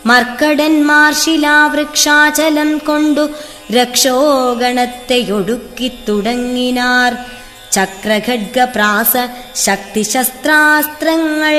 മർക്കടന്മാർ ശിലാവൃക്ഷാചലം കൊണ്ടു രക്ഷോഗണത്തെയൊടുക്കി തുടങ്ങിനാർ ചക്രഖഡ്ഗപ്രാസ ശക്തിശസ്ത്രാസ്ത്രങ്ങൾ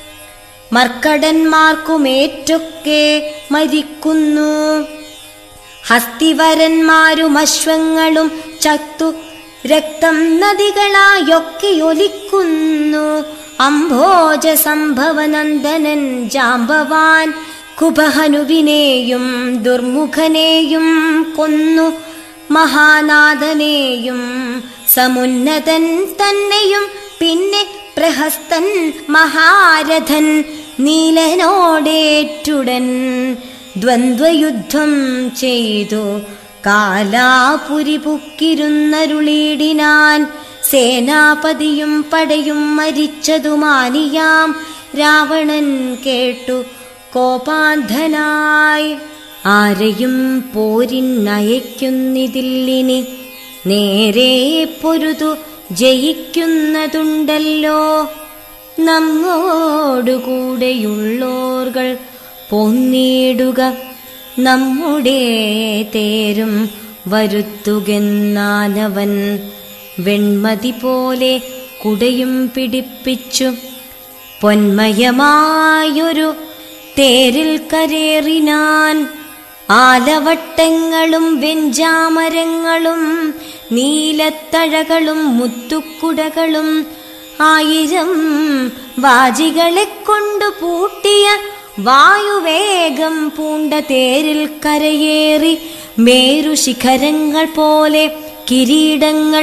മർക്കടന്മാർക്കുമേറ്റൊക്കെ മരിക്കുന്നു ഹസ്തിവരന്മാരും അശ്വങ്ങളും ചത്തു രക്തം നദികളായൊക്കെ ഒലിക്കുന്നു അംഭോജ സംഭവനന്ദനൻ ജാമ്പവാൻ കുബഹനുവിനെയും ദുർമുഖനെയും കൊന്നു മഹാനാഥനെയും സമുന്നതൻ തന്നെയും പിന്നെ പ്രഹസ്തൻ മഹാരഥൻ നീലനോടേറ്റുടൻ ദ്വന്ദ്വയുദ്ധം ചെയ്തു കാലാപുരി പുക്കിരുന്നരുളീടിനാൻ സേനാപതിയും പടയും മരിച്ചതുമാനിയാം രാവണൻ കേട്ടു കോപാന്ധനായി ആരെയും പോരിന്നയക്കുന്നിതില്ലിനി നേരെ പൊരുതു ജയിക്കുന്നതുണ്ടല്ലോ നമ്മോടുകൂടെയുള്ളോർകൾ പൊന്നീടുക നമ്മുടെ തേരും വരുത്തുകെന്നാനവൻ വെൺമതി പോലെ കുടയും പിടിപ്പിച്ചു പൊന്മയമായൊരു തേരിൽ കരേറിനാൻ ആലവട്ടങ്ങളും വെഞ്ചാമരങ്ങളും നീലത്തഴകളും മുത്തുക്കുടകളും ആയിരം വാജികളെ കൊണ്ടു പൂട്ടിയ വായുവേഗം പൂണ്ട തേരിൽ കരയേറി മേരുശിഖരങ്ങൾ പോലെ കിരീടങ്ങൾ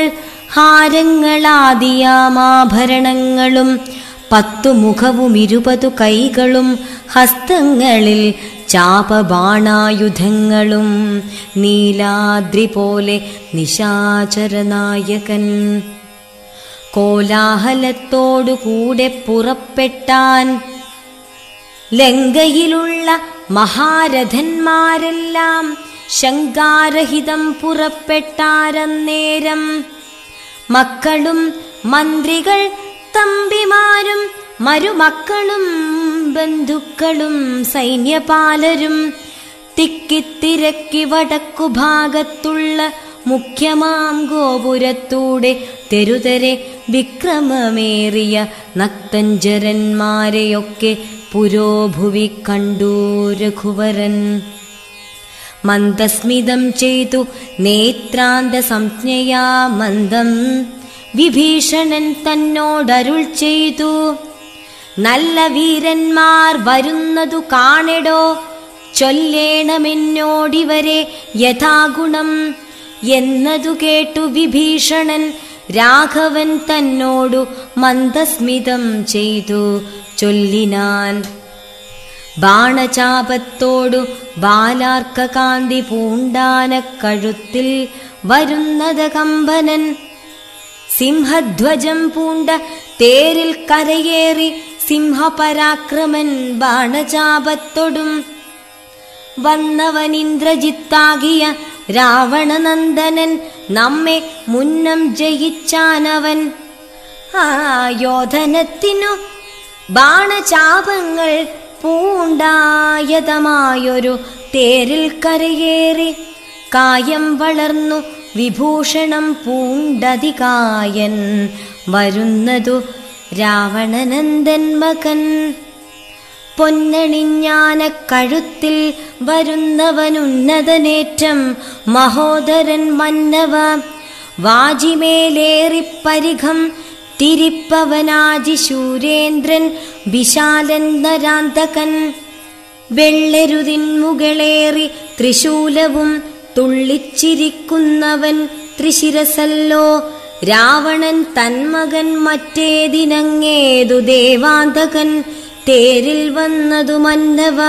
ഹാരങ്ങളാദിയാമാഭരണങ്ങളും പത്തു മുഖവും ഇരുപതു കൈകളും ഹസ്തങ്ങളിൽ ചാപബാണായുധങ്ങളും നീലാദ്രി പോലെ നിശാചരനായകൻ കോലാഹലത്തോടുകൂടെ പുറപ്പെട്ടാൻ ലങ്കയിലുള്ള മഹാരഥന്മാരെല്ലാം ശങ്കാരഹിതം പുറപ്പെട്ടാരന്നേരം മക്കളും മന്ത്രികൾ തമ്പിമാരും മരുമക്കളും ബന്ധുക്കളും സൈന്യപാലരും തിക്കിത്തിരക്കി വടക്കുഭാഗത്തുള്ള മുഖ്യമാം ഗോപുരത്തൂടെ തെരുതരെ വിക്രമമേറിയ നക്തഞ്ചരന്മാരെയൊക്കെ പുരോഭുവി കണ്ടു രഘുവരൻ മന്ദസ്മിതം ചെയ്തു നേത്രാന്ത സംജ്ഞയാ മന്ദം വിഭീഷണൻ തന്നോടരുൾ ചെയ്തു നല്ല വീരന്മാർ വരുന്നതു കാണെടോ ചൊല്ലേണമെന്നോടിവരെ യഥാഗുണം എന്നതു കേട്ടു വിഭീഷണൻ രാഘവൻ തന്നോടു മന്ദസ്മിതം ചെയ്തു ചൊല്ലിനാൻ ബാണചാപത്തോടു ബാലാർക്കകാന്തി പൂണ്ടാന കഴുത്തിൽ വരുന്നത് കമ്പനൻ സിംഹധ്വജം പൂണ്ട തേരിൽ കരയേറി സിംഹപരാക്രമൻ ബാണചാപത്തൊടും വന്നവനിന്ദ്രജിത്താകിയ രാവണനന്ദനൻ നമ്മെ മുന്നം ജയിച്ചാനവൻ ആയോധനത്തിനു ബാണചാപങ്ങൾ പൂണ്ടായതമായൊരു തേരിൽ കരയേറി കായം വളർന്നു വിഭൂഷണം പൂണ്ടതികായൻ വരുന്നതു രാവണനന്ദൻ മകൻ പൊന്നണിഞ്ഞാന കഴുത്തിൽ വരുന്നവനുന്നതനേറ്റം മഹോദരൻ മന്നവ വാജിമേലേറിപ്പരിഘം തിരിപ്പവനാജി ശൂരേന്ദ്രൻ വിശാലൻ നരാന്തകൻ വെള്ളെരുതിൻ മുകളേറി ത്രിശൂലവും തുള്ളിച്ചിരിക്കുന്നവൻ ത്രിശിരസല്ലോ രാവണൻ തന്മകൻ മറ്റേതിനങ്ങേതു ദേവാന്തകൻ തേരിൽ വന്നതു മന്നവ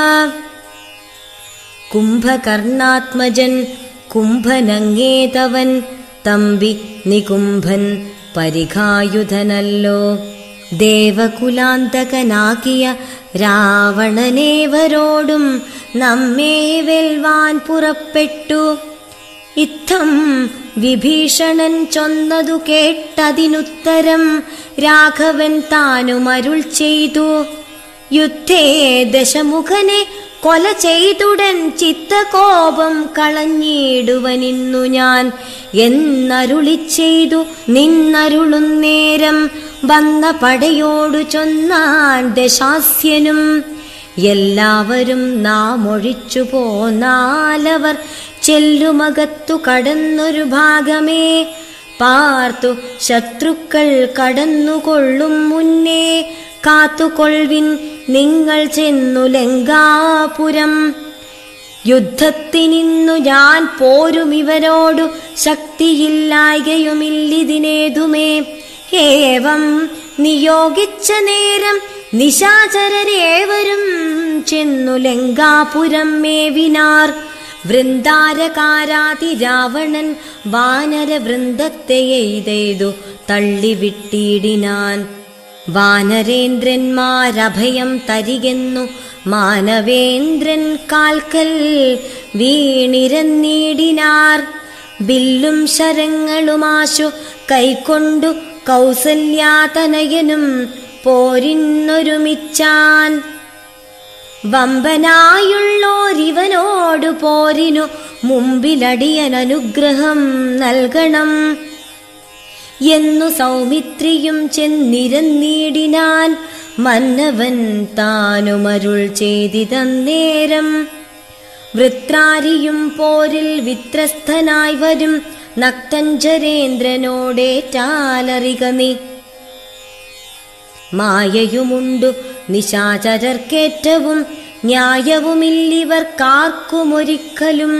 കുംഭകർണാത്മജൻ കുംഭനങ്ങേതവൻ തമ്പി നികുംഭൻ പരിഘായുധനല്ലോ ദേവകുലാന്തകനാകിയ രാവണനേവരോടും നമ്മെ വെൽവാൻ പുറപ്പെട്ടു ഇത്തം വിഭീഷണൻ ചൊന്നതു കേട്ടതിനുത്തരം രാഘവൻ താനും അരുൾ ചെയ്തു യുദ്ധേ ദശമുഖനെ കൊല ചെയ്തുടൻ ചിത്തകോപം കളഞ്ഞിടുവനിന്നു ഞാൻ എന്നരുളി ചെയ്തു നിന്നരുളും നേരം വന്ന പടയോടു ചൊന്നാൻ ദശാസ്യനും എല്ലാവരും നാം ഒഴിച്ചു പോന്നാലവർ ചെല്ലുമകത്തു കടന്നൊരു ഭാഗമേ പാർത്തു ശത്രുക്കൾ കടന്നുകൊള്ളും മുന്നേ കാത്തുകൊൾവിൻ നിങ്ങൾ ചെന്നു ലങ്കാപുരം യുദ്ധത്തിനിന്നു ഞാൻ പോരും ഇവരോടു ശക്തിയില്ലായകയുമില്ലിതിനേതുമേ ഏവം നിയോഗിച്ച നേരം നിശാചരരേവരും ചെന്നു ലങ്കാപുരം മേവിനാർ വൃന്ദാരകാരാതി രാവണൻ വാനര വൃന്ദത്തെ എയ്തെയ്തു തള്ളിവിട്ടിടിനാൻ വാനരേന്ദ്രന്മാരഭയം തരികെന്നു മാനവേന്ദ്രൻ കാൽക്കൽ വീണിരന്നീടിനാർ ബില്ലും ശരങ്ങളുമാശു കൈക്കൊണ്ടു കൗസല്യാതനയനും പോരിന്നൊരുമിച്ചാൻ വമ്പനായുള്ളോരിവനോടു പോരിനു മുമ്പിലടിയൻ അനുഗ്രഹം നൽകണം എന്നു സൗമിത്രിയും ചെന്നിരന്നീടിനാൻ മന്നവൻ താനുമരുൾ ചെയ്തിതന്നേരം വൃത്രാരിയും പോരിൽ വിത്രസ്തനായി വരും നക്തഞ്ചരേന്ദ്രനോടേറ്റാലറിക നീ മായയുമുണ്ടു നിശാചരർക്കേറ്റവും ന്യായവുമില്ലിവർക്കാർക്കുമൊരിക്കലും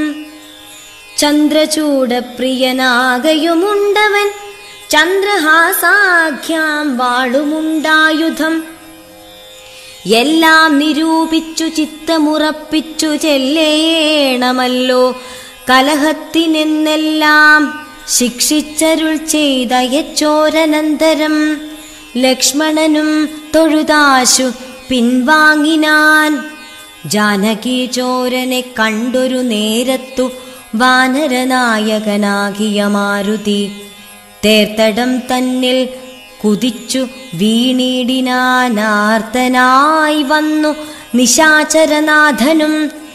ചന്ദ്രചൂടപ്രിയനാകയുമുണ്ടവൻ ചന്ദ്രഹാസാഖ്യാം വാളുമുണ്ടായുധം എല്ലാം നിരൂപിച്ചു ചിത്തമുറപ്പിച്ചു ചെല്ലേണമല്ലോ കലഹത്തിനെന്നെല്ലാം ശിക്ഷിച്ചരുൾ ചെയ്ത യച്ചോരനന്തരം ലക്ഷ്മണനും തൊഴുതാശു പിൻവാങ്ങിനാൻ ജാനകി ചോരനെ കണ്ടൊരു നേരത്തു വാനരനായകനാകിയ മാരുതി തേർത്തടം തന്നിൽ കുതിച്ചു വീണിടിനാനാർത്തനായി വന്നു നിശാചരനാഥനും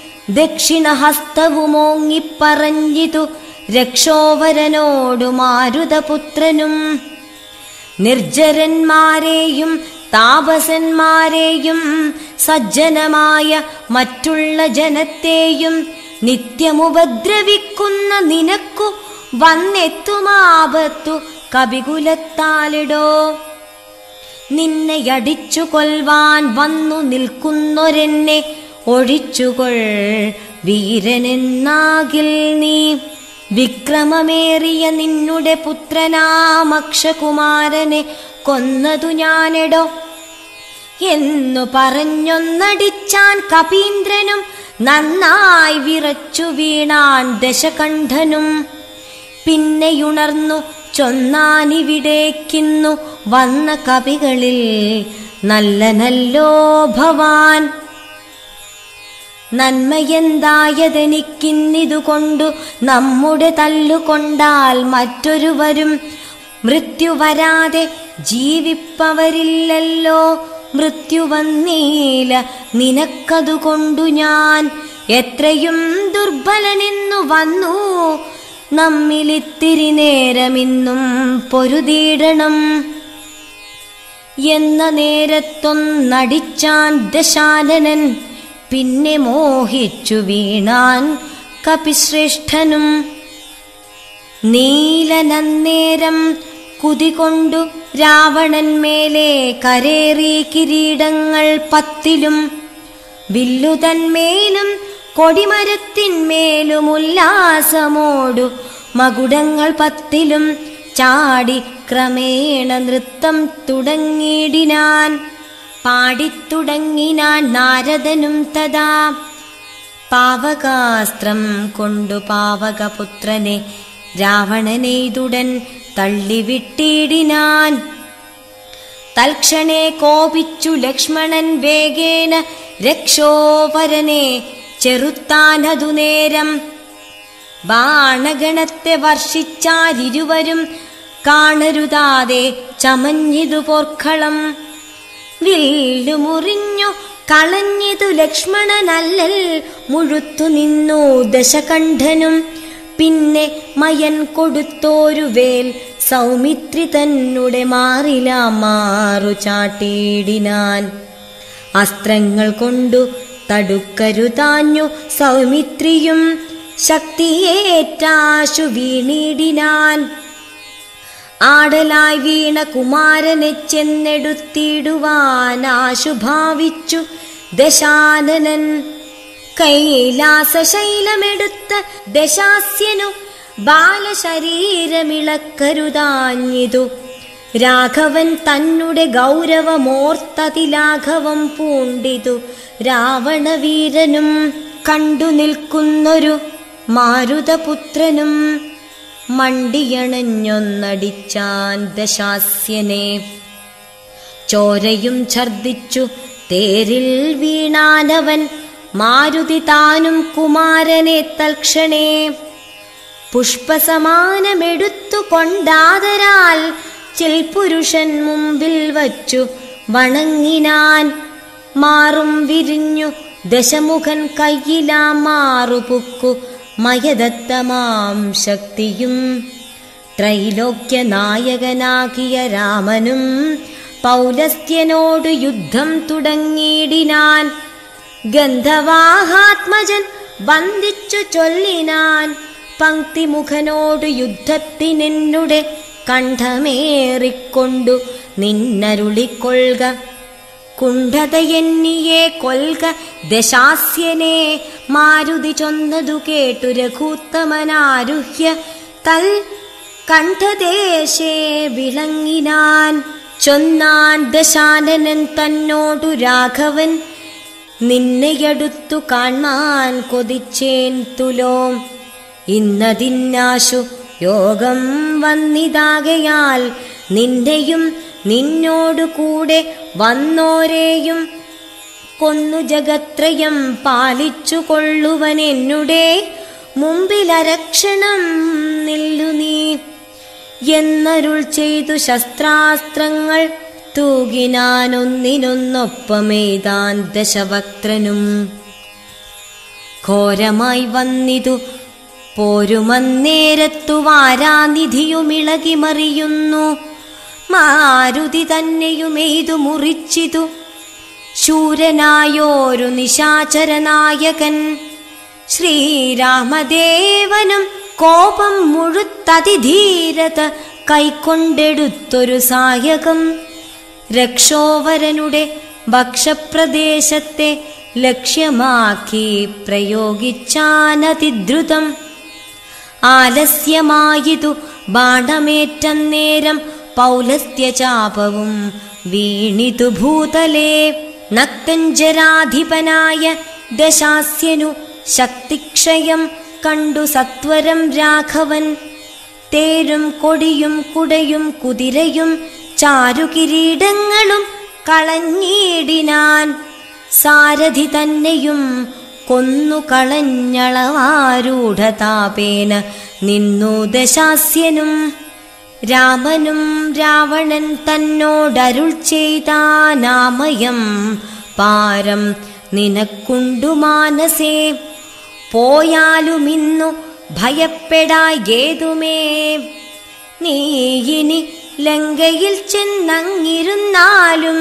ദക്ഷിണഹസ്തവുമോങ്ങിപ്പറഞ്ഞിതു രക്ഷോവരനോടു മാരുതപുത്രനും നിർജരന്മാരെയും താപസന്മാരെയും സജ്ജനമായ മറ്റുള്ള ജനത്തെയും നിത്യമുപദ്രവിക്കുന്ന നിനക്കു വന്നെത്തുമാപത്തു കപികുലത്താലിടോ നിന്നെ അടിച്ചു കൊൽവാൻ വന്നു നിൽക്കുന്നൊരെന്നെ ഒഴിച്ചുകൊൾ വീരനെന്നാകിൽ നീ വിക്രമമേറിയ നിന്നുടെ പുത്രനാമക്ഷകുമാരനെ കൊന്നതു ഞാനെടോ എന്നു പറഞ്ഞൊന്നടിച്ചാൻ കപീന്ദ്രനും നന്നായി വിറച്ചു വീണാൻ ദശകണ്ഠനും പിന്നെയുണർന്നു ചൊന്നാനിവിടേക്കിന്നു വന്ന കവികളിൽ നല്ല നല്ലോ ഭവാൻ നന്മയെന്തായതെനിക്കിന്നിതുകൊണ്ടു നമ്മുടെ തല്ലുകൊണ്ടാൽ മറ്റൊരുവരും മൃത്യു വരാതെ ജീവിപ്പവരില്ലല്ലോ മൃത്യു വന്നീല നിനക്കതുകൊണ്ടു ഞാൻ എത്രയും ദുർബലനെന്നു വന്നു നമ്മിലിത്തിരി നേരമിന്നും പൊരുതീടണം എന്ന നേരത്തൊന്നടിച്ചാൻ ദശാനനൻ പിന്നെ മോഹിച്ചു വീണാൻ കപിശ്രേഷ്ഠനും നീലനന്നേരം കുതികൊണ്ടു രാവണൻ മേലെ കരേറി കിരീടങ്ങൾ പത്തിലും വില്ലുതന്മേലും കൊടിമരത്തിന്മേലും ഉല്ലാസമോടു മകുടങ്ങൾ പത്തിലും ചാടി ക്രമേണ നൃത്തം തുടങ്ങിയിടിനാൻ പാടിത്തുടങ്ങിനാൻ നാരദനും തഥാ പാവകാസ്ത്രം കൊണ്ടു പാവകപുത്രനെ രാവണനെയ്തുടൻ തള്ളിവിട്ടിടിനാൻ തൽക്ഷണേ കോപിച്ചു ലക്ഷ്മണൻ വേഗേന രക്ഷോപരനെ ചെറുത്താനതു നേരം ബാണഗണത്തെ വർഷിച്ചാരിരുവരും കാണരുതാതെ ചമഞ്ഞിതു പോർക്കളം വില്ലു മുറിഞ്ഞു കളഞ്ഞതു ലക്ഷ്മണനല്ലൽ മുഴുത്തു നിന്നു ദശകണ്ഠനും പിന്നെ മയൻ കൊടുത്തോരു വേൽ സൗമിത്രി തന്നുടെ മാറില മാറു ചാട്ടിയിടിനാൻ അസ്ത്രങ്ങൾ കൊണ്ടു തടുക്കരുതാഞ്ഞു സൗമിത്രിയും ശക്തിയേറ്റാശു വീണിടിനാൻ ആടലായി വീണ കുമാരനെ ചെന്നെടുത്തിടുവാനാശു ഭാവിച്ചു ദശാനനൻ കൈലാസശൈലമെടുത്ത ദശാസ്യനു ബാലശരീരമിളക്കരുതാഞ്ഞിതു രാഘവൻ തന്നെ ഗൗരവമോർത്തതിലാഘവം പൂണ്ടിതു രാവണവീരനും കണ്ടു നിൽക്കുന്നൊരു മാരുതപുത്രനും മണ്ടിയണഞ്ഞൊന്നടിച്ചാൻ ദശാസ്യനെ ചോരയും ഛർദിച്ചു തേരിൽ വീണാനവൻ മാരുതി താനും കുമാരനെ തൽക്ഷണേ പുഷ്പസമാനമെടുത്തു കൊണ്ടാതരാൽ ചിൽപുരുഷൻ മുമ്പിൽ വച്ചു വണങ്ങിനാൻ മാറും വിരിഞ്ഞു ദശമുഖൻ കയ്യിലാ മാറുപുക്കു മയദത്തമാം ശക്തിയും ത്രൈലോക്യ നായകനാകിയ രാമനും പൗലസ്ത്യനോട് യുദ്ധം തുടങ്ങിയിടിനാൻ ഗന്ധവാഹാത്മജൻ വന്ദിച്ചു ചൊല്ലിനാൻ പങ്ക്തിമുഖനോട് യുദ്ധത്തിനെന്നുടെ കണ്ഠമേറിക്കൊണ്ടു നിന്നരുളിക്കൊള്ളുക കുണ്ഠതയെന്നിയെ കൊൽക ദശാസ്യനെ മാരുതി ചൊന്നതു കേട്ടു രഘൂത്തമനാരുഹ്യ തൽ കണ്ഠദേശേ വിളങ്ങിനാൻ ചൊന്നാൻ ദശാനനൻ തന്നോടു രാഘവൻ നിന്നെയടുത്തു കാൺമാൻ കൊതിച്ചേൻ തുലോം ഇന്നതിന്നാശു യോഗം വന്നിതാകയാൽ നിന്റെയും നിന്നോടു കൂടെ വന്നോരെയും കൊന്നു ജഗത്രയം പാലിച്ചു കൊള്ളുവൻ എന്നുടെ മുമ്പിലരക്ഷണം നില്ലു നീ എന്നരുൾ ചെയ്തു ശസ്ത്രാസ്ത്രങ്ങൾ തൂകിനാനൊന്നിനൊന്നൊപ്പമേതാൻ ദശവക്ത്രനും ഘോരമായി വന്നിതു പോരുമന്നേരത്തു വാരാനിധിയുമിളകി മറിയുന്നു മാരുതി തന്നെയുമെയ്തു മുറിച്ചിതു ശൂരനായോരു നിശാചരനായകൻ ശ്രീരാമദേവനും കോപം മുഴുത്തതിധീരത കൈക്കൊണ്ടെടുത്തൊരു സായകം രക്ഷോവരനുടെ ഭക്ഷപ്രദേശത്തെ ലക്ഷ്യമാക്കി പ്രയോഗിച്ചാനതിദ്രുതം ആലസ്യമായിതു ബാണമേറ്റന്നേരം പൗലസ്ത്യചാപവും വീണിതു ഭൂതലേ നക്തഞ്ജരാധിപനായ ദശാസ്യനു ശക്തിക്ഷയം കണ്ടു സത്വരം രാഘവൻ തേരും കൊടിയും കുടയും കുതിരയും ചാരുകിരീടങ്ങളും കളഞ്ഞിടിനാൻ സാരഥി തന്നെയും കൊന്നു കളഞ്ഞളവാരൂഢതാപേന നിന്നു ദശാസ്യനും രാമനും രാവണൻ തന്നോടരുൾ ചെയ്താനാമയം പാരം നിനക്കുണ്ടു മാനസേ പോയാലുമിന്നു ഭയപ്പെടായേതുമേ നീ ഇനി ലങ്കയിൽ ചെന്നങ്ങിരുന്നാലും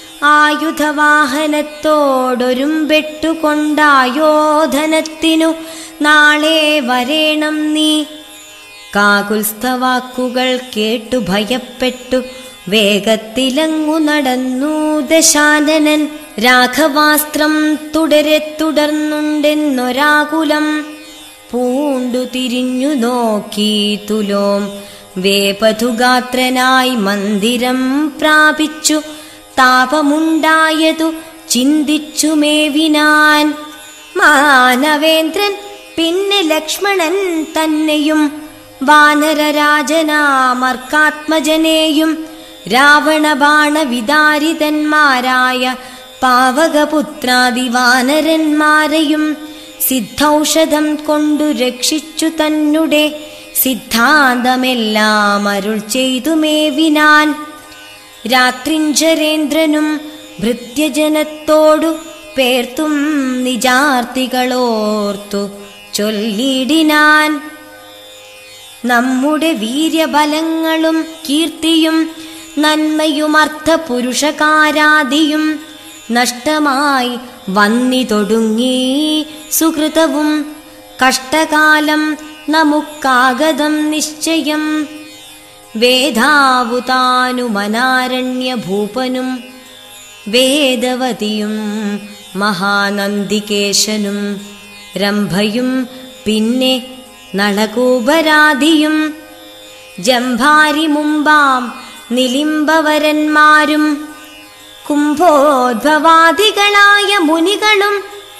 ആയുധവാഹനത്തോടൊരുമ്പെട്ടുകൊണ്ടായോധനത്തിനു നാളെ വരേണം നീ കാകുൽസ്ഥവാക്കുകൾ കേട്ടു ഭയപ്പെട്ടു വേഗത്തിലങ്ങു നടന്നു ദശാനനൻ രാഘവാസ്ത്രം തുടരെ തുടർന്നുണ്ടെന്നൊരാകുലം പൂണ്ടു തിരിഞ്ഞു നോക്കി തുലോം വേപഥുഗാത്രനായി മന്ദിരം പ്രാപിച്ചു താപമുണ്ടായതു ചിന്തിച്ചു മേവിനാൻ മാനവേന്ദ്രൻ പിന്നെ ലക്ഷ്മണൻ തന്നെയും വാനരരാജനാമർക്കാത്മജനെയും രാവണബാണവിദാരിതന്മാരായ പാവകപുത്രാദിവാനരന്മാരെയും സിദ്ധൌഷധം കൊണ്ടു രക്ഷിച്ചു തന്നെ സിദ്ധാന്തമെല്ലാം അരുൾ ചെയ്തു മേവിനാൻ രാത്രിഞ്ചരേന്ദ്രനും ഭൃത്യജനത്തോടു പേർത്തും നിജാർത്തികളോർത്തു ചൊല്ലിടിനാൻ നമ്മുടെ വീര്യബലങ്ങളും കീർത്തിയും നന്മയും അർത്ഥപുരുഷകാരാദിയും നഷ്ടമായി വന്നിതൊടുങ്ങി സുഹൃതവും കഷ്ടകാലം നമുക്കാഗതം നിശ്ചയം വേദാവുതാനുമനാരണ്യഭൂപനും വേദവതിയും മഹാനന്ദികേശനും രംഭയും പിന്നെ നളകൂപരാധിയും ജംഭാരി മുമ്പാം നിലിംബവരന്മാരും കുംഭോദ്ഭവാദികളായ മുനികളും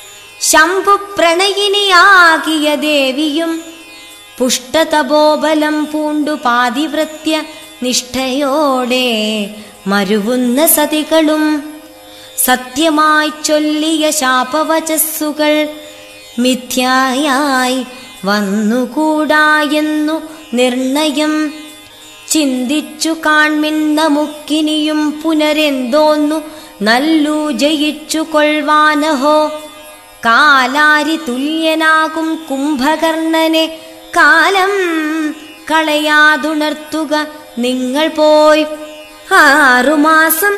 ശംഭുപ്രണയിനിയാകിയ ദേവിയും പുഷ്ടതപോബലം പൂണ്ടു പാതിവൃത്യ നിഷ്ഠയോടെ മരുവുന്ന സതികളും സത്യമായി ചൊല്ലിയ ശാപവചസ്സുകൾ മിഥ്യായായി വന്നുകൂടായെന്നു നിർണയം ചിന്തിച്ചു കാൺമിൻ നമുക്കിനിയും പുനരെന്തോന്നു നല്ലു ജയിച്ചു കൊൾവാനഹോ കാലാരി തുല്യനാകും കുംഭകർണനെ കാലം കളയാതുണർത്തുക നിങ്ങൾ പോയി ആറുമാസം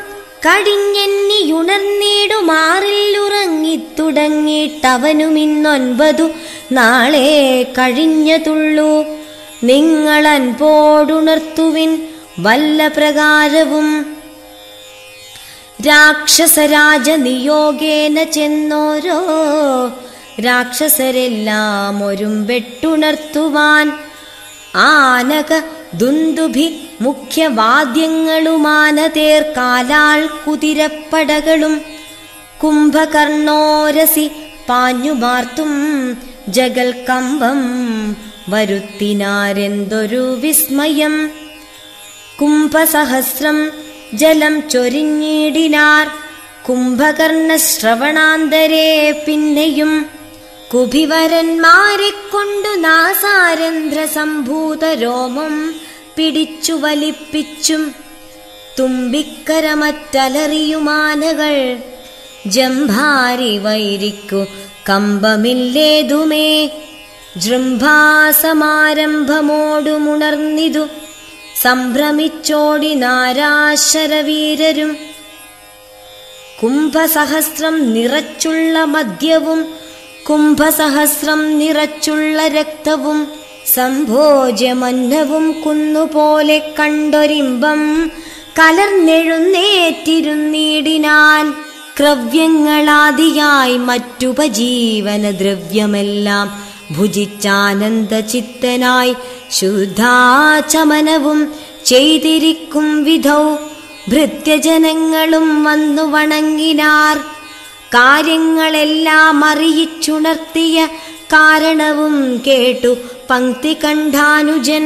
കഴിഞ്ഞെന്നിയുണർന്നിടുമാറില്ലുറങ്ങിത്തുടങ്ങിയിട്ടവനുമിന്നൊൻപതു നാളെ കഴിഞ്ഞതുള്ളൂ നിങ്ങൾ അൻപോടുണർത്തുവിൻ വല്ല പ്രകാരവും രാക്ഷസരാജ നിയോഗേന ചെന്നോരോ രാക്ഷസരെല്ലാം ഒരുമ്പെട്ടുണർത്തുവാൻ ആനക ദുന്ദുഭി മുഖ്യവാദ്യങ്ങളുമാനതേർ കാലാൾ കുതിരപ്പടകളും കുംഭകർണോരസി പാഞ്ഞുമാർത്തും ജഗൽ കമ്പം വരുത്തിനാരെന്തൊരു വിസ്മയം കുംഭസഹസ്രം ജലം ചൊരിഞ്ഞിടിനാർ കുംഭകർണ ശ്രവണാന്തരേ പിന്നെയും കുഭിവരന്മാരെ കൊണ്ടു നാസാരന്ധ്ര സംഭൂത രോമം പിടിച്ചു വലിപ്പിച്ചും തുമ്പിക്കരമറ്റലറിയുമാനകൾ ജംഭാരി വൈരിക്കു കമ്പമില്ലേതുമേ ജൃംഭാസമാരംഭമോടുമുണർന്നിതു സംഭ്രമിച്ചോടി നാരാശരവീരരും കുംഭസഹസ്രം നിറച്ചുള്ള മദ്യവും കുംഭസഹസ്രം നിറച്ചുള്ള രക്തവും സംഭോജ്യമന്നവും കുന്നുപോലെ കണ്ടൊരിമ്പം കലർന്നെഴുന്നേറ്റിരുന്നീടിനാൻ ക്രവ്യങ്ങളാദിയായി മറ്റുപജീവന ദ്രവ്യമെല്ലാം ഭുജിച്ചാനന്ദചിത്തനായി ശുദ്ധാചമനവും ചെയ്തിരിക്കും വിധൗ ഭൃത്യജനങ്ങളും വന്നു വണങ്ങിനാർ കാര്യങ്ങളെല്ലാം അറിയിച്ചുണർത്തിയ കാരണവും കേട്ടു പങ്ക്തി കണ്ഠാനുജൻ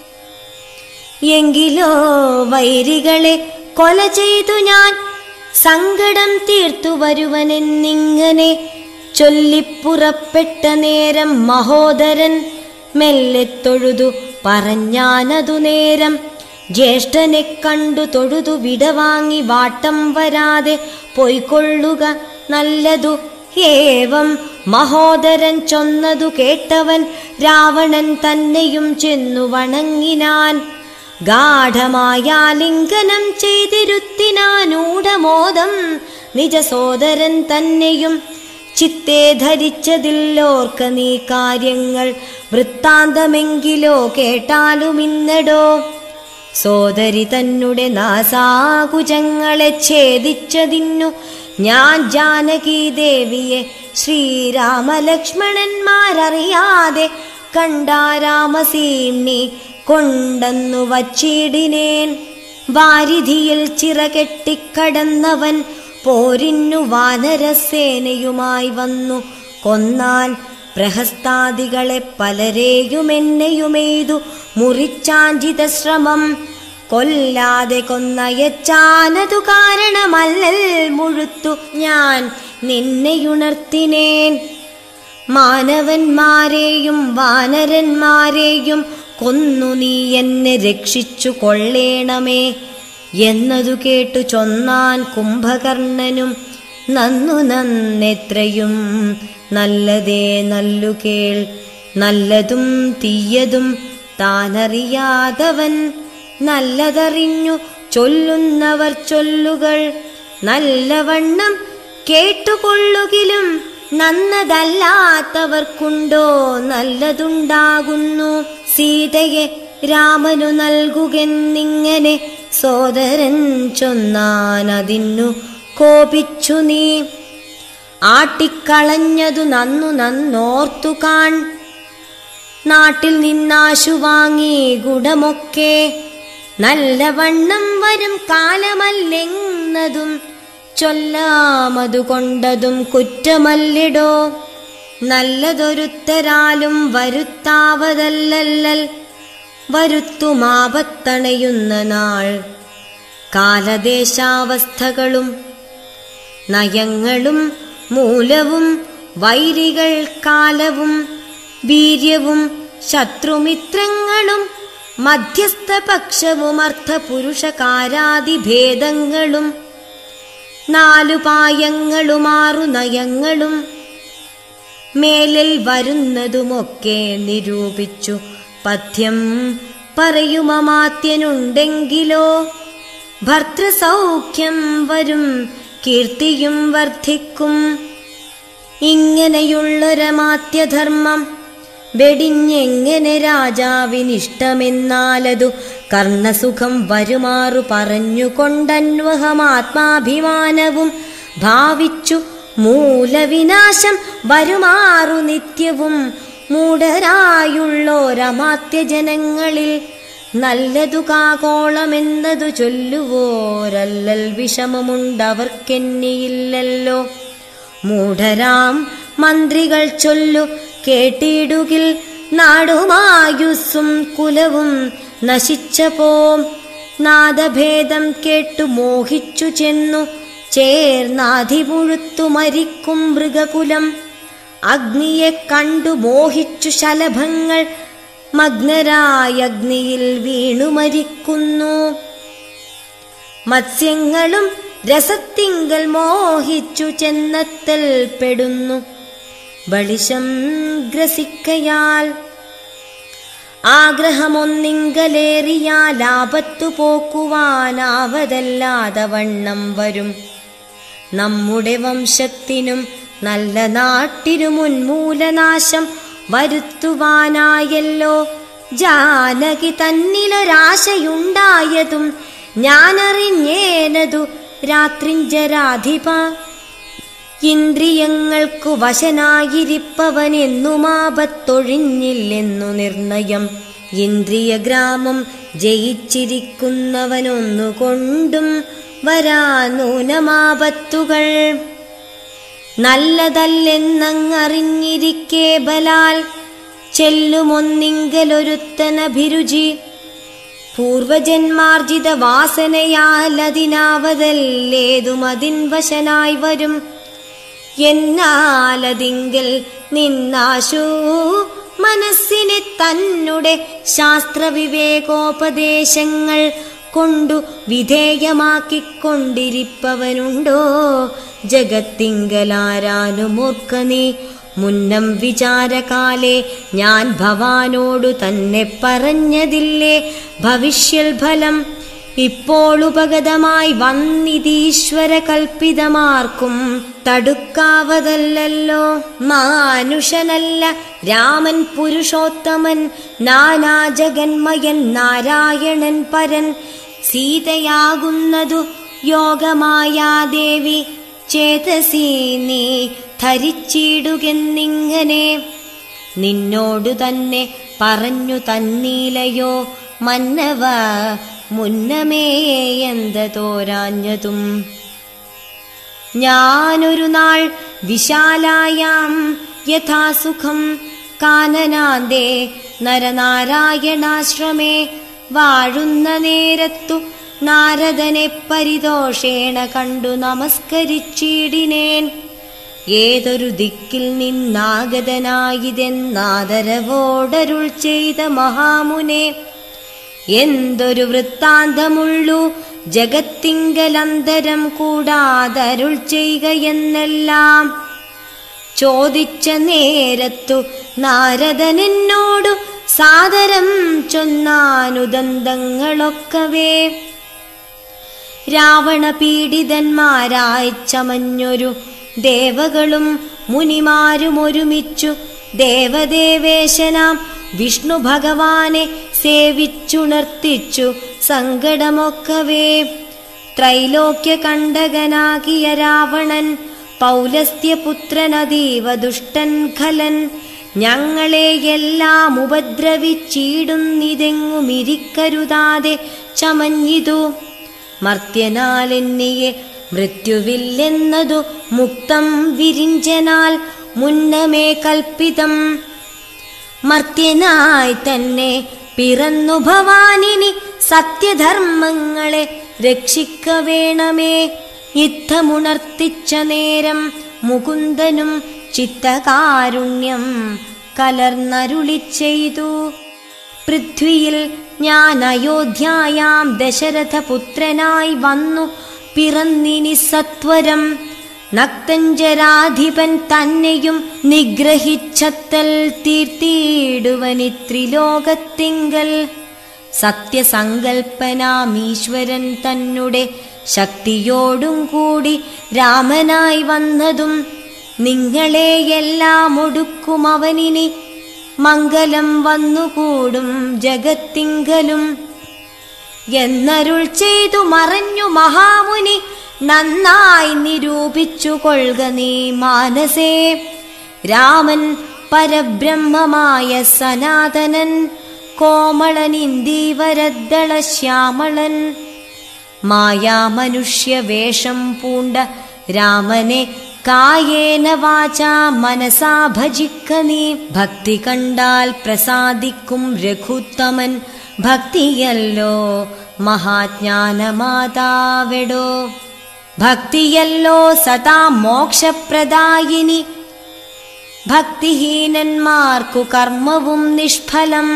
എങ്കിലോ വൈരികളെ കൊല ചെയ്തു ഞാൻ സങ്കടം തീർത്തു വരുവനെന്നിങ്ങനെ ചൊല്ലിപ്പുറപ്പെട്ട നേരം മഹോദരൻ മെല്ലെ തൊഴുതു പറഞ്ഞാനതു നേരം ജ്യേഷ്ഠനെ കണ്ടു തൊഴുതു വിടവാങ്ങി വാട്ടം വരാതെ പൊയ്ക്കൊള്ളുക നല്ലതു ഏവം മഹോദരൻ ചൊന്നതു കേട്ടവൻ രാവണൻ തന്നെയും ചെന്നു വണങ്ങിനാൻ ഗാഠമായ ലിംഗനം ചെയ്തിരുത്തിനാനൂഢമോദം നിജ സോദരൻ തന്നെയും ചിത്തെ ധരിച്ചതില്ലോർക്ക നീ കാര്യങ്ങൾ വൃത്താന്തമെങ്കിലോ കേട്ടാലുമിന്നടോ സോദരി തന്നെ നാസാകുജങ്ങളെ ഛേദിച്ചതിന്നു ഞാൻ ജാനകി ദേവിയെ ശ്രീരാമലക്ഷ്മണന്മാരറിയാതെ കണ്ടാരാമസീംനി കൊണ്ടെന്നു വച്ചിടിനേൻ വാരിധിയിൽ ചിറകെട്ടിക്കടന്നവൻ പോരിന്നു വാനരസേനയുമായി വന്നു കൊന്നാൻ പ്രഹസ്താദികളെ പലരെയുമെന്നെയുമെയ്തു മുറിച്ചാഞ്ചിത ശ്രമം കൊല്ലാതെ കൊന്നയച്ചാനതു കാരണമല്ലൽ മുഴുത്തു ഞാൻ നിന്നെയുണർത്തിനേൻ മാനവന്മാരെയും വാനരന്മാരെയും കൊന്നു നീ എന്നെ രക്ഷിച്ചു കൊള്ളേണമേ എന്നതു കേട്ടു ചൊന്നാൻ കുംഭകർണനും നന്നു നന്നെത്രയും നല്ലതേ നല്ലു കേൾ നല്ലതും തീയതും താനറിയാതവൻ നല്ലതറിഞ്ഞു ചൊല്ലുന്നവർ ചൊല്ലുകൾ നല്ലവണ്ണം കേട്ടുകൊള്ളുകിലും നന്നതല്ലാത്തവർക്കുണ്ടോ നല്ലതുണ്ടാകുന്നു സീതയെ രാമനു നൽകുകെന്നിങ്ങനെ സോദരൻ ചൊന്നാനതിന്നു കോപിച്ചു നീ ആട്ടിക്കളഞ്ഞതു നന്നു നന്നോർത്തു കാൺ നാട്ടിൽ നിന്നാശു വാങ്ങി ഗുണമൊക്കെ നല്ലവണ്ണം വരും കാലമല്ലെന്നതും ചൊല്ലാമതുകൊണ്ടതും കുറ്റമല്ലിടോ നല്ലതൊരുത്തരാലും വരുത്താവതല്ലല്ലൽ വരുത്തുമാപത്തണയുന്ന നാൾ കാലദേശാവസ്ഥകളും നയങ്ങളും മൂലവും വൈരികൾ കാലവും വീര്യവും ശത്രുമിത്രങ്ങളും മധ്യസ്ഥപക്ഷവും അർത്ഥപുരുഷകാരാദിഭേദങ്ങളും നാലുപായങ്ങളുമാറു നയങ്ങളും മേലിൽ വരുന്നതുമൊക്കെ നിരൂപിച്ചു പഥ്യം പറയുമമാത്യനുണ്ടെങ്കിലോ ഭർത്തൃസൗഖ്യം വരും കീർത്തിയും വർദ്ധിക്കും ഇങ്ങനെയുള്ളൊരമാത്യധർമ്മം വെടിഞ്ഞെങ്ങനെ രാജാവിനിഷ്ടമെന്നാലതു കർണസുഖം വരുമാറു പറഞ്ഞുകൊണ്ടന്വഹമാത്മാഭിമാനവും ഭാവിച്ചു മൂലവിനാശം വരുമാറു നിത്യവും മൂഢരായുള്ളോരമാത്യജനങ്ങളിൽ നല്ലതു കാകോളമെന്നതു ചൊല്ലുവോരല്ലൽ വിഷമമുണ്ടവർക്കെന്നിയില്ലല്ലോ മൂഢരാം മന്ത്രികൾ ചൊല്ലു കേട്ടിടുകിൽ നാടുമായുസ്സും കുലവും നശിച്ച പോം നാദഭേദം കേട്ടു മോഹിച്ചു ചെന്നു ചേർന്നാധിപുഴുത്തു മരിക്കും മൃഗകുലം അഗ്നിയെ കണ്ടു മോഹിച്ചു ശലഭങ്ങൾ മഗ്നരായ അഗ്നിയിൽ വീണു മരിക്കുന്നു മത്സ്യങ്ങളും രസത്തിങ്കൽ മോഹിച്ചു ചെന്നത്തൽ പെടുന്നു ബളിശം ഗ്രസിക്കയാൽ ആഗ്രഹമൊന്നിങ്കലേറിയാൽ ആപത്തു പോക്കുവാനാവതല്ലാതെ വണ്ണം വരും നമ്മുടെ വംശത്തിനും നല്ല നാട്ടിനും ഉന്മൂലനാശം വരുത്തുവാനായല്ലോ ജാനകി തന്നിലൊരാശയുണ്ടായതും ഞാനറിഞ്ഞേനതു രാത്രിഞ്ചരാധിപ ഇന്ദ്രിയങ്ങൾക്കു വശനായിരിപ്പവനെന്നുമാപത്തൊഴിഞ്ഞില്ലെന്നു നിർണയം ഇന്ദ്രിയഗ്രാമം ജയിച്ചിരിക്കുന്നവനൊന്നുകൊണ്ടും വരാ നൂനമാപത്തുകൾ നല്ലതല്ലെന്നങ്ങറിഞ്ഞിരിക്കേ ബലാൽ ചെല്ലുമൊന്നിങ്കലൊരുത്തനഭിരുചി പൂർവജന്മാർജിത വാസനയാൽ അതിനാവതല്ലേതും അതിൻ വശനായി വരും എന്നാലതിങ്കൽ നിന്നാശു മനസ്സിനെ തന്നെ ശാസ്ത്രവിവേകോപദേശങ്ങൾ കൊണ്ടു വിധേയമാക്കിക്കൊണ്ടിരിപ്പവനുണ്ടോ ജഗത്തിങ്കലാരാനുമൂർക്ക നീ മുന്നം വിചാരകാലേ ഞാൻ ഭവാനോടു തന്നെ പറഞ്ഞതില്ലേ ഭവിഷ്യൽ ഫലം ഇപ്പോൾ ഉപഗതമായി വന്നിതീശ്വര കൽപ്പിതമാർക്കും തടുക്കാവതല്ലോ മാനുഷനല്ല രാമൻ പുരുഷോത്തമൻ നാനാജഗന്മയൻ നാരായണൻ പരൻ സീതയാകുന്നതു യോഗമായാദേവി ചേതസി നീ ധരിച്ചിടുകെന്നിങ്ങനെ നിന്നോടു തന്നെ പറഞ്ഞു തന്നീലയോ മന്നവ മുന്നമേ എന്ത തോരാഞ്ഞതും ഞാനൊരു നാൾ വിശാലായാം യഥാസുഖം കാനനാന്തേ നരനാരായണാശ്രമേ വാഴുന്ന നേരത്തു നാരദനെ പരിദോഷേണ കണ്ടു നമസ്കരിച്ചിടിനേൻ ഏതൊരു ദിക്കിൽ നിന്നാഗതനായിതെന്നാദരവോടരുൾ ചെയ്ത മഹാമുനെ എന്തൊരു വൃത്താന്തമുള്ളു ജഗത്തിങ്കലന്തരം കൂടാതരുൾ ചെയ്യുകയെന്നെല്ലാം ചോദിച്ച നേരത്തു നാരദനെന്നോടു സാദരം ചൊന്നാനുദന്തങ്ങളൊക്കവേ രാവണ പീഡിതന്മാരായി ചമഞ്ഞൊരു ദേവകളും മുനിമാരും ഒരുമിച്ചു ദേവദേവേശനാം വിഷ്ണു ഭഗവാനെ സേവിച്ചുണർത്തിച്ചു സങ്കടമൊക്കവേ ത്രൈലോക്യ കണ്ടകനാകിയ രാവണൻ പൗലസ്ത്യപുത്രനതീവ ദുഷ്ടൻ ഖലൻ ഞങ്ങളെയെല്ലാം ഉപദ്രവിച്ചീടുന്നിതെങ്ങുമിരിക്കരുതാതെ ചമഞ്ഞിതു മർത്യനാലെന്നിയെ മൃത്യുവില്ലെന്നതു മുക്തം വിരിഞ്ചനാൽ മുന്നമേ കൽപ്പിതം മർത്യനായി തന്നെ പിറന്നു ഭവാനിനി സത്യധർമ്മങ്ങളെ രക്ഷിക്ക വേണമേ യുദ്ധമുണർത്തിച്ച നേരം മുകുന്ദനും ചിത്തകാരുണ്യം കലർന്നരുളി ചെയ്തു പൃഥ്വിയിൽ ഞാൻ അയോധ്യായാം ദശരഥപുത്രനായി വന്നു പിറന്നിനി സത്വരം നക്തഞ്ചരാധിപൻ തന്നെയും നിഗ്രഹിച്ചത്തൽ തീർത്തിയിടുവനിത്രിലോകത്തിങ്കൽ സത്യസങ്കൽപ്പനാമീശ്വരൻ തന്നെ ശക്തിയോടും കൂടി രാമനായി വന്നതും നിങ്ങളെയെല്ലാം ഒടുക്കും അവനിനി മംഗലം വന്നുകൂടും ജഗത്തിങ്കലും എന്നരുൾ ചെയ്തു മറഞ്ഞു മഹാമുനി നന്നായി നിരൂപിച്ചു കൊള്ളുക നീ മാനസേ രാമൻ പരബ്രഹ്മമായ സനാതനൻ കോമളനിന്ദീവരദ്ദള ശ്യാമളൻ മായാമനുഷ്യവേഷം പൂണ്ട രാമനെ കായേന വാചാ മനസാ ഭജിക്ക നീ ഭക്തി കണ്ടാൽ പ്രസാദിക്കും രഘുത്തമൻ ഭക്തിയല്ലോ മഹാജ്ഞാനമാതാവെടോ ഭക്തിയല്ലോ സദാ മോക്ഷപ്രദായിനി ഭക്തിഹീനന്മാർക്കു കർമ്മവും നിഷ്ഫലം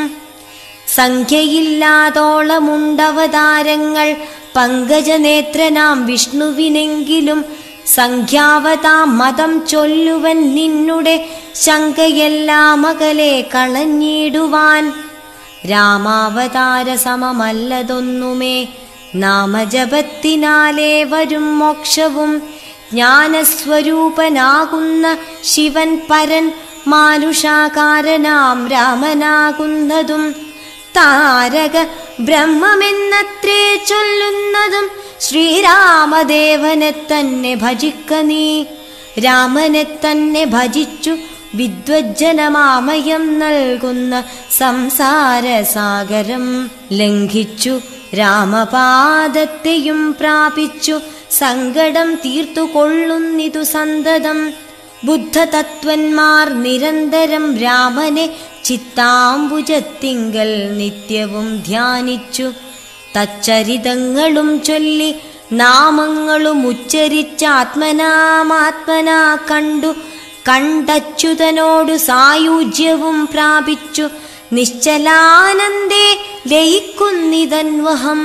സംഖ്യയില്ലാതോളമുണ്ടവതാരങ്ങൾ പങ്കജനേത്രനാം വിഷ്ണുവിനെങ്കിലും സംഖ്യാവതാം മതം ചൊല്ലുവൻ നിന്നുടെ ശങ്കയെല്ലാം അകലെ കളഞ്ഞിടുവാൻ രാമാവതാര സമമല്ലതൊന്നുമേ നാമജപത്തിനാലേ വരും മോക്ഷവും ജ്ഞാനസ്വരൂപനാകുന്ന ശിവൻ പരൻ മാനുഷാകാരനാം രാമനാകുന്നതും താരക ബ്രഹ്മമെന്നത്രേ ചൊല്ലുന്നതും ശ്രീരാമദേവനെ തന്നെ ഭജിക്ക നീ രാമനെ തന്നെ ഭജിച്ചു വിദ്വജ്ജനമാമയം നൽകുന്ന സംസാരസാഗരം ലംഘിച്ചു രാമപാദത്തെയും പ്രാപിച്ചു സങ്കടം തീർത്തു കൊള്ളുന്നിതു സന്തതം ബുദ്ധതത്വന്മാർ നിരന്തരം രാമനെ ചിത്താംബുജത്തിങ്കൽ നിത്യവും ധ്യാനിച്ചു തച്ചരിതങ്ങളും ചൊല്ലി നാമങ്ങളും ഉച്ചരിച്ചാത്മനാമാത്മനാ കണ്ടു കണ്ടച്യുതനോടു സായുജ്യവും പ്രാപിച്ചു നിശ്ചലാനന്ദേ ലയിക്കുന്നിതന്വഹം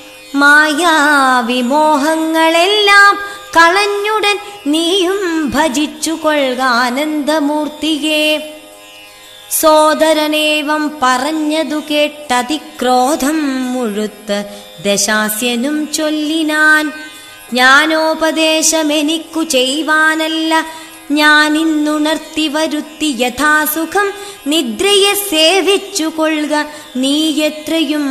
മായാവിമോഹങ്ങളെല്ലാം കളഞ്ഞുടൻ നീയും ഭജിച്ചു കൊൾകാനന്ദമൂർത്തിയെ സോദരനേവം പറഞ്ഞതു കേട്ടതിക്രോധം മുഴുത്ത് ദശാസ്യനും ചൊല്ലിനാൻ ജ്ഞാനോപദേശമെനിക്കു ചെയ്യുവാനല്ല ഞാനിന്നുണർത്തി വരുത്തി യഥാസുഖം നിദ്രയെ സേവിച്ചു കൊള്ളുക നീ എത്രയും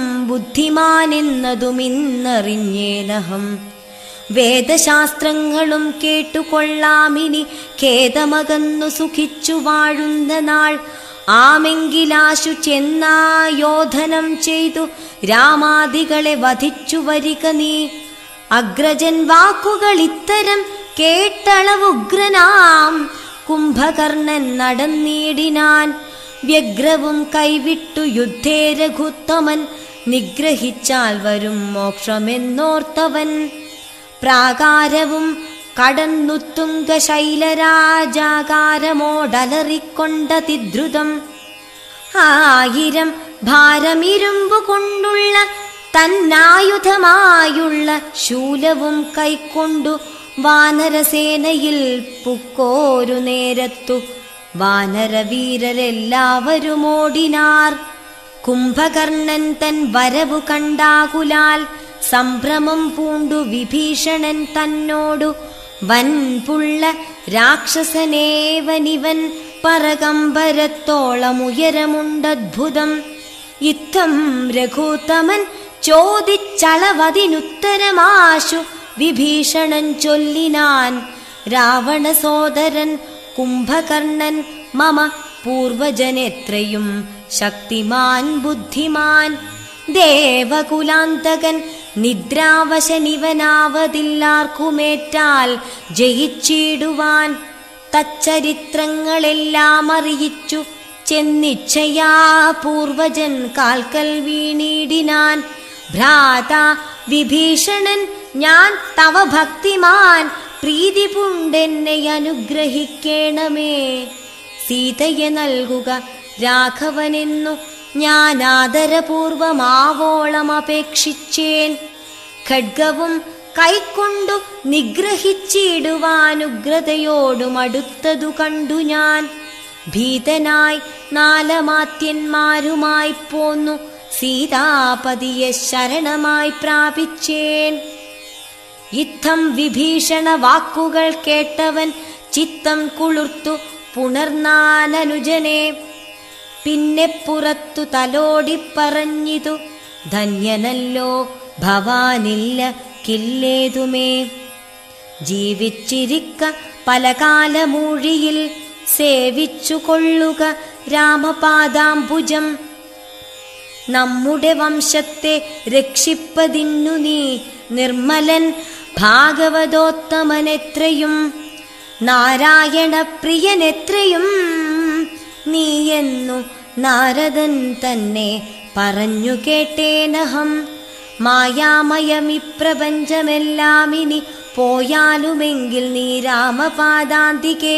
ബുദ്ധിമാനെന്നതുമിന്നറിഞ്ഞേനഹം വേദശാസ്ത്രങ്ങളും കേട്ടുകൊള്ളാമിനി ഖേദമകന്നു സുഖിച്ചു വാഴുന്ന നാൾ ആമെങ്കിലാശു ചെന്നായോധനം ചെയ്തു രാമാദികളെ വധിച്ചു വരിക നീ അഗ്രജൻ വാക്കുകൾ ഇത്തരം കേട്ടളവുഗ്രനാം കുംഭകർണൻ നടന്നിടിനാൻ വ്യഗ്രവും കൈവിട്ടു യുദ്ധേ രഘുത്തമൻ നിഗ്രഹിച്ചാൽ വരും മോക്ഷമെന്നോർത്തവൻ പ്രാകാരവും കടന്നുത്തുങ്ക ശൈലരാജാകാരമോടലറിക്കൊണ്ടതിദ്രുതം ആയിരം ഭാരമിരുമ്പു കൊണ്ടുള്ള തന്നായുധമായുള്ള ശൂലവും കൈക്കൊണ്ടു വാനരസേനയിൽ പുക്കോരു നേരത്തു വാനരവീരരെല്ലാവരും ഓടിനാർ കുംഭകർണൻ തൻ വരവു കണ്ടാകുലാൽ സംഭ്രമം പൂണ്ടു വിഭീഷണൻ തന്നോടു വൻപുള്ള രാക്ഷസനേവനിവൻ പറകമ്പരത്തോളമുയരമുണ്ടദ്ഭുതം ഇത്തം രഘുത്തമൻ ചോദിച്ചളവതിനുത്തരമാശു വിഭീഷണൻ ചൊല്ലിനാൻ രാവണ സോദരൻ കുംഭകർണൻ മമ പൂർവജനെത്രയും ശക്തിമാൻ ബുദ്ധിമാൻ ദേവകുലാന്തകൻ നിദ്രാവശനിവനാവതില്ലാർക്കുമേറ്റാൽ ജയിച്ചിടുവാൻ തച്ചരിത്രങ്ങളെല്ലാം അറിയിച്ചു ചെന്നിച്ഛയാ പൂർവജൻ കാൽക്കൽ വീണിടിനാൻ ഭ്രാത വിഭീഷണൻ ഞാൻ തവ ഭക്തിമാൻ പ്രീതി പുണ്ടെന്നെ അനുഗ്രഹിക്കേണമേ സീതയെ നൽകുക രാഘവനെന്നു ഞാൻ ആദരപൂർവമാവോളം അപേക്ഷിച്ചേൻ ഖഡ്ഗവും കൈക്കൊണ്ടു നിഗ്രഹിച്ചിടുവാനുഗ്രതയോടും അടുത്തതു കണ്ടു ഞാൻ ഭീതനായി നാലമാത്യന്മാരുമായി പോന്നു സീതാപതിയെ ശരണമായി പ്രാപിച്ചേൻ ഇത്തം വിഭീഷണ വാക്കുകൾ കേട്ടവൻ ചിത്തം കുളിർത്തു പുണർന്നാനനുജനെ പിന്നെ പുറത്തു തലോടിപ്പറഞ്ഞിതു ധന്യനല്ലോ ഭവാനില്ല കില്ലേതുമേ ജീവിച്ചിരിക്ക പല കാലമൂഴിയിൽ സേവിച്ചു കൊള്ളുക രാമപാദാംബുജം നമ്മുടെ വംശത്തെ രക്ഷിപ്പതിന്നു നീ നിർമ്മലൻ ഭാഗവതോത്തമനെത്രയും നാരായണ പ്രിയനെത്രയും നീയെന്നു നാരദൻ തന്നെ പറഞ്ഞു കേട്ടേനഹം മായാമയമി പ്രപഞ്ചമെല്ലാം ഇനി പോയാലുമെങ്കിൽ നീ രാമപാദാന്തികെ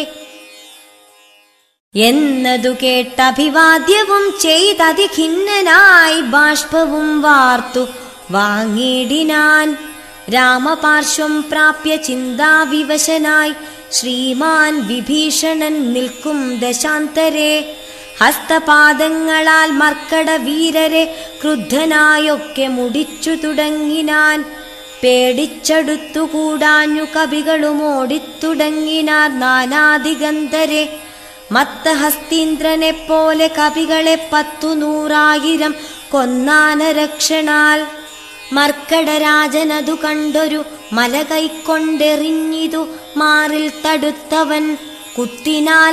എന്നതു കേട്ടഭിവാദ്യവും ചെയ്തതിഖിന്നനായി ബാഷ്പവും വാർത്തു വാങ്ങിയിടിനാൻ രാമപാർശ്വം പ്രാപ്യ ചിന്താവിവശനായി ശ്രീമാൻ വിഭീഷണൻ നിൽക്കും ദശാന്തരെ ഹസ്തപാദങ്ങളാൽ മർക്കട വീരരെ ക്രുദ്ധനായൊക്കെ മുടിച്ചു തുടങ്ങിനാൻ പേടിച്ചടുത്തുകൂടാഞ്ഞു കവികളും ഓടിത്തുടങ്ങിനാർ നാനാദിഗന്ധരെ മത്തഹസ്തീന്ദ്രനെ പോലെ കവികളെ പത്തു നൂറായിരം കൊന്നാനരക്ഷണാൽ മർക്കടരാജനതു കണ്ടൊരു മല കൈക്കൊണ്ടെറിഞ്ഞിതു മാറിൽ തടുത്തവൻ കുത്തിനാൽ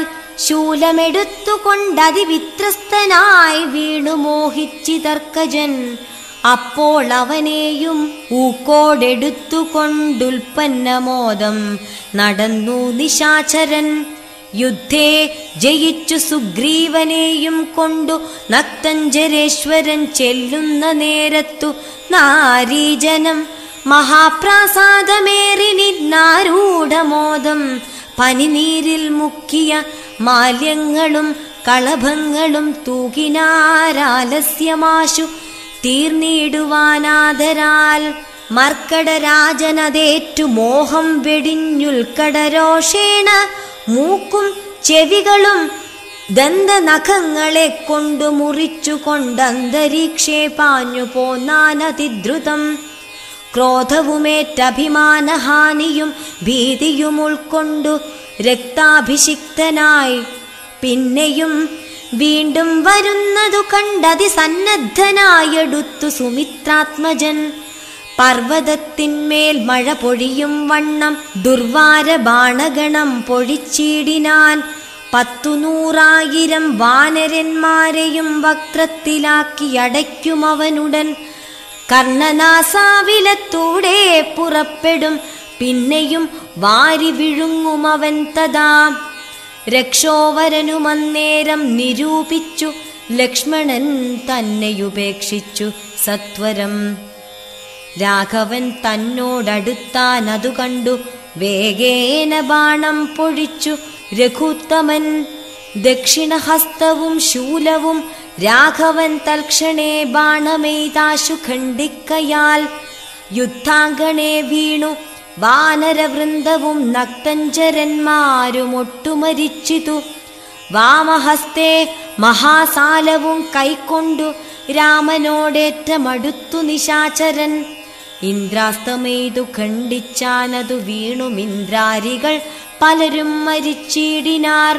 ശൂലമെടുത്തുകൊണ്ടതിവിത്രസ്തനായി വീണു മോഹിച്ചിതർക്കജൻ അപ്പോൾ അവനെയും ഊക്കോടെടുത്തുകൊണ്ടുൽപ്പന്നമോദം നടന്നു നിശാചരൻ യുദ്ധേ ജയിച്ചു സുഗ്രീവനെയും കൊണ്ടു നക്തഞ്ചരേശ്വരൻ ചെല്ലുന്ന നേരത്തു നാരീജനം മഹാപ്രാസാദമേറി നിന്നാരൂഢമോദം പനിനീരിൽ മുക്കിയ മാല്യങ്ങളും കളഭങ്ങളും തൂകിനാരാലസ്യമാശു തീർന്നിടുവാനാദരാൽ മർക്കടരാജനതേറ്റു മോഹം വെടിഞ്ഞുൽക്കടരോഷേണ മൂക്കും ചെവികളും ദന്തനഖങ്ങളെ കൊണ്ടു മുറിച്ചു കൊണ്ടന്തരീക്ഷേ പാഞ്ഞു പോന്നാനതിദ്രുതം ക്രോധവുമേറ്റഭിമാനഹാനിയും ഭീതിയും ഉൾക്കൊണ്ടു രക്താഭിഷിക്തനായി പിന്നെയും വീണ്ടും വരുന്നതു കണ്ടതി സന്നദ്ധനായെടുത്തു സുമിത്രാത്മജൻ പർവ്വതത്തിന്മേൽ മഴ പൊഴിയും വണ്ണം ദുർവാര ബാണഗണം പൊഴിച്ചിടിനാൻ പത്തു നൂറായിരം വാനരന്മാരെയും വക്രത്തിലാക്കി അടയ്ക്കുമവനുടൻ കർണനാസാവിലത്തൂടെ പുറപ്പെടും പിന്നെയും വാരി വിഴുങ്ങുമവൻ തഥാ രക്ഷോവരനുമന്നേരം നിരൂപിച്ചു ലക്ഷ്മണൻ തന്നെയുപേക്ഷിച്ചു സത്വരം രാഘവൻ തന്നോടടുത്താൻ അതു കണ്ടു വേഗേന ബാണം പൊഴിച്ചു രഘുത്തമൻ ദക്ഷിണഹസ്തവും ശൂലവും രാഘവൻ തൽക്ഷണേ ബാണമെയ്താശു ഖണ്ഡിക്കയാൽ യുദ്ധാംഗണേ വീണു വാനരവൃന്ദവും നക്തഞ്ചരന്മാരും ഒട്ടുമരിച്ചിതു വാമഹസ്തേ മഹാസാലവും കൈക്കൊണ്ടു രാമനോടേറ്റമടുത്തു നിശാചരൻ ഇന്ദ്രാസ്തമെയ്തു ഖണ്ഡിച്ചാനതു വീണുമിന്ദ്രാരികൾ പലരും മരിച്ചിടിനാർ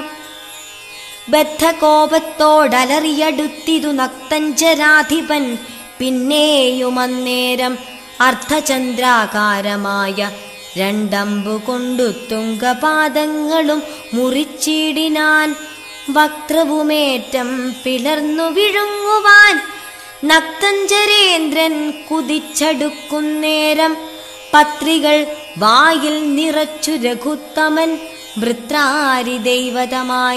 ബദ്ധകോപത്തോടലറിയടുത്തിതു നക്തഞ്ചരാധിപൻ പിന്നെയുമന്നേരം അർദ്ധചന്ദ്രാകാരമായ രണ്ടമ്പു കൊണ്ടു തുങ്കപാദങ്ങളും മുറിച്ചിടിനാൻ വക്രവുമേറ്റം പിളർന്നു വിഴുങ്ങുവാൻ നക്തഞ്ചരേന്ദ്രൻ കുതിച്ചടുക്കുന്നേരം പത്രികൾ വായിൽ നിറച്ചു രഘുത്തമൻ വൃത്രാരി ദൈവതമായി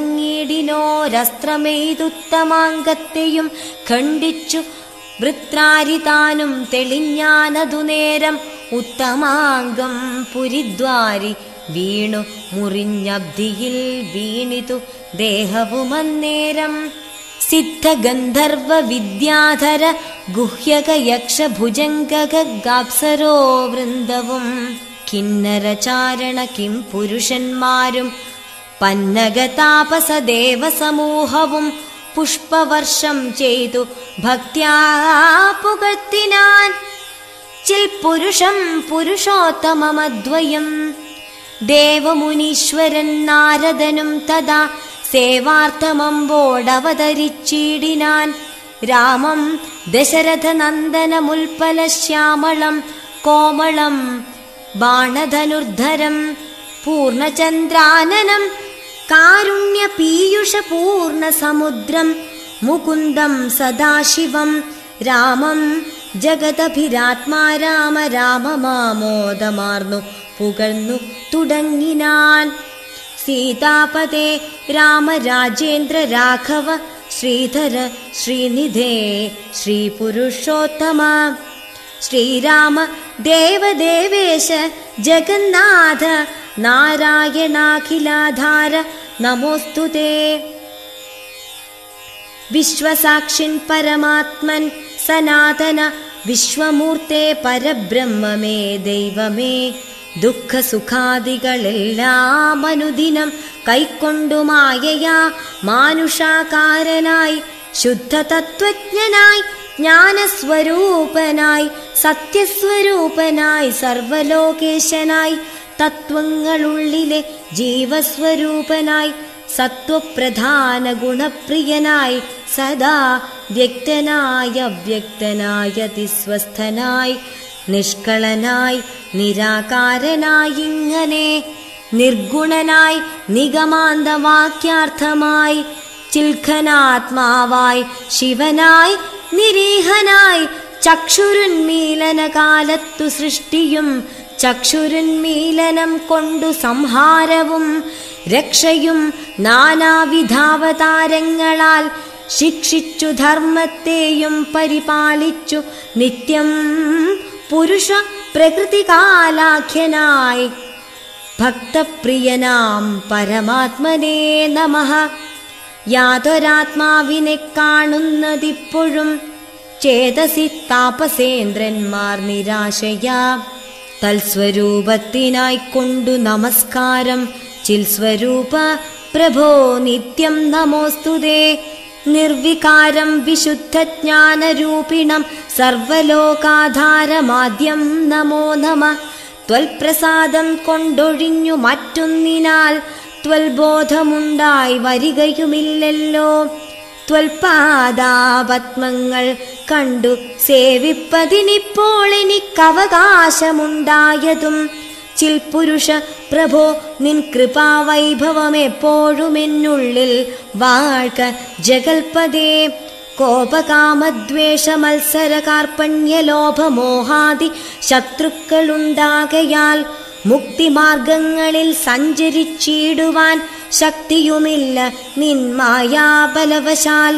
വിളങ്ങിയിടിനോരസ്ത്രമെയ്തുത്തമാങ്കത്തെയും ഖണ്ഡിച്ചു വൃത്രാരി താനും തെളിഞ്ഞാനതു നേരം ഉത്തമാംഗം പുരിദ്വാരി വീണു മുറിഞ്ഞബ്ധിയിൽ വീണിതു ദേഹവുമന്നേരം സിദ്ധഗന്ധർവ വിദ്യാധര ഗുഹ്യക യക്ഷ ഭുജംഗാപ്സരോ വൃന്ദവും കിന്നരചാരണ കിം പുരുഷന്മാരും പന്നഗതാപസ ദേവസമൂഹവും പുഷ്പവർഷം ചെയ്തു ഭക്ത്യാ പുകഴ്ത്തിനാൻ ചിൽ പുരുഷം പുരുഷോത്തമമദ്വയം ദേവമുനീശ്വരൻ നാരദനും തഥാ സേവാർത്ഥമമ്പോടവതരിച്ചിടിനാൻ രാമം ദശരഥ നന്ദനമുൽപ്പല ശ്യാമളം കോമളം ബാണധനുർധരം പൂർണചന്ദ്രാനനം കാരുണ്യ പീയുഷ പൂർണ്ണ സമുദ്രം മുകുന്ദം സദാശിവം രാമം ജഗദഭിരാത്മാ രാമ രാമമാമോദമാർന്നു പുകഴ്ന്നു തുടങ്ങിനാൻ സീതാപതേ രാമരാജേന്ദ്ര രാഘവ ശ്രീധര ശ്രീനിധേ ശ്രീപുരുഷോത്തമ ശ്രീരാമ ദേവദേവേശ ജഗന്നാഥ നാരായണാഖിലാധാര നമോസ്തു വിശ്വസാക്ഷിൻ പരമാത്മൻ സനാതന വിശ്വമൂർത്തെ പരബ്രഹ്മമേ ദൈവമേ ദുഃഖസുഖാദികളെല്ലാം അനുദിനം കൈക്കൊണ്ടു മായയാ മാനുഷാകാരനായി ശുദ്ധ തത്വജ്ഞനായി ജ്ഞാനസ്വരൂപനായി സത്യസ്വരൂപനായി സർവലോകേശനായി തത്വങ്ങളുള്ളിലെ ജീവസ്വരൂപനായി സത്വപ്രധാന ഗുണപ്രിയനായി സദാ വ്യക്തനായ അവ്യക്തനായ അതിസ്വസ്ഥനായി നിഷ്കളനായി നിരാകാരനായി ഇങ്ങനെ നിർഗുണനായി നിഗമാന്തവാക്യാർത്ഥമായി ചിൽഖനാത്മാവായി ശിവനായി നിരീഹനായി ചക്ഷുരുന്മീലന കാലത്തു സൃഷ്ടിയും ചക്ഷുരുന്മീലനം കൊണ്ടു സംഹാരവും രക്ഷയും നാനാവിധാവതാരങ്ങളാൽ ശിക്ഷിച്ചു ധർമ്മത്തെയും പരിപാലിച്ചു നിത്യം പുരുഷ പ്രകൃതികാലാഖ്യനായി ഭക്തപ്രിയനാം പരമാത്മനേ നമഃ യാതൊരാത്മാവിനെ കാണുന്നതിപ്പോഴും ചേതസി താപസേന്ദ്രന്മാർ നിരാശയാ തൽസ്വരൂപത്തിനായി കൊണ്ടു നമസ്കാരം ചിൽ സ്വരൂപ പ്രഭോ നിത്യം നമോസ്തുതേ നിർവികാരം വിശുദ്ധജ്ഞാനരൂപിണം സർവലോകാധാരമാദ്യം നമോ നമ ത്വൽപ്രസാദം കൊണ്ടൊഴിഞ്ഞു മറ്റൊന്നിനാൽ ത്വൽബോധമുണ്ടായി വരികയുമില്ലല്ലോ ത്വൽപാദാപത്മങ്ങൾ കണ്ടു സേവിപ്പതിനിപ്പോൾ എനിക്കവകാശമുണ്ടായതും ചിൽ പുരുഷ പ്രഭോ നിൻ കൃപാവൈഭവം എപ്പോഴും എന്നുള്ളിൽ വാഴ്ക ജഗൽപദേ കോപകാമദ്വേഷ മത്സര കാർപ്പണ്യലോഭമോഹാദി ശത്രുക്കളുണ്ടാകയാൽ മുക്തിമാർഗങ്ങളിൽ സഞ്ചരിച്ചിടുവാൻ ശക്തിയുമില്ല നിന്മായാബലവശാൽ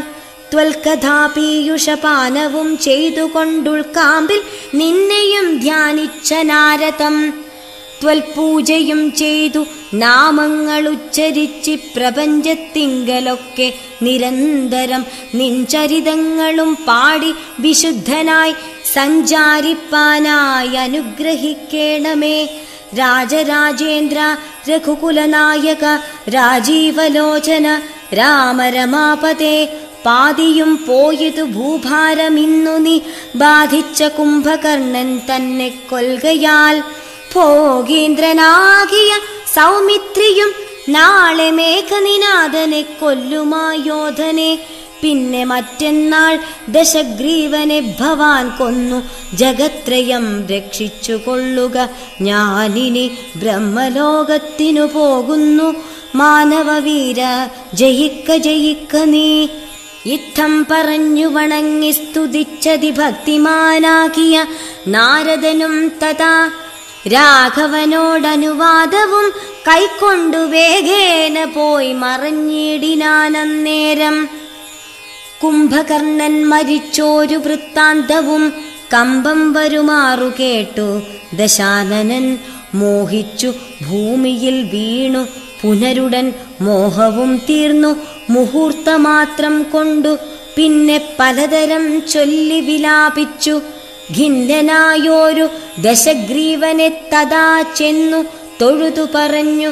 ത്വൽകഥാപീയുഷപാനവും ചെയ്തുകൊണ്ടുൾക്കാമ്പിൽ നിന്നെയും ധ്യാനിച്ച നാരദം ത്വൽപൂജയും ചെയ്തു നാമങ്ങൾ ഉച്ചരിച്ച് പ്രപഞ്ചത്തിങ്കലൊക്കെ നിരന്തരം നിൻചരിതങ്ങളും പാടി വിശുദ്ധനായി സഞ്ചാരിപ്പാനായി അനുഗ്രഹിക്കേണമേ രാജരാജേന്ദ്ര രഘുകുലനായക രാജീവലോചന രാമരമാപതേ പാതിയും പോയതു ഭൂഭാരമിന്നു നീ ബാധിച്ച കുംഭകർണൻ തന്നെ കൊൽകയാൽ ഭോഗീന്ദ്രനാകിയ സൗമിത്രിയും നാളെ മേഘനിനാഥനെ കൊല്ലുമായോധനെ പിന്നെ മറ്റന്നാൾ ദശഗ്രീവനെ ഭവാൻ കൊന്നു ജഗത്രയം രക്ഷിച്ചു കൊള്ളുക ഞാനിനി ബ്രഹ്മലോകത്തിനു പോകുന്നു മാനവവീര ജയിക്ക ജയിക്ക നീ യുദ്ധം പറഞ്ഞു വണങ്ങി സ്തുതിച്ചതി ഭക്തിമാനാകിയ നാരദനും തഥാ രാഘവനോടനുവാദവും കൈക്കൊണ്ടു വേഗേന പോയി മറഞ്ഞിടിനാനന്നേരം കുംഭകർണൻ മരിച്ചോരു വൃത്താന്തവും കമ്പം വരുമാറു കേട്ടു ദശാനനൻ മോഹിച്ചു ഭൂമിയിൽ വീണു പുനരുടൻ മോഹവും തീർന്നു മുഹൂർത്തമാത്രം കൊണ്ടു പിന്നെ പലതരം ചൊല്ലി വിലാപിച്ചു ഖിന്നനായോരു ദശഗ്രീവനെ തഥാ ചെന്നു തൊഴുതു പറഞ്ഞു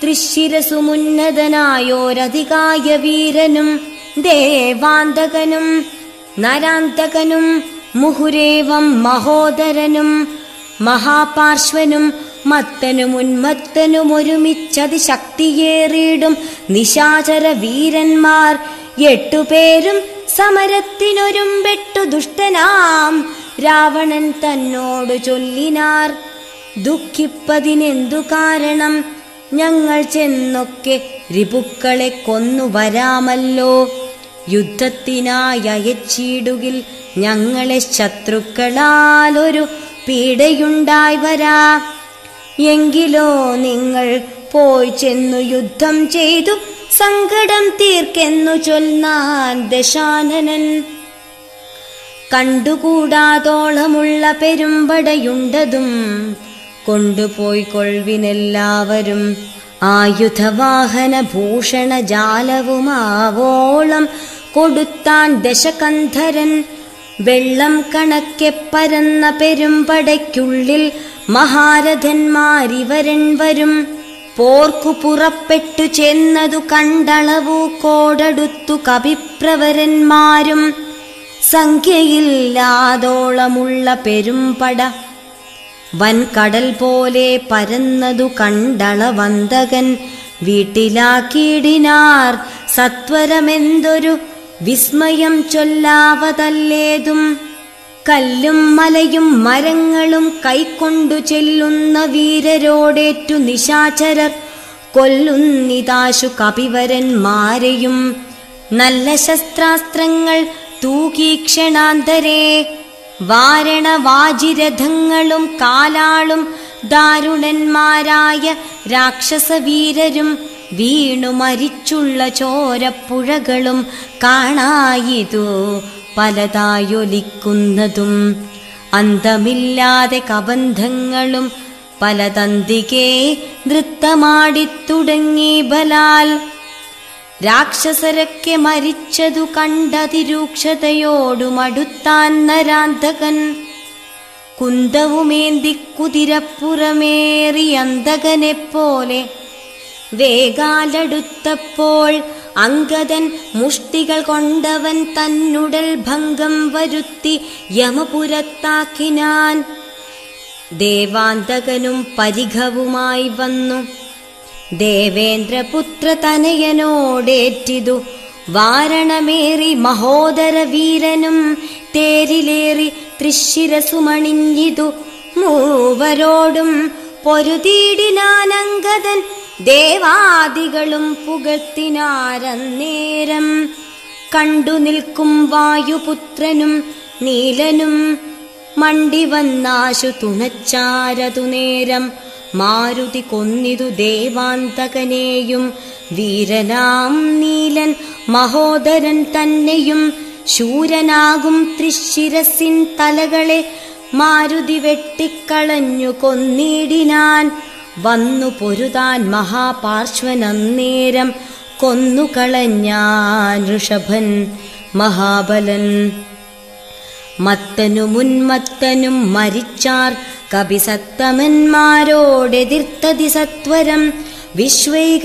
തൃശിരസുമുന്നതനായോരധികായ വീരനും ദേവാന്തകനും നരാന്തകനും മുഹുരേവം മഹോദരനും മഹാപാർശ്വനും മത്തനും ഉന്മത്തനും ഒരുമിച്ചതി ശക്തിയേറിയിടും നിശാചര വീരന്മാർ എട്ടുപേരും സമരത്തിനൊരുമ്പെട്ടു ദുഷ്ടനാം രാവണൻ തന്നോട് ചൊല്ലിനാർ ദുഃഖിപ്പതിനെന്തു കാരണം ഞങ്ങൾ ചെന്നൊക്കെ റിപുക്കളെ കൊന്നു വരാമല്ലോ യുദ്ധത്തിനായി അയച്ചിടുകിൽ ഞങ്ങളെ ശത്രുക്കളാൽ ഒരു പീഡയുണ്ടായി വരാ എങ്കിലോ നിങ്ങൾ പോയി ചെന്നു യുദ്ധം ചെയ്തു സങ്കടം തീർക്കെന്നു ചൊല്ലാൻ ദശാനനൻ കണ്ടുകൂടാതോളമുള്ള പെരുമ്പടയുണ്ടതും കൊണ്ടുപോയി കൊൾവിനെല്ലാവരും ആയുധവാഹന ഭൂഷണ ജാലവുമാവോളം കൊടുത്താൻ ദശകന്ധരൻ വെള്ളം കണക്കെ പരന്ന പെരുമ്പടയ്ക്കുള്ളിൽ മഹാരഥന്മാരിവരൻ വരും പോർക്കു പുറപ്പെട്ടു ചെന്നതു കണ്ടളവു കോടടുത്തു കവിപ്രവരന്മാരും സംഖ്യയില്ലാതോളമുള്ള പെരുമ്പട വൻകടൽ പോലെ പരന്നതു കണ്ടളവന്തകൻ വീട്ടിലാക്കിയിടിനാർ സത്വരമെന്തൊരു വിസ്മയം ചൊല്ലാവതല്ലേതും കല്ലും മലയും മരങ്ങളും കൈക്കൊണ്ടു ചെല്ലുന്ന വീരരോടേറ്റു നിശാചരർ കൊല്ലുന്നിതാശു കപിവരന്മാരെയും നല്ല ശസ്ത്രാസ്ത്രങ്ങൾ തൂകീക്ഷണാന്തരേ വാരണവാജിരഥങ്ങളും കാലാളും ദാരുണന്മാരായ രാക്ഷസവീരരും വീണു മരിച്ചുള്ള ചോരപ്പുഴകളും കാണായിതു പലതായൊലിക്കുന്നതും അന്തമില്ലാതെ കബന്ധങ്ങളും പലതന്തികെ നൃത്തമാടിത്തുടങ്ങി ബലാൽ രാക്ഷസരൊക്കെ മരിച്ചതു കണ്ടതിരൂക്ഷതയോടുമടുത്താൻ നരാന്തകൻ കുന്തവുമേന്തി കുതിരപ്പുറമേറി അന്തകനെപ്പോലെ വേഗാലടുത്തപ്പോൾ അങ്കദൻ മുഷ്ടികൾ കൊണ്ടവൻ തന്നുടൽ ഭംഗം വരുത്തി യമപുരത്താക്കിനാൻ ദേവാന്തകനും പരിഘവുമായി വന്നു ദേവേന്ദ്രപുത്ര തനയനോടേറ്റിതു വാരണമേറി മഹോദര വീരനും തേരിലേറി തൃശിരസുമണിഞ്ഞിതു മൂവരോടും പൊരുതീടിനാനങ്കതൻ ദേവാദികളും പുകഴ്ത്തിനാരന്നേരം കണ്ടു നിൽക്കും വായുപുത്രനും നീലനും മണ്ടി വന്നാശു തുണച്ചാരതു നേരം മാരുതി കൊന്നിതു ദേവാന്തകനെയും വീരനാം നീലൻ മഹോദരൻ തന്നെയും ശൂരനാകും തൃശിരസിൻ തലകളെ മാരുതി വെട്ടിക്കളഞ്ഞു കൊന്നിടിനാൻ വന്നു പൊരുതാൻ മഹാപാർശ്വനന്നേരം കൊന്നുകളഞ്ഞാൻ ഋഷഭൻ മഹാബലൻ മത്തനു മുൻമത്തനും മരിച്ചാർ കപിസത്തമന്മാരോടെതിർത്തതി സത്വരം വിശ്വൈക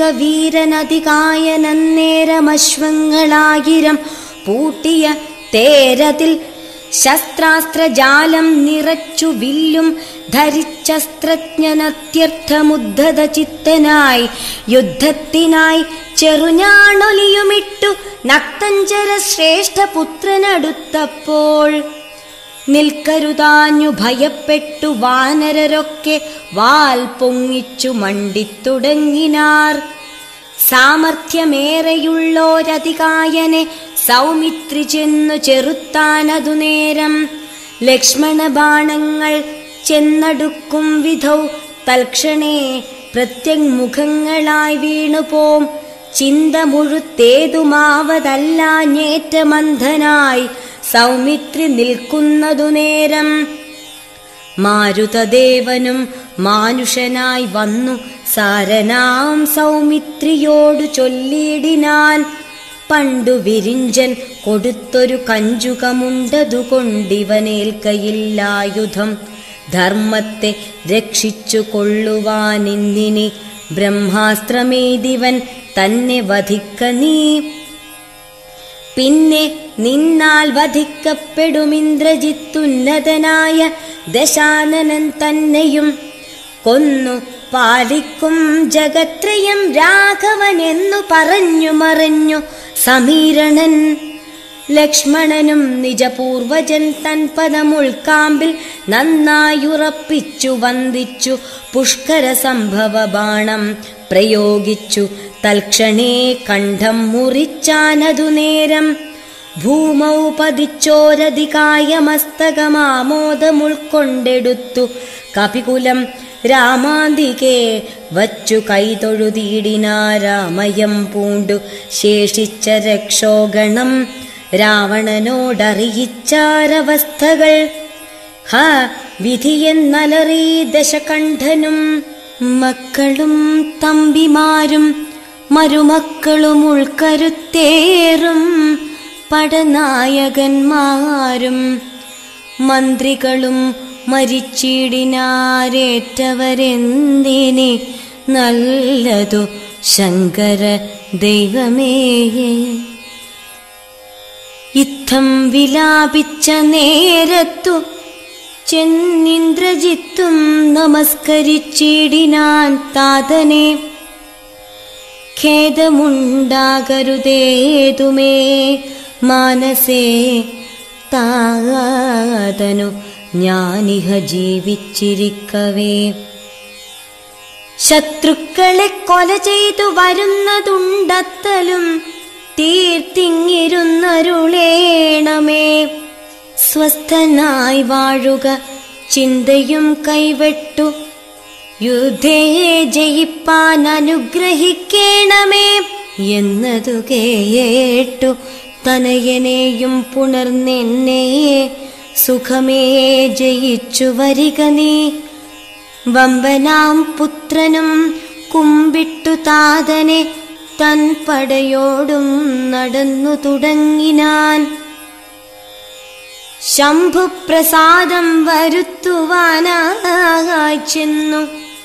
വീരനതികായനന്നേരമശ്വങ്ങളായിരം പൂട്ടിയ തേരതിൽ ശസ്ത്രാസ്ത്രജാലം നിറച്ചു വില്ലും ധരിച്ചസ്ത്രജ്ഞനത്യർത്ഥമുദ്ധത ചിത്തനായി യുദ്ധത്തിനായി ചെറുഞാണൊലിയുമിട്ടു നക്തഞ്ചര ശ്രേഷ്ഠ പുത്രനടുത്തപ്പോൾ നിൽക്കരുതാഞ്ഞു ഭയപ്പെട്ടു വാനരരൊക്കെ വാൽ പൊങ്ങിച്ചു മണ്ടിത്തുടങ്ങിനാർ സാമർഥ്യമേറെയുള്ളോരതികായനെ സൗമിത്രി ചെന്നു ചെറുത്താനതു നേരം ലക്ഷ്മണ ബാണങ്ങൾ ചെന്നടുക്കും വിധൗ തൽക്ഷണേ പ്രത്യങ്മുഖങ്ങളായി വീണുപോം ചിന്ത മുഴുത്തേതുമാവതല്ലാഞ്ഞേറ്റമന്ധനായി സൗമിത്രി നിൽക്കുന്നതു നേരം മാരുതദേവനും മാനുഷനായി വന്നു സാരനാം സൗമിത്രിയോടു ചൊല്ലിയിടിനാൻ പണ്ടു വിരിഞ്ചൻ കൊടുത്തൊരു കഞ്ചുകമുണ്ടതുകൊണ്ടിവനേൽക്കയില്ലായുധം ധർമ്മത്തെ രക്ഷിച്ചു കൊള്ളുവാനിന്നിനി ബ്രഹ്മാസ്ത്രമേതിവൻ തന്നെ വധിക്ക നീ പിന്നെ നിന്നാൽ വധിക്കപ്പെടുമിന്ദ്രജിത്തുന്നതനായ ദശാനനൻ തന്നെയും കൊന്നു പാലിക്കും ജഗത്രയം രാഘവൻ എന്നു പറഞ്ഞു മറഞ്ഞു സമീരണൻ ലക്ഷ്മണനും നിജപൂർവജൻ തൻ പദമുൾക്കാമ്പിൽ നന്നായുറപ്പിച്ചു വന്ദിച്ചു പുഷ്കര സംഭവ ബാണം പ്രയോഗിച്ചു തൽക്ഷണേ കണ്ഠം മുറിച്ചാനതു നേരം ഭൂമൗ പതിച്ചോരധികായ മസ്തകമാമോദമുൾക്കൊണ്ടെടുത്തു കപികുലം രാമാന്തികെ വച്ചു കൈതൊഴുതീടിനാരാമയം പൂണ്ടു ശേഷിച്ച രക്ഷോഗണം രാവണനോടറിയിച്ചാരവസ്ഥകൾ ഹ വിധിയെന്നലറി ദശകണ്ഠനും മക്കളും തമ്പിമാരും മരുമക്കളും ഉൾക്കരുത്തേറും പടനായകന്മാരും മന്ത്രികളും മരിച്ചിടിനാരേറ്റവരെന്തിനെ നല്ലതു ശങ്കര ദൈവമേ ഇത്തം വിലാപിച്ച നേരത്തു ചെന്നിന്ദ്രജിത്തും നമസ്കരിച്ചിടിനാൻ താതനെ ഖേദമുണ്ടാകരുതേതുമേ മാനസേ താതനു ഞാനിഹ ജീവിച്ചിരിക്കവേ ശത്രുക്കളെ കൊല ചെയ്തു വരുന്നതുണ്ടത്തലും തീർത്തിങ്ങിരുന്നരുളേണമേ സ്വസ്ഥനായി വാഴുക ചിന്തയും കൈവെട്ടു യുദ്ധേ ജയിപ്പാൻ അനുഗ്രഹിക്കേണമേ എന്നതു കേട്ടു തനയനെയും പുണർന്നെന്നെ സുഖമേ ജയിച്ചു വരിക നീ വമ്പനാം പുത്രനും കുമ്പിട്ടു താതനെ തൻ പടയോടും നടന്നു തുടങ്ങിനാൻ ശംഭുപ്രസാദം വരുത്തുവാനായി ചെന്നു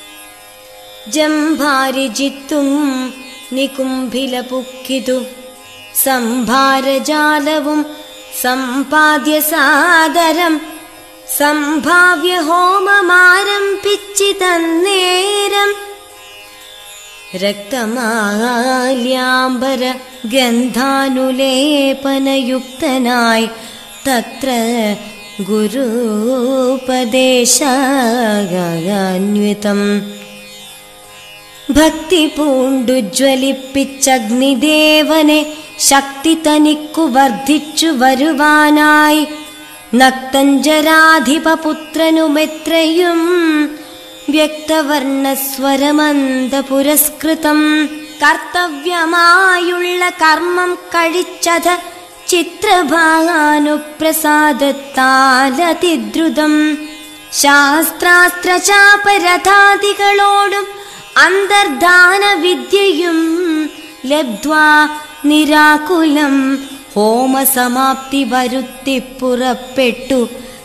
ജംഭാരിജിത്തും നികുംഭില പുക്കിതു സംഭാരജാലവും സമ്പാദ്യ സാദരം സംഭാവ്യ ഹോമമാരംഭിച്ചി തന്നേരം രക്തമാല്യാംബര ഗന്ധാനുലേപനയുക്തനായി തത്ര ഗുരുപദേശാന്വിതം ഭക്തി പൂണ്ടു ജ്വലിപ്പിച്ചഗ്നിദേവനെ ശക്തി തനിക്കു വർദ്ധിച്ചു വരുവാനായി നക്തഞ്ചരാധിപപുത്രനുമെത്രയും വ്യക്തവർണ്ണസ്വരമന്ത പുരസ്കൃതം കർത്തവ്യമായുള്ള കർമ്മം കഴിച്ചത് ചിത്രഭാനുപ്രസാദത്താലതിദ്രുതം ശാസ്ത്രാസ്ത്രചാപരഥാദികളോടും അന്തർധാന വിദ്യയും ലബ്ധ്വാ നിരാകുലം ഹോമസമാപ്തി വരുത്തി പുറപ്പെട്ടു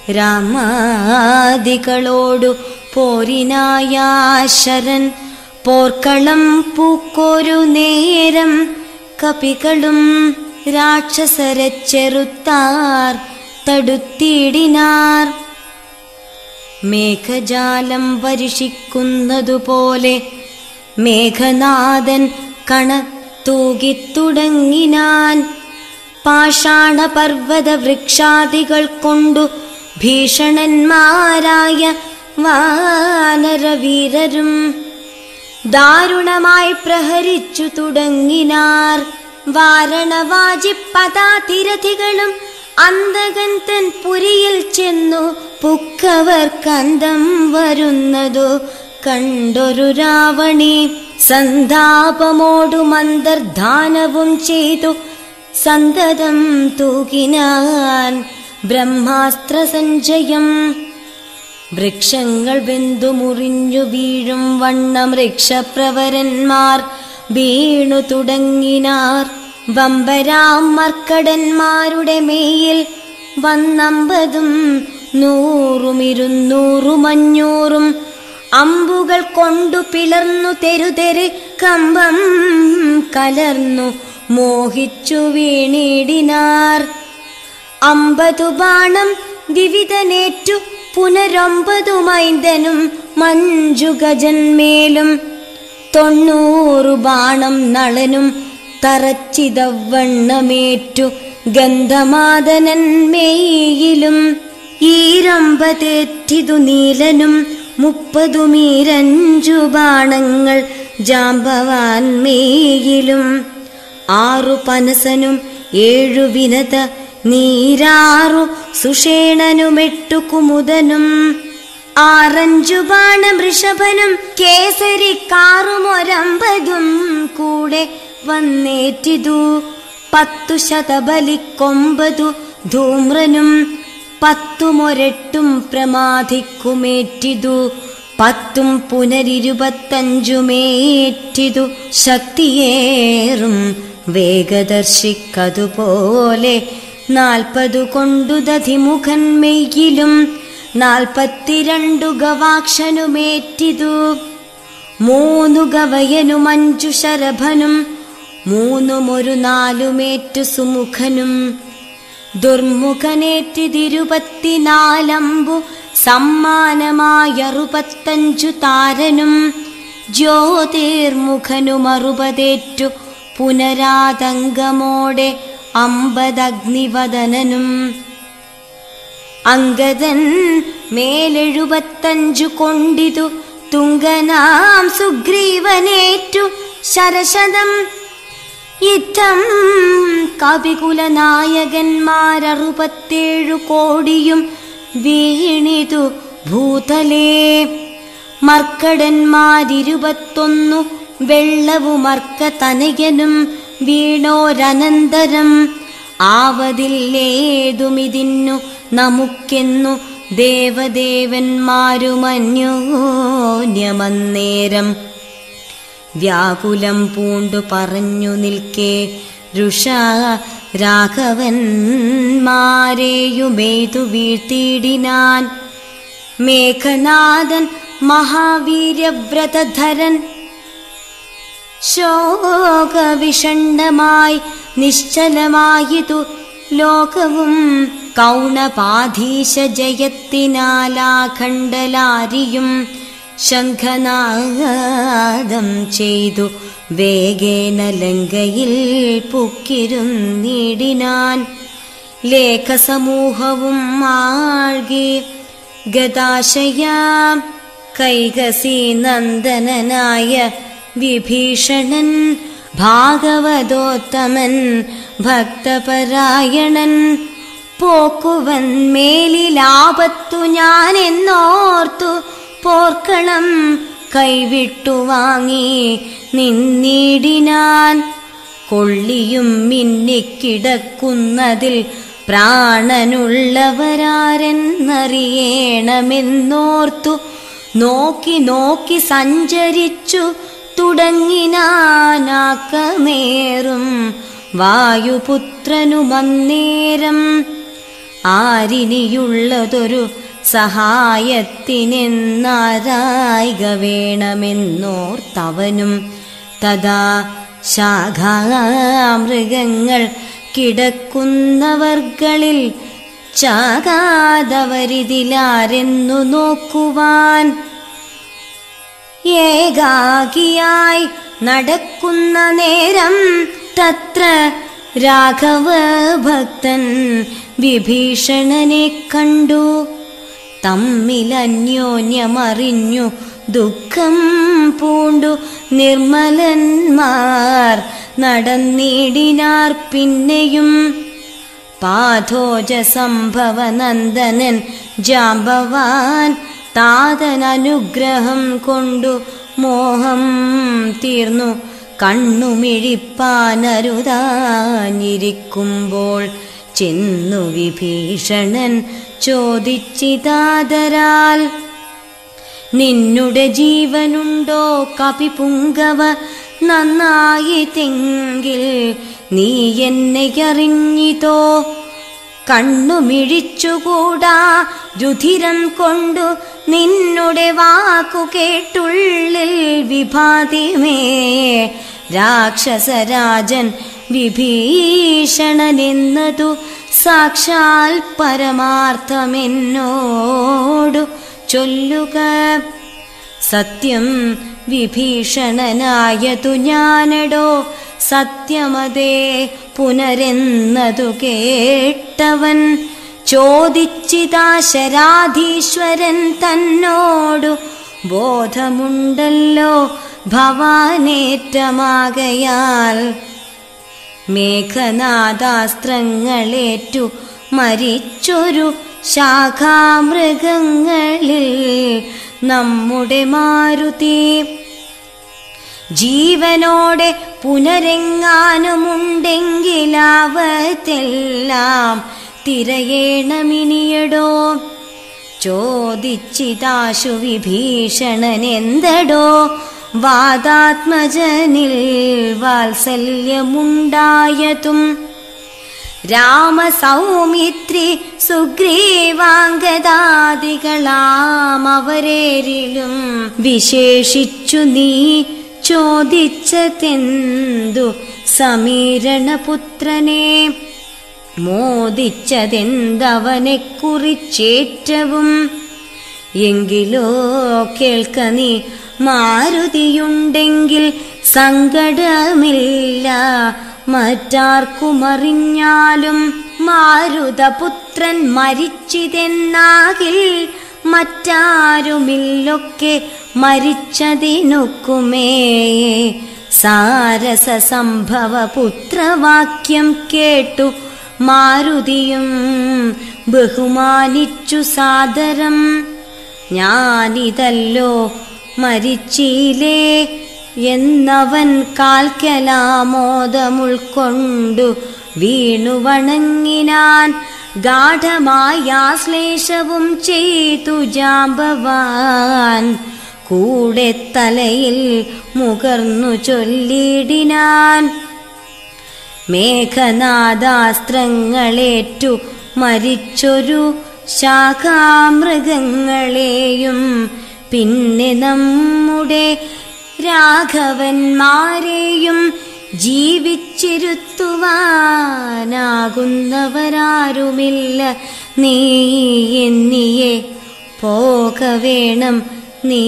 രാമാദികളോടു പോരിനായാശരൻ പോർക്കളം പൂക്കോരു നേരം കപികളും രാക്ഷസരെ ചെറുത്താർ തടുത്തിടിനാർ മേഘജാലം വരിഷിക്കുന്നതുപോലെ മേഘനാഥൻ കണത്തൂകിത്തുടങ്ങിനാൻ പാഷാണപർവ്വത വൃക്ഷാദികൾ കൊണ്ടു ഭീഷണന്മാരായ വാനരവീരരും ദാരുണമായി പ്രഹരിച്ചു തുടങ്ങിനാർ വാരണവാജി പദാതിരഥികളും അന്തകൻ തൻ പുരിയിൽ ചെന്നു പുക്കവർക്കന്തം വരുന്നതു കണ്ടൊരു രാവണി സന്താപമോടു മന്ദർദാനവും ചെയ്തു സന്തതം തൂകിനാൻ ബ്രഹ്മാസ്ത്ര സഞ്ചയം വൃക്ഷങ്ങൾ ബന്ധു മുറിഞ്ഞു വീഴും വണ്ണം വൃക്ഷപ്രവരന്മാർ വീണു തുടങ്ങിനാർ വമ്പരാം മർക്കടന്മാരുടെ മേയിൽ വന്നമ്പതും നൂറും ഇരുന്നൂറും അഞ്ഞൂറും അമ്പുകൾ കൊണ്ടു പിളർന്നു തെരുതെരു കമ്പം കലർന്നു മോഹിച്ചു വീണിടിനാർ അമ്പതു ബാണം വിവിധനേറ്റു പുനരൊമ്പതു മൈന്ദനും മഞ്ജുഗജന്മേലും തൊണ്ണൂറു ബാണം നളനും തറച്ചിതവണ്ണമേറ്റു ഗന്ധമാദനന്മേയിലും ഈരമ്പതേറ്റിതു നീലനും മുപ്പതു മീരഞ്ചു ബാണങ്ങൾ ജാമ്പവാൻമേയിലും ആറു പനസനും ഏഴു വിനത നീരാറു സുഷേണനുമെട്ടു കുമുദനും ആറഞ്ചു ബാണം ഋഷഭനും കേസരി കാറുമൊരമ്പതും കൂടെ വന്നേറ്റിതു പത്തു ശതബലിക്കൊമ്പതു ധൂമ്രനും പത്തുമൊരെട്ടും പ്രമാധിക്കുമേറ്റിതു പത്തും പുനരിരുപത്തഞ്ചുമേറ്റിതു ശക്തിയേറും വേഗദർശിക്കതുപോലെ നാൽപ്പതു കൊണ്ടു ദധിമുഖൻ മെയ്യിലും നാൽപ്പത്തിരണ്ടു ഗവാക്ഷനുമേറ്റിതു മൂന്നു ഗവയനും അഞ്ചു ശരഭനും മൂന്നുമൊരു നാലുമേറ്റു സുമുഖനും ദുർമുഖനേറ്റിതിരുപത്തിനാലമ്പു സമ്മാനമായറുപത്തഞ്ചു താരനും ജ്യോതിർമുഖനുമറുപതേറ്റു പുനരാതങ്കമോടെ അമ്പതഗ്നിവദനനും അങ്കദൻ മേലെഴുപത്തഞ്ചു കൊണ്ടിതു തുങ്കനാം സുഗ്രീവനേറ്റു ശരശതം യുദ്ധം കവികുലനായകന്മാരറുപത്തേഴു കോടിയും വീണിതു ഭൂതലേ മർക്കടന്മാരിരുപത്തൊന്നു വെള്ളവുമർക്ക തനയനും വീണോരനന്തരം ആവതില്ലേതുമിതിന്നു നമുക്കെന്നു ദേവദേവന്മാരുമന്യോന്യമന്നേരം വ്യാകുലം പൂണ്ടു പറഞ്ഞു നിൽക്കേ രുഷ രാഘവന്മാരെയുമേതു വീഴ്ത്തിയിടിനാൻ മേഘനാഥൻ മഹാവീര്യവ്രതധരൻ ശോകവിഷണ്ണമായി നിശ്ചലമായിതു ലോകവും കൗണപാധീശ ജയത്തിനാലാഖണ്ഡലാരിയും ശംഖനാദം ചെയ്തു വേഗേന ലങ്കയിൽ പുക്കിരുന്നിടിനാൻ ലേഖസമൂഹവും ആഴ്കി ഗതാശയാം കൈകസി നന്ദനനായ വിഭീഷണൻ ഭാഗവതോത്തമൻ ഭക്തപരായണൻ പോക്കുവൻ മേലിലാപത്തു ഞാൻ എന്നോർത്തു പോർക്കളം കൈവിട്ടു വാങ്ങി നിന്നിടിനാൻ കൊള്ളിയും മിന്നിക്കിടക്കുന്നതിൽ പ്രാണനുള്ളവരാരെന്നറിയണമെന്നോർത്തു നോക്കി നോക്കി സഞ്ചരിച്ചു തുടങ്ങിനാനാക്കമേറും വായുപുത്രനുമന്നേരം ആരിനിയുള്ളതൊരു സഹായത്തിനെന്നാരായിക വേണമെന്നോർത്തവനും തഥാ ശാഖാമൃഗങ്ങൾ കിടക്കുന്നവർകളിൽ ചാകാതവരിതിലാരെന്നു നോക്കുവാൻ ഏകാകിയായി നടക്കുന്ന നേരം തത്ര രാഘവ ഭക്തൻ വിഭീഷണനെ കണ്ടു തമ്മിലന്യോന്യമറിഞ്ഞു ദുഃഖം പൂണ്ടു നിർമ്മലന്മാർ നടന്നിടിനാർ പിന്നെയും പാഥോജ സംഭവ നന്ദനൻ ജാമ്പവാൻ താതനനുഗ്രഹം കൊണ്ടു മോഹം തീർന്നു കണ്ണുമിഴിപ്പാനരുതാഞ്ഞിരിക്കുമ്പോൾ ചെന്നു വിഭീഷണൻ ചോദിച്ചിതാതരാൽ നിന്നുടെ ജീവനുണ്ടോ കപിപുങ്കവ നന്നായി തെങ്കിൽ നീ എന്നെ അറിഞ്ഞിതോ കണ്ണുമിഴിച്ചുകൂടാ രുധിരം കൊണ്ടു നിന്നുടെ വാക്കു കേട്ടുള്ളിൽ വിഭാതിമേ രാക്ഷസരാജൻ വിഭീഷണനെന്നതു സാക്ഷാൽ പരമാർത്ഥമെന്നോടു ചൊല്ലുക സത്യം വിഭീഷണനായതു ഞാനടോ സത്യമതേ പുനരെന്നതു കേട്ടവൻ ചോദിച്ചിതാശരാധീശ്വരൻ തന്നോടു ബോധമുണ്ടല്ലോ ഭവാനേറ്റമാകയാൽ മേഘനാദാസ്ത്രങ്ങളേറ്റു മരിച്ചൊരു ശാഖാമൃഗങ്ങളിൽ നമ്മുടെ മാരുതി ജീവനോടെ പുനരെങ്ങാനുമുണ്ടെങ്കിലാവത്തെല്ലാം തിരയേണമിനിയടോ ചോദിച്ചിതാശു വിഭീഷണൻ എന്തടോ വാദാത്മജനിൽ വാത്സല്യമുണ്ടായതും രാമസൗമിത്രി സുഗ്രീവാംഗദാദികളാം അവരേരിലും വിശേഷിച്ചു നീ ചോദിച്ചതെന്തു സമീരണപുത്രനെ മോദിച്ചതെന്തവനെ കുറിച്ചേറ്റവും എങ്കിലോ കേൾക്ക നീ മാരുതിയുണ്ടെങ്കിൽ സങ്കടമില്ല മറ്റാർക്കുമറിഞ്ഞാലും മാരുതപുത്രൻ മരിച്ചിതെന്നാകിൽ മറ്റാരുമില്ലൊക്കെ മരിച്ചതിനൊക്കുമേ സാരസ സംഭവ പുത്രവാക്യം കേട്ടു മാരുതിയും ബഹുമാനിച്ചു സാദരം ഞാനിതല്ലോ മരിച്ചിലേ എന്നവൻ കാൽക്കലാമോദമുൾക്കൊണ്ടു വീണു വണങ്ങിനാൻ ഗാഠമായാശ്ലേഷവും ചെയ്തു ജാമ്പവാൻ കൂടെ തലയിൽ മുകർന്നു ചൊല്ലിടിനാൻ മേഘനാദാസ്ത്രങ്ങളേറ്റു മരിച്ചൊരു ശാഖാമൃഗങ്ങളെയും പിന്നെ നമ്മുടെ രാഘവന്മാരെയും ജീവിച്ചിരുത്തുവാനാകുന്നവരാരുമില്ല നീ എന്നിയെ പോക വേണം നീ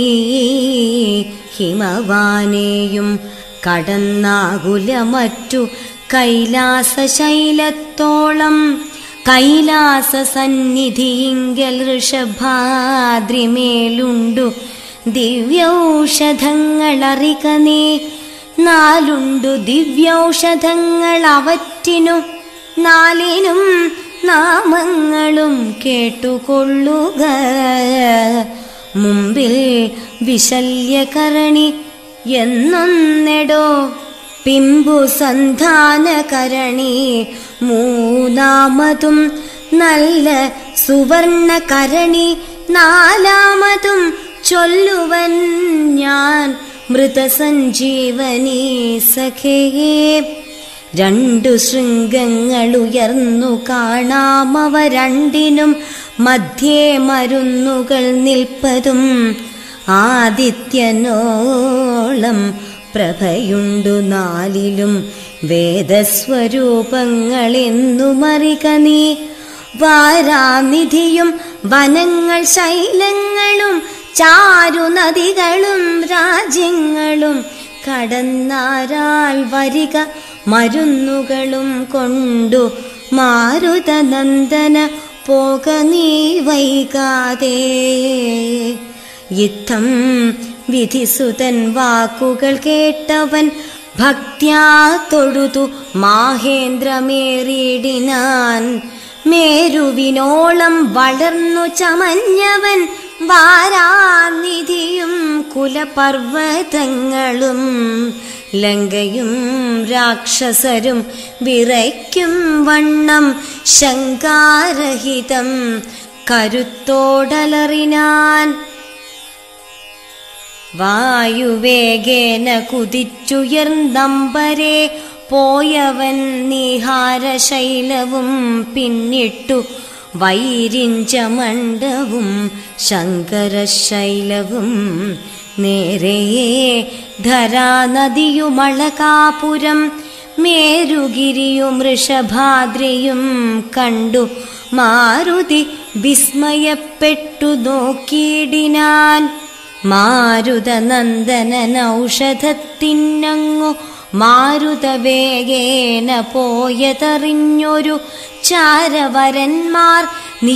ഹിമവാനെയും കടന്നാകുല മറ്റു കൈലാസശൈലത്തോളം കൈലാസ സന്നിധിയിങ്കൽ ഋഷഭാദ്രിമേലുണ്ടു ദിവ്യൗഷധങ്ങളറിക നീ നാലുണ്ടു ദിവ്യൗഷധങ്ങൾ അവറ്റിനു നാലിനും നാമങ്ങളും കേട്ടുകൊള്ളുക മുമ്പിൽ വിശല്യകരണി എന്നൊന്നെടോ പിമ്പു സന്ധാനകരണി മൂന്നാമതും നല്ല സുവർണകരണി നാലാമതും ചൊല്ലുവൻ ഞാൻ മൃതസഞ്ജീവനി സഖേ രണ്ടു ശൃംഗങ്ങൾ ഉയർന്നു കാണാമവ രണ്ടിനും മധ്യേ മരുന്നുകൾ നിൽപ്പതും ആദിത്യനോളം പ്രഭയുണ്ടു നാലിലും വേദസ്വരൂപങ്ങളെന്നുമറിക നീ വാരാനിധിയും വനങ്ങൾ ശൈലങ്ങളും ചാരുനദികളും രാജ്യങ്ങളും കടന്നാരാൽ വരിക മരുന്നുകളും കൊണ്ടു മാരുതനന്ദന പോക നീ വൈകാതെ യുദ്ധം വിധിസുതൻ വാക്കുകൾ കേട്ടവൻ ഭക്ത്യാ തൊഴുതു മാഹേന്ദ്രമേറിയിടിനാൻ മേരുവിനോളം വളർന്നു ചമഞ്ഞവൻ വാരാനിധിയും കുലപർവ്വതങ്ങളും ലങ്കയും രാക്ഷസരും വിറയ്ക്കും വണ്ണം ശങ്കാരഹിതം കരുത്തോടലറിനാൻ വായുവേഗേന കുതിച്ചുയർന്നമ്പരെ പോയവൻ നിഹാരശൈലവും പിന്നിട്ടു വൈരിഞ്ച മണ്ഡവും ശങ്കരശൈലവും നേരെ ധരാനദിയുമളകാപുരം മേരുഗിരിയും വൃഷഭാദ്രിയും കണ്ടു മാരുതി വിസ്മയപ്പെട്ടു നോക്കിയിടിനാൻ മാരുതനന്ദനൗഷധത്തിനങ്ങു മാരുതവേഗേന പോയതറിഞ്ഞൊരു ചാരവരന്മാർ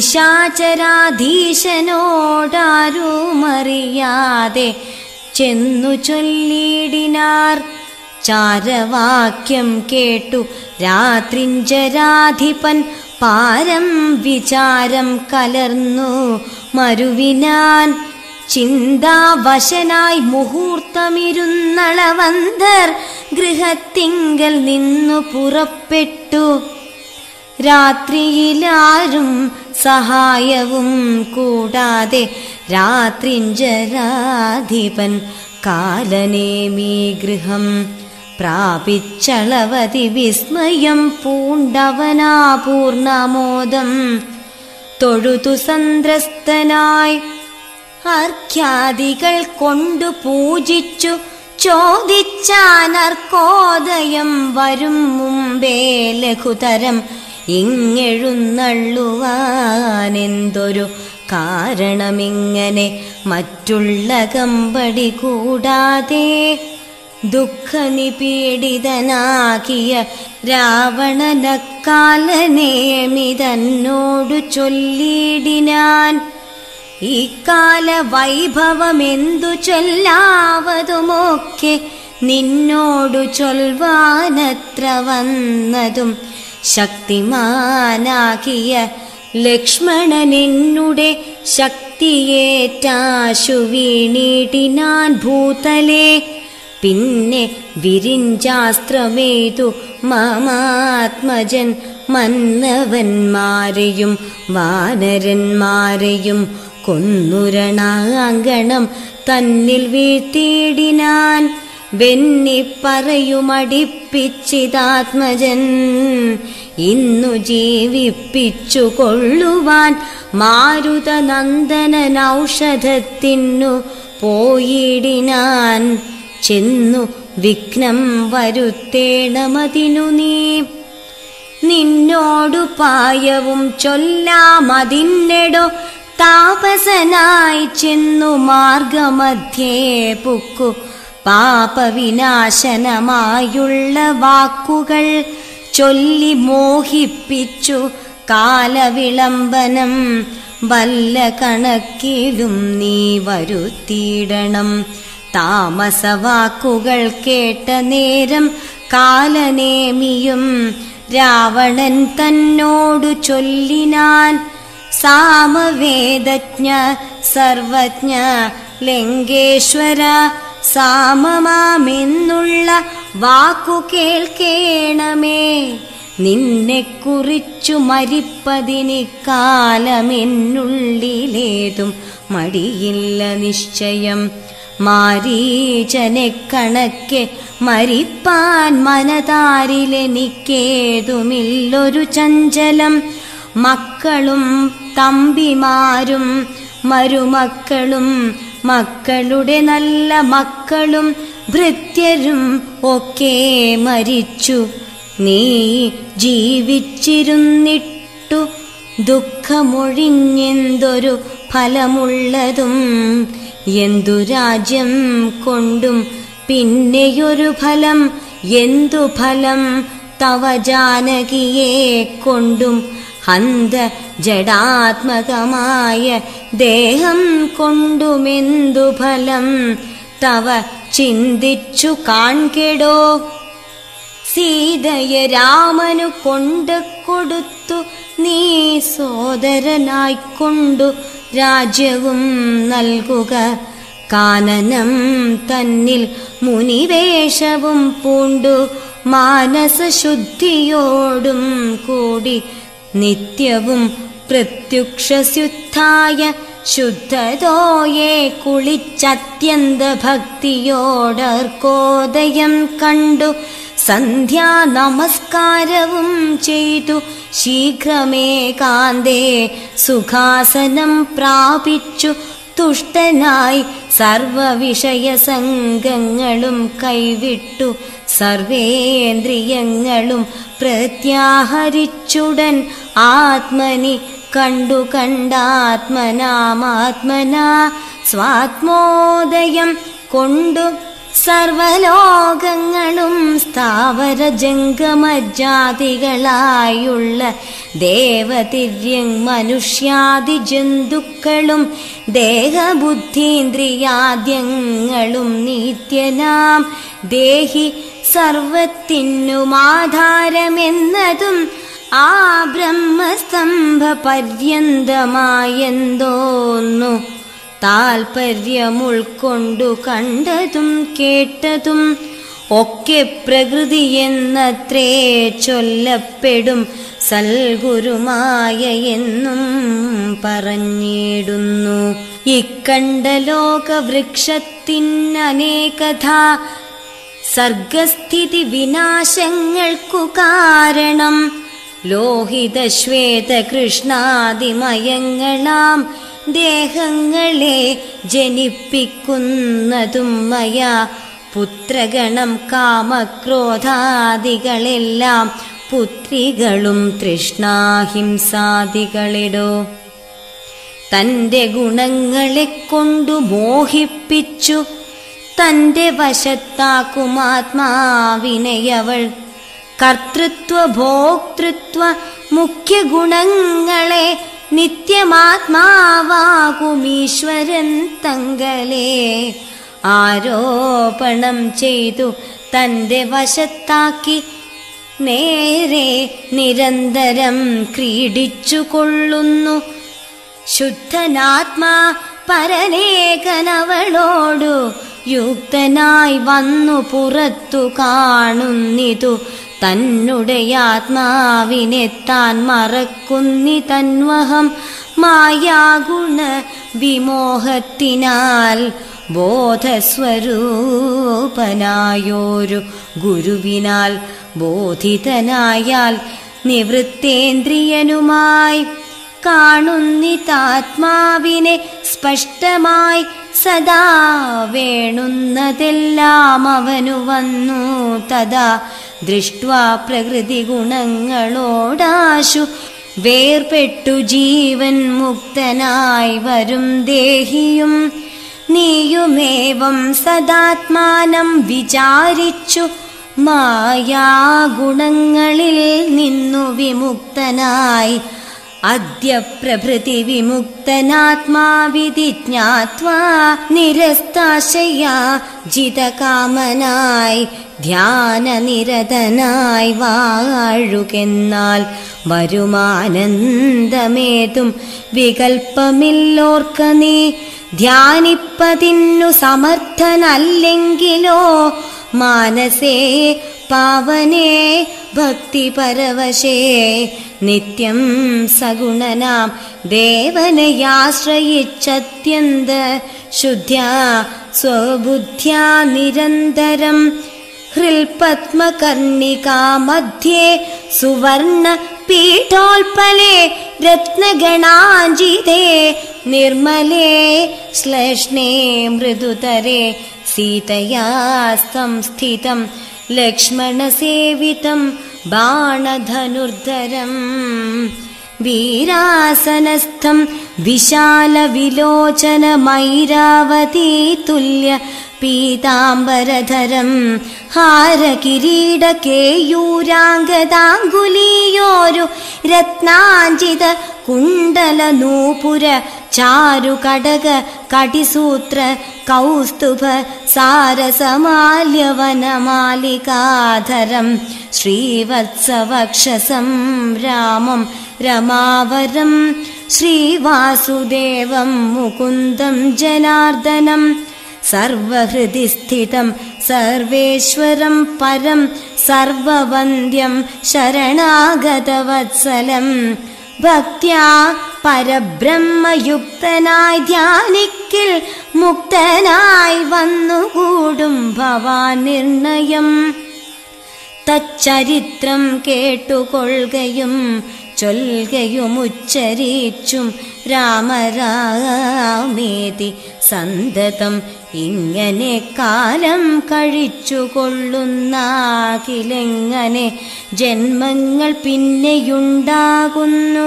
നിശാചരാധീശനോടാരുമറിയാതെ ചെന്നു ചൊല്ലിടിനാർ ചാരവാക്യം കേട്ടു രാത്രിഞ്ചരാധിപൻ പാരം വിചാരം കലർന്നു മരുവിനാൻ ചിന്താവശനായി മുഹൂർത്തമിരുന്നളവന്തർ ഗൃഹത്തിങ്കൽ നിന്നു പുറപ്പെട്ടു രാത്രിയിലാരും സഹായവും കൂടാതെ രാത്രിഞ്ചരാധിപൻ കാലനേമീ ഗൃഹം പ്രാപിച്ചളവതി വിസ്മയം പൂണ്ടവനാപൂർണമോദം തൊഴുതു സന്ത്രസ്തനായി അർഘ്യാദികൾ കൊണ്ടു പൂജിച്ചു ചോദിച്ചാനർക്കോദയം വരും മുമ്പേ ലഘുതരം ഇങ്ങെഴുന്നള്ളുവാനെന്തൊരു കാരണമിങ്ങനെ മറ്റുള്ള കമ്പടി കൂടാതെ ദുഃഖനിപീഡിതനാക്കിയ രാവണനക്കാലനേമിതന്നോടു ചൊല്ലിടിനാൻ ഈ കാല വൈഭവമെന്തു ചൊല്ലാവതുമൊക്കെ നിന്നോടു ചൊൽവാനത്ര വന്നതും ശക്തിമാനാകിയ ലക്ഷ്മണനെന്നുടെ ശക്തിയേറ്റാശു വീണീട്ടിനാൻ ഭൂതലേ പിന്നെ വിരിഞ്ചാസ്ത്രമേതു മമാത്മജൻ മന്നവന്മാരെയും വാനരന്മാരെയും കൊന്നുരണാങ്കണം തന്നിൽ വീഴ്ത്തിയിടിനാൻ വെന്നി പറയുമടിപ്പിച്ചിതാത്മജൻ ഇന്നു ജീവിപ്പിച്ചു കൊള്ളുവാൻ മാരുതനന്ദനനൗഷധത്തിനു പോയിടിനാൻ ചെന്നു വിഘ്നം വരുത്തേണമതിനു നീ നിന്നോടു പായവും ചൊല്ലാമതിന്നെടോ താപസനായി ചെന്നു മാർഗമധ്യേ പുക്കു പാപവിനാശനമായുള്ള വാക്കുകൾ ചൊല്ലി മോഹിപ്പിച്ചു കാലവിളംബനം വല്ല കണക്കിലും നീ വരുത്തിയിടണം താമസവാക്കുകൾ കേട്ട നേരം കാലനേമിയും രാവണൻ തന്നോടു ചൊല്ലിനാൻ സാമവേദജ്ഞ സർവജ്ഞ ലങ്കേശ്വര സാമമാമെന്നുള്ള വാക്കു കേൾക്കേണമേ നിന്നെ കുറിച്ചു മരിപ്പതിനിക്കാലമെന്നുള്ളിലേതും മടിയില്ല നിശ്ചയം മാരീചനെ കണക്കെ മരിപ്പാൻ മനതാരിലെനിക്കേതുമില്ലൊരു ചഞ്ചലം മക്കളും തമ്പിമാരും മരുമക്കളും മക്കളുടെ നല്ല മക്കളും ഭൃത്യരും ഒക്കെ മരിച്ചു നീ ജീവിച്ചിരുന്നിട്ടു ദുഃഖമൊഴിഞ്ഞെന്തൊരു ഫലമുള്ളതും എന്തു രാജ്യം കൊണ്ടും പിന്നെയൊരു ഫലം എന്തു ഫലം തവ ജാനകിയെ കൊണ്ടും ഹന്ത ജഡാത്മകമായ ദേഹം കൊണ്ടുമെന്തു ഫലം തവ ചിന്തിച്ചു കാൺകെടോ സീതയെ രാമനു കൊണ്ട് കൊടുത്തു നീ സോദരനായിക്കൊണ്ടു രാജ്യവും നൽകുക കാനനം തന്നിൽ മുനിവേഷവും പൂണ്ടു മാനസശുദ്ധിയോടും കൂടി നിത്യവും പ്രത്യുക്ഷശുദ്ധായ ശുദ്ധതോയെ കുളിച്ചത്യന്ത ഭക്തിയോടർക്കോദയം കണ്ടു സന്ധ്യാ നമസ്കാരവും ചെയ്തു ശീഘ്രമേ കാന്തേ സുഖാസനം പ്രാപിച്ചു തുഷ്ടനായി സർവവിഷയസംഗങ്ങളും കൈവിട്ടു സർവേന്ദ്രിയങ്ങളും പ്രത്യാഹരിച്ചുടൻ ആത്മനി കണ്ടു കണ്ടാത്മനാമാത്മനാ സ്വാത്മോദയം കൊണ്ടു സർവലോകങ്ങളും സ്ഥാവര ജംഗമജാതികളായുള്ള ദേവതിര്യങ് മനുഷ്യാദി ജന്തുക്കളും ദേഹബുദ്ധീന്ദ്രിയാദ്യങ്ങളും നിത്യനാം ദേഹി സർവത്തിനുമാധാരമെന്നതും ആ ബ്രഹ്മസ്തംഭ പര്യന്തമായെന്തോന്നു താൽപര്യം ഉൾക്കൊണ്ടു കണ്ടതും കേട്ടതും ഒക്കെ പ്രകൃതി എന്നത്രേ ചൊല്ലപ്പെടും സൽഗുരുമായ എന്നും പറഞ്ഞിടുന്നു ഇക്കണ്ട ലോകവൃക്ഷത്തിനേകഥ സർഗസ്ഥിതി വിനാശങ്ങൾക്കു കാരണം ലോഹിത ശ്വേത കൃഷ്ണാദിമയങ്ങളാം ദേഹങ്ങളെ ജനിപ്പിക്കുന്നതും മയാ പുത്രഗണം കാമക്രോധാദികളെല്ലാം പുത്രികളും തൃഷ്ണാഹിംസാദികളിടോ തന്റെ ഗുണങ്ങളെ കൊണ്ടു മോഹിപ്പിച്ചു തന്റെ വശത്താക്കുമാത്മാവിനെയവൾ കർത്തൃത്വ ഭോക്തൃത്വ മുഖ്യ ഗുണങ്ങളെ നിത്യമാത്മാവാകുമീശ്വരൻ തങ്കലേ ആരോപണം ചെയ്തു തന്റെ വശത്താക്കി നേരെ നിരന്തരം ക്രീഡിച്ചു കൊള്ളുന്നു ശുദ്ധനാത്മാ പരലേഖനവളോടു യുക്തനായി വന്നു പുറത്തു കാണുന്നിതു തന്നുടയാത്മാവിനെ താൻ മറക്കുന്നി തന്വഹം മായാഗുണ വിമോഹത്തിനാൽ ബോധസ്വരൂപനായോരു ഗുരുവിനാൽ ബോധിതനായാൽ നിവൃത്തേന്ദ്രിയനുമായി കാണുന്നിതാത്മാവിനെ സ്പഷ്ടമായി സദാ വേണുന്നതെല്ലാം അവനു വന്നു തഥാ ദൃഷ്ട്വാ പ്രകൃതി ഗുണങ്ങളോടാശു വേർപെട്ടു ജീവൻ മുക്തനായി വരും ദേഹിയും നീയുമേവം സദാത്മാനം വിചാരിച്ചു മായാഗുണങ്ങളിൽ നിന്നു വിമുക്തനായി അദ്യ പ്രഭൃതി വിമുക്തനാത്മാവിധി ജ്ഞാത്വാ നിരസ്താശയാ ജിതകാമനായി ധ്യാനനിരതനായി വാഴുകെന്നാൽ വരുമാനന്ദമേതും വികൽപ്പമില്ലോർക്ക നീ ധ്യാനിപ്പതിന്നു സമർത്ഥനല്ലെങ്കിലോ മാനസേ പാവനേ ഭക്തിപരവശേ നിത്യം സഗുണനാം ദേവനയാശ്രയിച്ചത്യന്ത ശുദ്ധ്യാ സ്വബുദ്ധ്യാ നിരന്തരം ഹൃൽപത്മകർണികാ മധ്യേ സുവർണ പീഠോൽപലേ രത്നഗണാഞ്ജിതേ നിർമ്മലേ ശ്ലേഷ്ണേ മൃദുതരേ സീതയാ സംസ്ഥിതം ലക്ഷ്മണസേവിതം ബാണധനുർധരം വീരാസനസ്ഥം വിശാലവിലോചനമൈരാവതീ തുല്യ പീതാംബരധരം ഹാരകിരീടകേയൂരാംഗദാങ്കുലീയോരു രത്നാഞ്ചിത കുണ്ടലനൂപുര ചാരുകടക കടിസൂത്ര കൗസ്തുഭ സാരസമാല്യവനമാലികാധരം ശ്രീവത്സവക്ഷസം രാമം രമാവരം ശ്രീവാസുദേവം മുകുന്ദം ജനാർദ്ദനം സർവഹൃദി സ്ഥിതം സർവേശ്വരം പരം സർവവന്ദ്യം ശരണാഗതവത്സലം ഭക്ത്യാ പരബ്രഹ്മയുക്തനായി ധ്യാനിക്കിൽ മുക്തനായി വന്നുകൂടും ഭവാൻ നിർണയം തച്ചരിത്രം കേട്ടുകൊള്ളുകയും ചൊൽകയും ഉച്ചരിച്ചും രാമരാമേതി സന്തതം ഇങ്ങനെ കാലം കഴിച്ചുകൊള്ളുന്നാകിലെങ്ങനെ ജന്മങ്ങൾ പിന്നെയുണ്ടാകുന്നു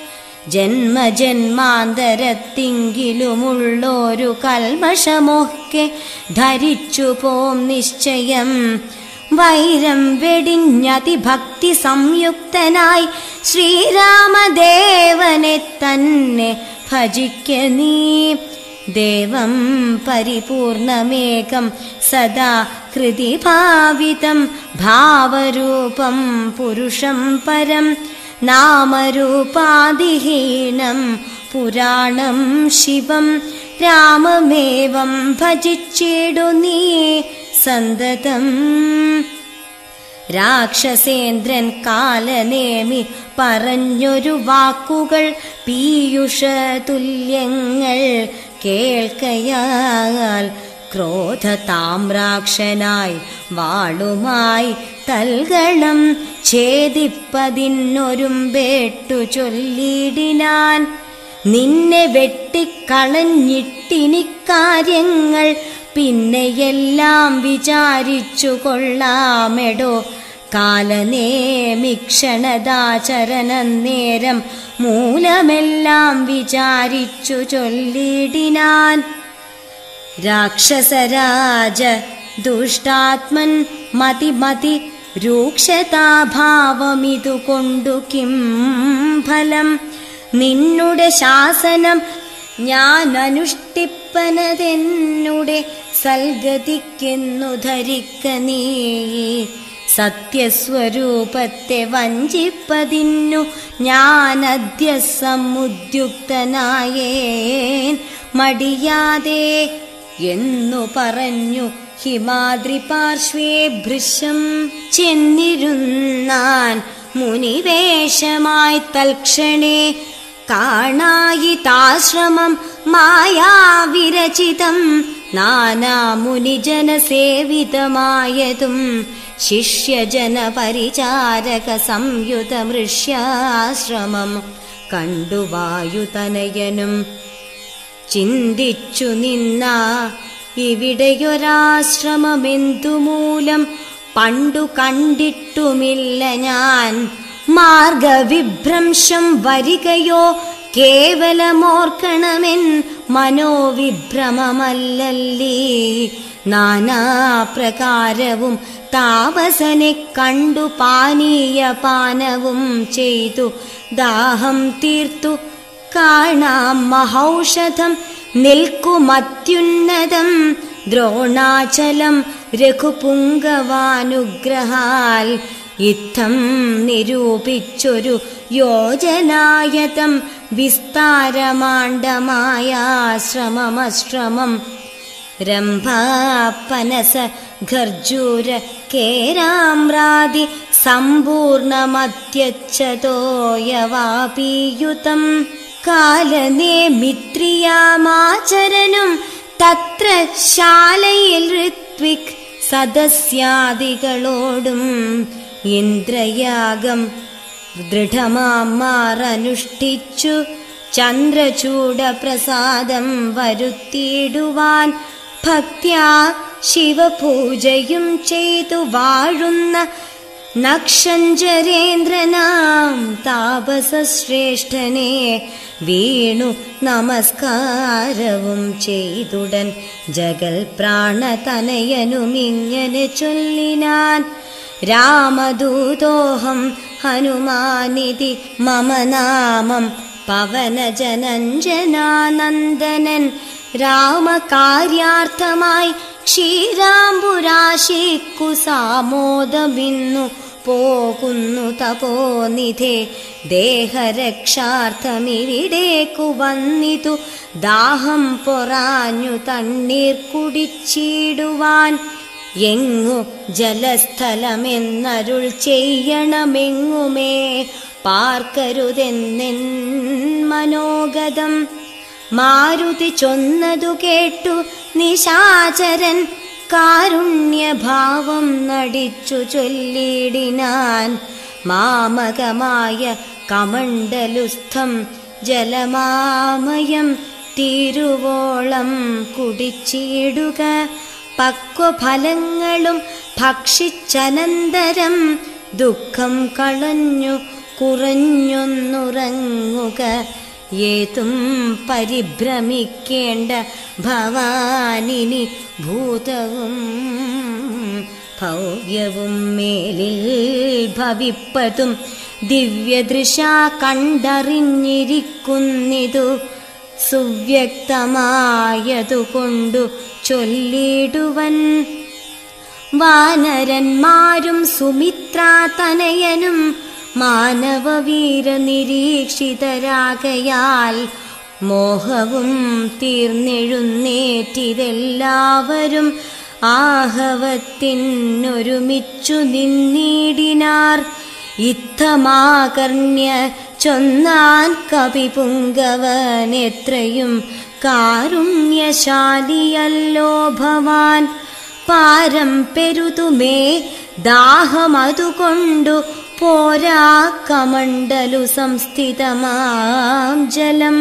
ജന്മജന്മാന്തരത്തിങ്കിലുമുള്ളൊരു കൽമഷമൊക്കെ ധരിച്ചു പോം നിശ്ചയം വൈരം വെടിഞ്ഞതിഭക്തി സംയുക്തനായി ശ്രീരാമദേവനെ തന്നെ ഭജിക്ക നീ ദേവം പരിപൂർണമേകം സദാ ഹൃദി ഭാവിതം ഭാവരൂപം പുരുഷം പരം നാമരൂപാതിഹീനം പുരാണം ശിവം രാമമേവം ഭജിച്ചിടു നീ സന്തതം രാക്ഷസേന്ദ്രൻ കാലനേമി പറഞ്ഞൊരു വാക്കുകൾ പീയുഷ തുല്യങ്ങൾ കേൾക്കയാൽ ക്രോധതാമ്രാക്ഷനായി വാളുമായി തൽഗണം ഛേദിപ്പതിനൊരുമ്പേട്ടു ചൊല്ലിടിനാൻ നിന്നെ വെട്ടിക്കളഞ്ഞിട്ടിനിക്കാര്യങ്ങൾ പിന്നെയെല്ലാം വിചാരിച്ചു കൊള്ളാമെടോ കാലനേമിക്ഷണദാചരണ നേരം മൂലമെല്ലാം വിചാരിച്ചു ചൊല്ലിടിനാൻ രാക്ഷസരാജ ദുഷ്ടാത്മൻ മതി മതി രൂക്ഷതാഭാവമിതു കൊണ്ടു കിം ഫലം നിന്നുടെ ശാസനം ഞാൻ അനുഷ്ഠിപ്പനതെന്നുടെ സൽഗതിക്കെന്നു ധരിക്ക നീ സത്യസ്വരൂപത്തെ വഞ്ചിപ്പതിന്നു ഞാനദ്യ സമുദ്യുക്തനായേൻ മടിയാതെ എന്നു പറഞ്ഞു ഹിമാദ്രി പാർശ്വേ ഭൃശം ചെന്നിരുന്നാൻ മുനിവേഷമായി തൽക്ഷണേ കാണായിതാശ്രമം മായാവിരചിതം നാനാമുനിജനസേവിതമായതും ശിഷ്യജനപരിചാരക സംയുതമൃഷ്യാശ്രമം കണ്ടു വായുതനയനും ചിന്തിച്ചു നിന്ന ഇവിടെയൊരാശ്രമമെന്തുമൂലം പണ്ടു കണ്ടിട്ടുമില്ല ഞാൻ മാർഗവിഭ്രംശം വരികയോ കേവലമോർക്കണമെൻ മനോവിഭ്രമമല്ലല്ലേ നാനാപ്രകാരവും താപസനെ കണ്ടു പാനീയപാനവും ചെയ്തു ദാഹം തീർത്തു കാണാം മഹൗഷധം നിൽക്കുമത്യുന്നതം ദ്രോണാചലം രഘുപുങ്കവാനുഗ്രഹാൽ ഇത്തം നിരൂപിച്ചൊരു യോജനായതം വിസ്താരമാണ്ഡമായ ശ്രമമശ്രമം രംഭാപനസ ഖർജൂര കേരാമ്രാതി സമ്പൂർണമത്യച്ഛതോയവാപീയുതം കാലനേ മിത്രിയാമാചരനും തത്ര ശാലയിൽ ഋത്വിക് സദസ്യാദികളോടും ഇന്ദ്രയാഗം ദൃഢമാമാറനുഷ്ഠിച്ചു ചന്ദ്രചൂട പ്രസാദം വരുത്തിയിടുവാൻ ഭക്ത്യാ ശിവപൂജയും ചെയ്തു വാഴുന്ന നക്ഷഞ്ചരേന്ദ്രനാം താപസശ്രേഷ്ഠനെ വീണു നമസ്കാരവും ചെയ്തുടൻ ജഗൽ പ്രാണതനയനുമിങ്ങനെ ചൊല്ലിനാൻ രാമദൂതോഹം ഹനുമാനിതി മമ നാമം പവനജനഞ്ജനാനന്ദനൻ രാമകാര്യാർത്ഥമായി ക്ഷീരാംബുരാശിക്കു സാമോദമിന്നു പോകുന്നു തപോനിധേ ദേഹരക്ഷാർത്ഥമിവിടേക്കു വന്നിതു ദാഹം പൊറാഞ്ഞു തണ്ണീർ കുടിച്ചിടുവാൻ എങ്ങു ജലസ്ഥലമെന്നരുൾ ചെയ്യണമെങ്ങുമേ പാർക്കരുതെന്നെൻ മനോഗതം മാരുതി ചൊന്നതു കേട്ടു നിശാചരൻ കാരുണ്യഭാവം നടിച്ചു ചൊല്ലിടിനാൻ മാമകമായ കമണ്ഡലുസ്ഥം ജലമാമയം തിരുവോളം കുടിച്ചിടുക പക്വഫലങ്ങളും ഭക്ഷിച്ചനന്തരം ദുഃഖം കളഞ്ഞു കുറഞ്ഞൊന്നുറങ്ങുക ഏതും പരിഭ്രമിക്കേണ്ട ഭവാനിനി ഭൂതവും ഭവ്യവും മേലിൽ ഭവിപ്പതും ദിവ്യദൃശ കണ്ടറിഞ്ഞിരിക്കുന്നിതു സുവ്യക്തമായതുകൊണ്ടു ചൊല്ലിടുവൻ വാനരന്മാരും സുമിത്രാതനയനും മാനവവീര നിരീക്ഷിതരാകയാൽ മോഹവും തീർന്നെഴുന്നേറ്റിതെല്ലാവരും ആഹവത്തിനൊരുമിച്ചു നിന്നിടിനാർ ഇത്തമാകർണ്യ ചൊന്നാൻ കവിപുങ്കവൻ എത്രയും കാരുണ്യശാലിയല്ലോ ഭവാൻ പാരം പെരുതുമേ ദാഹമതുകൊണ്ടു പോരാ കമണ്ഡലു സംസ്ഥിതമാം ജലം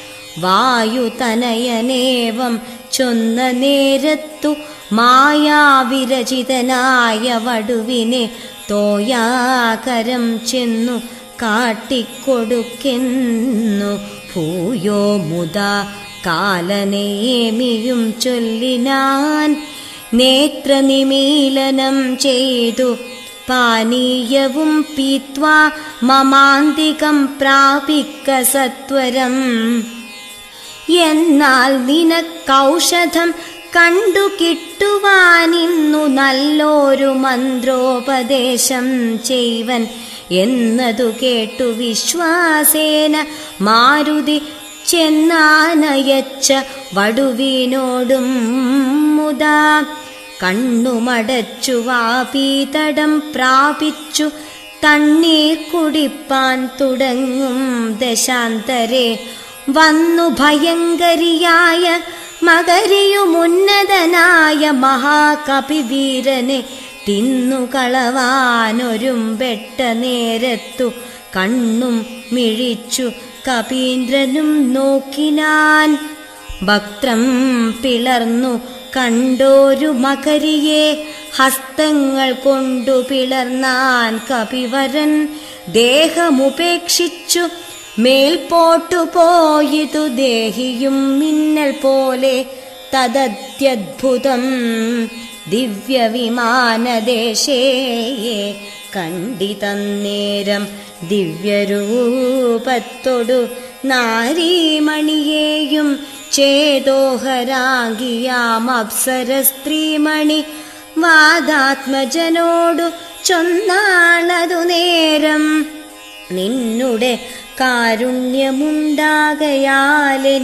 വായുതനയനേവം ചൊന്ന നേരത്തു മായാവിരചിതനായ വടുവിനെ തോയാകരം ചെന്നു കാട്ടിക്കൊടുക്കെന്നു ഭൂയോ മുത കാലനേമിയും ചൊല്ലിനാൻ നേത്രനിമീലനം ചെയ്തു പാനീയവും പീത്വാ മമാന്തികം പ്രാപിക്ക സത്വരം എന്നാൽ നിനക്കൗഷധം കണ്ടു കിട്ടുവാനിന്നു നല്ലൊരു മന്ത്രോപദേശം ചെയ്വൻ എന്നതു കേട്ടു വിശ്വാസേന മാരുതി ചെന്നാനയച്ച വടുവിനോടും മുതാ കണ്ണുമടച്ചു വാപീതടം പ്രാപിച്ചു തണ്ണീർ കുടിപ്പാൻ തുടങ്ങും ദശാന്തരെ വന്നു ഭയങ്കരിയായ മകരിയുമുന്നതനായ മഹാകപിവീരനെ തിന്നുകളവാനൊരുമ്പെട്ട നേരത്തു കണ്ണും മിഴിച്ചു കപീന്ദ്രനും നോക്കിനാൻ വക്രം പിളർന്നു കണ്ടോരു മകരിയെ ഹസ്തങ്ങൾ കൊണ്ടു പിളർന്നാൻ കപിവരൻ ദേഹമുപേക്ഷിച്ചു മേൽപോട്ടു പോയിതു ദേഹിയും മിന്നൽ പോലെ തദത്യദ്ഭുതം ദിവ്യവിമാനദേശേ കണ്ടിതന്നേരം ദിവ്യരൂപത്തൊടു നാരീമണിയെയും ചേതോഹരാങ്കിയാം അപ്സര സ്ത്രീമണി വാദാത്മജനോടു ചൊന്നാളതു നേരം നിന്നുടെ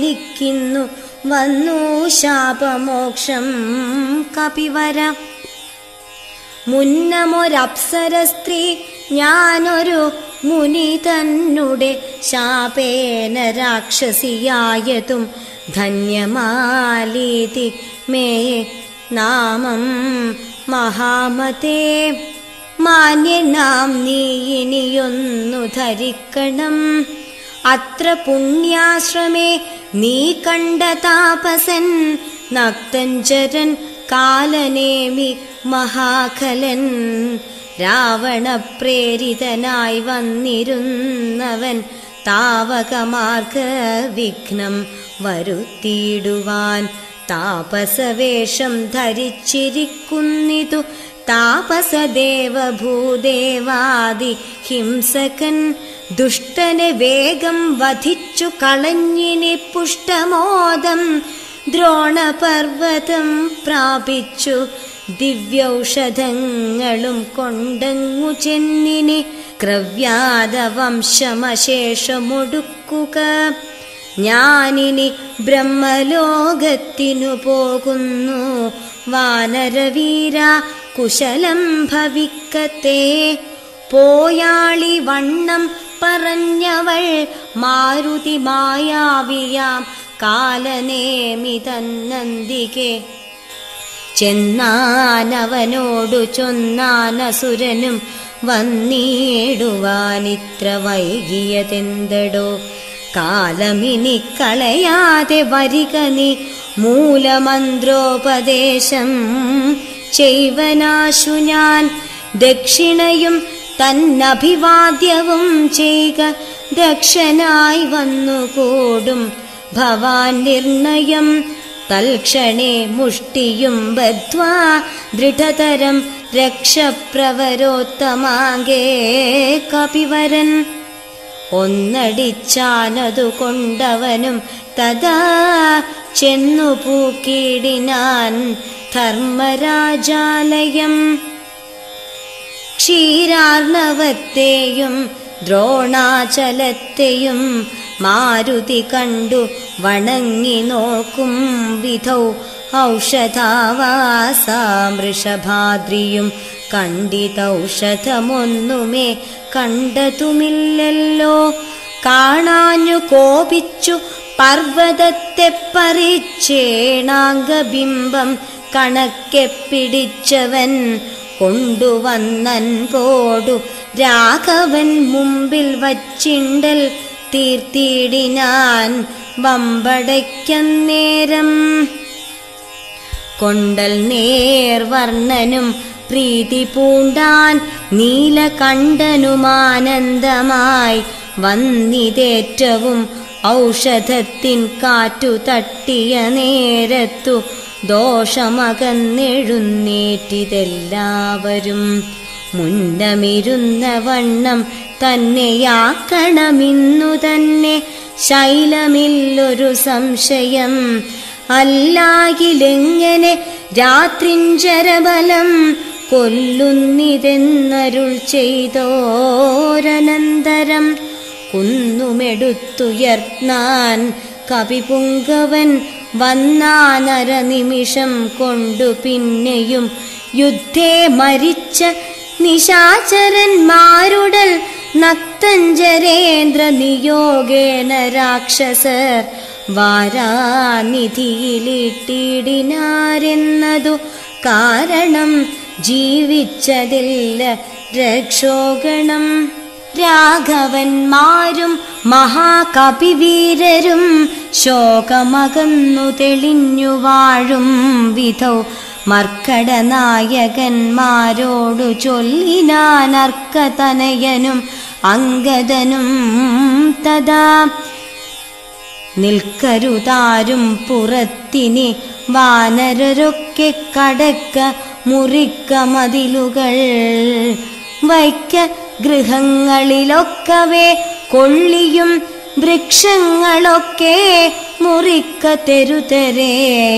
കാരുണ്യമുണ്ടാകയാലെനിക്കിന്നു വന്നു ശാപമോക്ഷം കപിവര മുന്നമൊരപ്സര സ്ത്രീ ഞാനൊരു മുനി തന്നെ ശാപേന രാക്ഷസിയായതും ധന്യമാലീതി മേ നാമം മഹാമതേ മാന്യനാം നീ ഇനിയൊന്നു ധരിക്കണം അത്ര പുണ്യാശ്രമേ നീ കണ്ട താപസൻ നക്തഞ്ചരൻ കാലനേമി മഹാഖലൻ രാവണപ്രേരിതനായി വന്നിരുന്നവൻ താവകമാർഗ വിഘ്നം വരുത്തിയിടുവാൻ താപസവേഷം ധരിച്ചിരിക്കുന്നിതു താപസദേവ ഭൂദേവാദി ഹിംസകൻ ദുഷ്ടനെ വേഗം വധിച്ചു കളഞ്ഞിനി പുഷ്ടമോദം ദ്രോണപർവതം പ്രാപിച്ചു ദിവ്യൗഷധങ്ങളും കൊണ്ടങ്ങു ചെന്നിനി ക്രവ്യാദവംശമശേഷമൊടുക്കുക ഞാനിനി ബ്രഹ്മലോകത്തിനു പോകുന്നു വാനരവീര കുശലം ഭവിക്കത്തെ പോയാളി വണ്ണം പറഞ്ഞവൾ മാരുതി മായാവിയാം കാലനേമി തന്നന്തികെ ചെന്നാനവനോടു ചൊന്നാനസുരനും വന്നിടുവാനിത്ര വൈകിയതെന്തടോ കാലമിനി കളയാതെ വരിക നീ മൂലമന്ത്രോപദേശം ചെയ്വനാശു ഞാൻ ദക്ഷിണയും തന്നഭിവാദ്യവും ചെയ്യുക ദക്ഷനായി വന്നുകൂടും ഭവാൻ നിർണയം തൽക്ഷണേ മുഷ്ടിയും ബദ്ധ്വാ ദൃഢതരം രക്ഷപ്രവരോത്തമാങ്കേ കപിവരൻ ഒന്നടിച്ചാനതു കൊണ്ടവനും തഥാ ചെന്നു പൂക്കിടിനാൻ ധർമ്മരാജാലയം ക്ഷീരാർണവത്തെയും ദ്രോണാചലത്തെയും മാരുതി കണ്ടു വണങ്ങി നോക്കും വിധൗ ഔഷധാവാസാമൃഷഭാദ്രിയും കണ്ടിതൗഷധമൊന്നുമേ കണ്ടതുമില്ലല്ലോ കാണാഞ്ഞു കോപിച്ചു പർവ്വതത്തെ പറിച്ചേണാംഗബിംബം കണക്കെ പിടിച്ചവൻ കൊണ്ടുവന്നൻ പോടു രാഘവൻ മുമ്പിൽ വച്ചിണ്ടൽ തീർത്തിയിടിനാൻ വമ്പടയ്ക്കന്നേരം കൊണ്ടൽ നേർവർണ്ണനും പ്രീതി പൂണ്ടാൻ നീലകണ്ഠനുമാനന്ദമായി വന്നിതേറ്റവും ഔഷധത്തിൻ കാറ്റു തട്ടിയ നേരത്തു ദോഷമകന്നെഴുന്നേറ്റിതെല്ലാവരും മുന്നമിരുന്ന വണ്ണം തന്നെയാക്കണമിന്നു തന്നെ ശൈലമില്ലൊരു സംശയം അല്ലാകിലെങ്ങനെ രാത്രിഞ്ചരബലം കൊല്ലുന്നിതെന്നരുൾ ചെയ്തോരനന്തരം കുന്നുമെടുത്തുയർന്നാൻ കവിപുങ്കവൻ വന്നാനര നിമിഷം കൊണ്ടു പിന്നെയും യുദ്ധേ മരിച്ച നിശാചരന്മാരുടൽ നക്തഞ്ചരേന്ദ്ര നിയോഗേന രാക്ഷസർ വാരാനിധിയിലിട്ടിടിനാരെന്നതു കാരണം ജീവിച്ചതില്ല രക്ഷോഗണം രാഘവന്മാരും മഹാകപിവീരരും ശോകമകന്നു തെളിഞ്ഞു വാഴും വിധൗ മർക്കടനായകന്മാരോടു ചൊല്ലിനാനർക്കതനയനും അങ്കദനും തഥാ നിൽക്കരുതാരും പുറത്തിനി വാനരരൊക്കെ കടക്ക മുറിക്ക മതിലുകൾ വൈക്ക ഗൃഹങ്ങളിലൊക്കവേ കൊള്ളിയും വൃക്ഷങ്ങളൊക്കെ മുറിക്ക തെരുതെരേ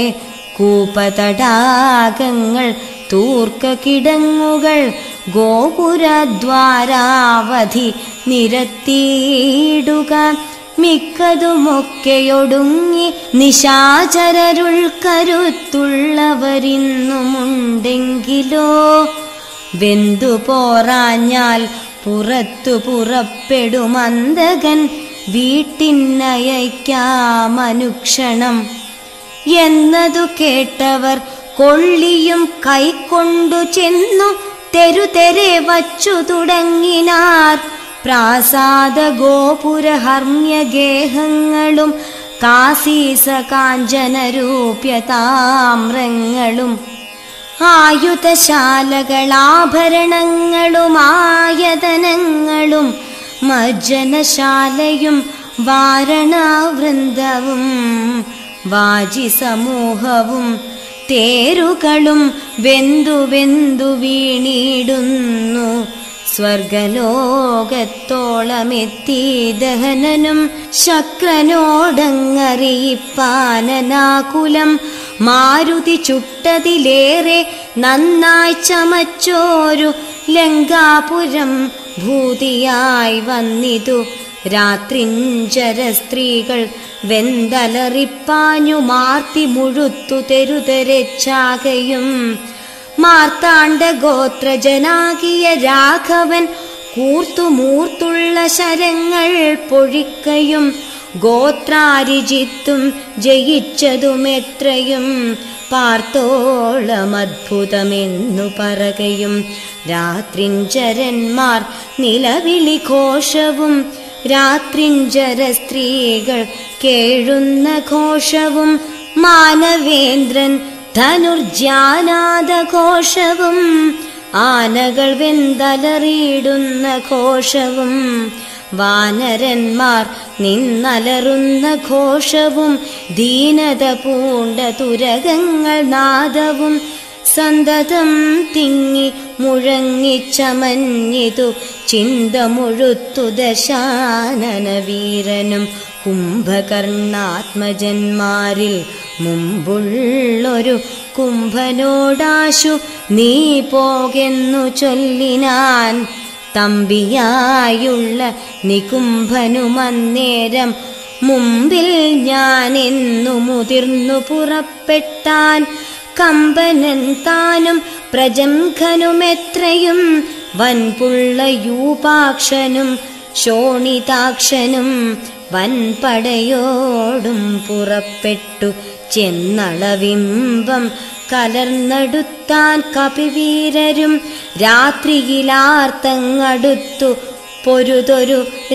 കൂപതടാകങ്ങൾ തൂർക്ക കിടങ്ങുകൾ ഗോപുരദ്വാരാവധി നിരത്തിയിടുക മിക്കതുമൊക്കെയൊടുങ്ങി നിശാചരരുൾ കരുത്തുള്ളവരിന്നുമുണ്ടെങ്കിലോ വെന്തു പോറാഞ്ഞാൽ പുറത്തു പുറപ്പെടുമന്തകൻ വീട്ടിനയക്കാമനുക്ഷണം എന്നതു കേട്ടവർ കൊള്ളിയും കൈക്കൊണ്ടു ചെന്നു തെരുതെരെ വച്ചു തുടങ്ങിനാർ പ്രാസാദ ഗോപുര ഹർമ്യഗേഹങ്ങളും കാസീസ കാഞ്ചന രൂപ്യതാമ്രങ്ങളും ആയുധശാലകളാഭരണങ്ങളുമായതനങ്ങളും മജ്ജനശാലയും വാരണവൃന്ദവും വാജി സമൂഹവും തേരുകളും വെന്തു വെന്തു വീണിടുന്നു സ്വർഗലോകത്തോളമെത്തി ദഹനനും ശക്രനോടങ്ങറിയിപ്പാനനാകുലം മാരുതി ചുട്ടതിലേറെ നന്നായി ചമച്ചോരു ലങ്കാപുരം ഭൂതിയായി വന്നിതു രാത്രിഞ്ചര സ്ത്രീകൾ വെന്തലറിപ്പാഞ്ഞു മാർത്തി മുഴുത്തു തെരുതെരച്ചാകയും മാർത്താണ്ഡ ഗോത്രജനാകിയ രാഘവൻ കൂർത്തുമൂർത്തുള്ള ശരങ്ങൾ പൊഴിക്കയും ഗോത്രാരിജിത്തും ജയിച്ചതുമെത്രയും പാർത്തോളമദ്ഭുതമെന്നു പറകയും രാത്രിഞ്ചരന്മാർ നിലവിളി ഘോഷവും രാത്രിഞ്ചര സ്ത്രീകൾ കേഴുന്ന ഘോഷവും മാനവേന്ദ്രൻ ധനുർജാനാദഘോഷവും ആനകൾ വെന്തലറിയിടുന്ന ഘോഷവും വാനരന്മാർ നിന്നലറുന്ന ഘോഷവും ദീനത പൂണ്ട തുരകങ്ങൾ നാദവും സന്തതം തിങ്ങി മുഴങ്ങിച്ചമഞ്ഞിതു ചിന്ത മുഴുത്തു ദശാനന വീരനും കുംഭകർണാത്മജന്മാരിൽ മുമ്പുള്ളൊരു കുംഭനോടാശു നീ പോകെന്നു ചൊല്ലിനാൻ തമ്പിയായുള്ള നികുംഭനുമന്നേരം മുമ്പിൽ ഞാൻ എന്നു മുതിർന്നു പുറപ്പെട്ടാൻ കമ്പനൻ താനും പ്രജംഘനുമെത്രയും വൻപുള്ള യൂപാക്ഷനും ശോണിതാക്ഷനും വൻപടയോടും പുറപ്പെട്ടു ചെന്നളവിംബം കലർന്നെടുത്താൻ കപിവീരരും രാത്രിയിലാർത്തങ്ങടുത്തു പൊരുതൊരു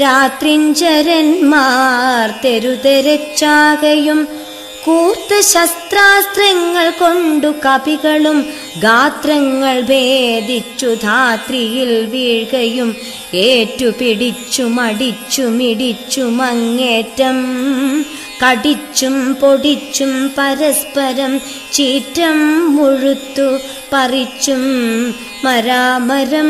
രാത്രിഞ്ചരന്മാർ തെരുതെരച്ചാകയും കൂർത്ത ശസ്ത്രാസ്ത്രങ്ങൾ കൊണ്ടു കപികളും ഗാത്രങ്ങൾ ഭേദിച്ചു ധാത്രിയിൽ വീഴുകയും ഏറ്റുപിടിച്ചും അടിച്ചും ഇടിച്ചും അങ്ങേറ്റം കടിച്ചും പൊടിച്ചും പരസ്പരം ചീറ്റം മുഴുത്തു പറിച്ചും മരാമരം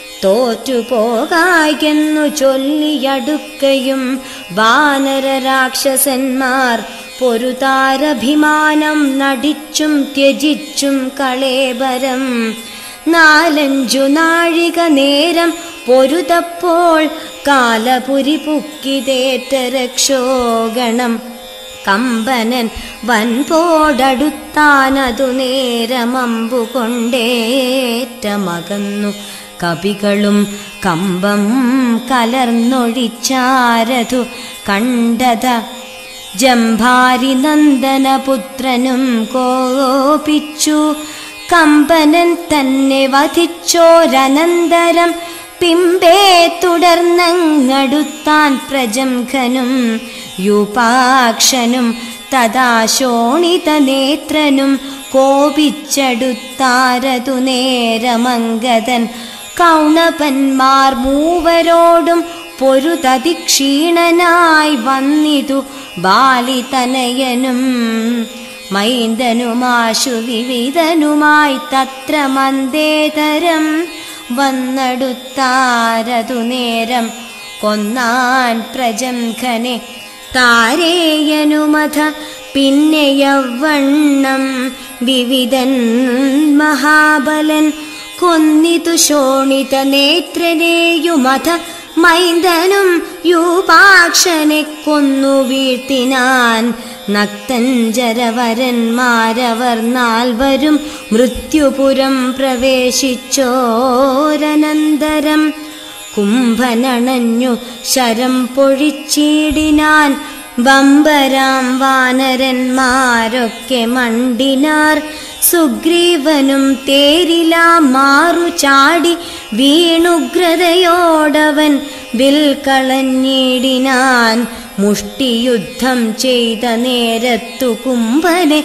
തോറ്റുപോകായെന്നു ചൊല്ലിയടുക്കയും വാനര രാക്ഷസന്മാർ പൊരുതാരഭിമാനം നടിച്ചും ത്യജിച്ചും കളേബരം നാലഞ്ചു നാഴിക നേരം പൊരുതപ്പോൾ കാലപുരി പുക്കിതേറ്റ രക്ഷോഗണം കമ്പനൻ വൻപോടടുത്താനതു നേരമമ്പു കൊണ്ടേറ്റമകന്നു കവികളും കമ്പം കലർന്നൊഴിച്ചാരതു കണ്ടത ജംഭാരി നന്ദനപുത്രനും കോപിച്ചു കമ്പനൻ തന്നെ വധിച്ചോരനന്തരം പിമ്പേ തുടർന്നങ്ങടുത്താൻ പ്രജംഘനും യൂപാക്ഷനും തഥാ ശോണിത നേത്രനും കോപിച്ചടുത്താരതു നേരമംഗതൻ കൗണപന്മാർ മൂവരോടും പൊരുതതി ക്ഷീണനായി വന്നിതു ബാലിതനയനും മൈന്ദനുമാശു വിവിധനുമായി തത്ര മന്ദേതരം വന്നടുത്താരതു നേരം കൊന്നാൻ പ്രജംഖനെ താരേയനുമഥ പിന്നെ യവണ്ണം വിവിധൻ മഹാബലൻ കൊന്നിതു ശോണിത നേത്രനെയുമഥ മൈന്ദനും യൂപാക്ഷനെ കൊന്നു വീഴ്ത്തിനാൻ നക്തഞ്ചരവരന്മാരവർ നാൽവരും മൃത്യുപുരം പ്രവേശിച്ചോരനന്തരം കുംഭനണഞ്ഞു ശരം പൊഴിച്ചിടിനാൻ വമ്പരാം വാനരന്മാരൊക്കെ മണ്ടിനാർ സുഗ്രീവനും തേരിലാം മാറു ചാടി വീണുഗ്രതയോടവൻ വിൽ കളഞ്ഞിടിനാൻ മുഷ്ടിയുദ്ധം ചെയ്ത നേരത്തു കുംഭനെ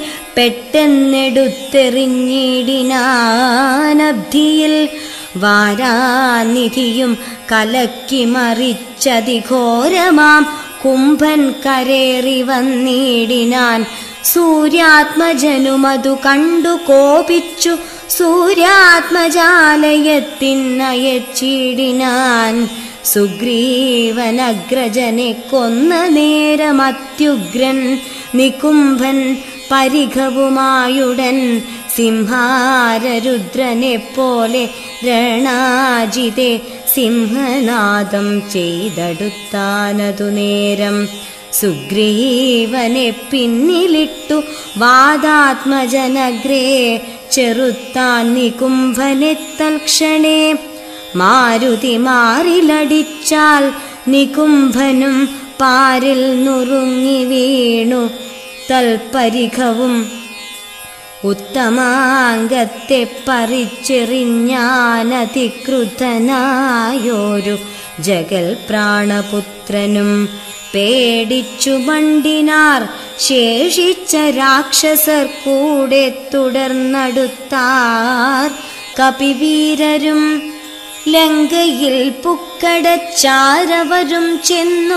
പെട്ടെന്നെടുത്തെറിഞ്ഞിടിനാനബ്ധിയിൽ വാരാനിധിയും കലക്കി മറിച്ചതിഘോരമാം കുംഭൻ കരേറി വന്നിടിനാൻ സൂര്യാത്മജനുമതു കണ്ടു കോപിച്ചു സൂര്യാത്മജാലയത്തിനയച്ചിടിനാൻ സുഗ്രീവനഗ്രജനെ കൊന്ന നേരം അത്യുഗ്രൻ നികുംഭൻ പരിഘവുമായുടൻ സിംഹാരരുദ്രനെ പോലെ രണാജിതെ സിംഹനാദം ചെയ്തെടുത്താനതു നേരം സുഗ്രീവനെ പിന്നിലിട്ടു വാദാത്മജനഗ്രേ ചെറുത്താൻ നികുംഭനെ തൽക്ഷണേ മാരുതി മാറിലടിച്ചാൽ നികുംഭനും പാരിൽ നുറുങ്ങി വീണു തൽപരിഘവും ഉത്തമാംഗത്തെ പറിച്ചെറിഞ്ഞാനധികൃതനായോരു ജഗൽ പ്രാണപുത്രനും പേടിച്ചു മണ്ടിനാർ ശേഷിച്ച രാക്ഷസർ കൂടെ തുടർന്നടുത്താർ കപിവീരരും ലങ്കയിൽ പുക്കടച്ചാരവരും ചെന്നു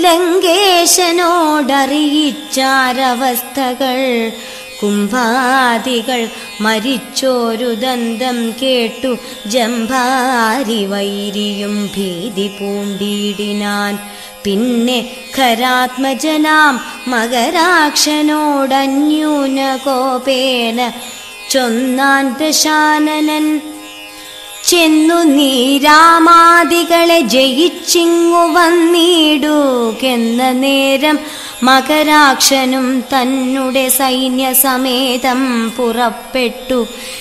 ലങ്കേശനോടറിയിച്ചാരവസ്ഥകൾ കുംഭാദികൾ മരിച്ചോരു ദന്തം കേട്ടു ജംഭാരി വൈരിയും ഭീതി പൂണ്ടിടിനാൻ പിന്നെ ഖരാത്മജനാം മകരാക്ഷനോടന്യൂന കോപേന ചൊന്നാൻ ദശാനനൻ ചെന്നു നീ രാമാദികളെ ജയിച്ചിങ്ങു വന്നിടുകെന്ന നേരം മകരാക്ഷനും തന്നെ സൈന്യസമേതം പുറപ്പെട്ടു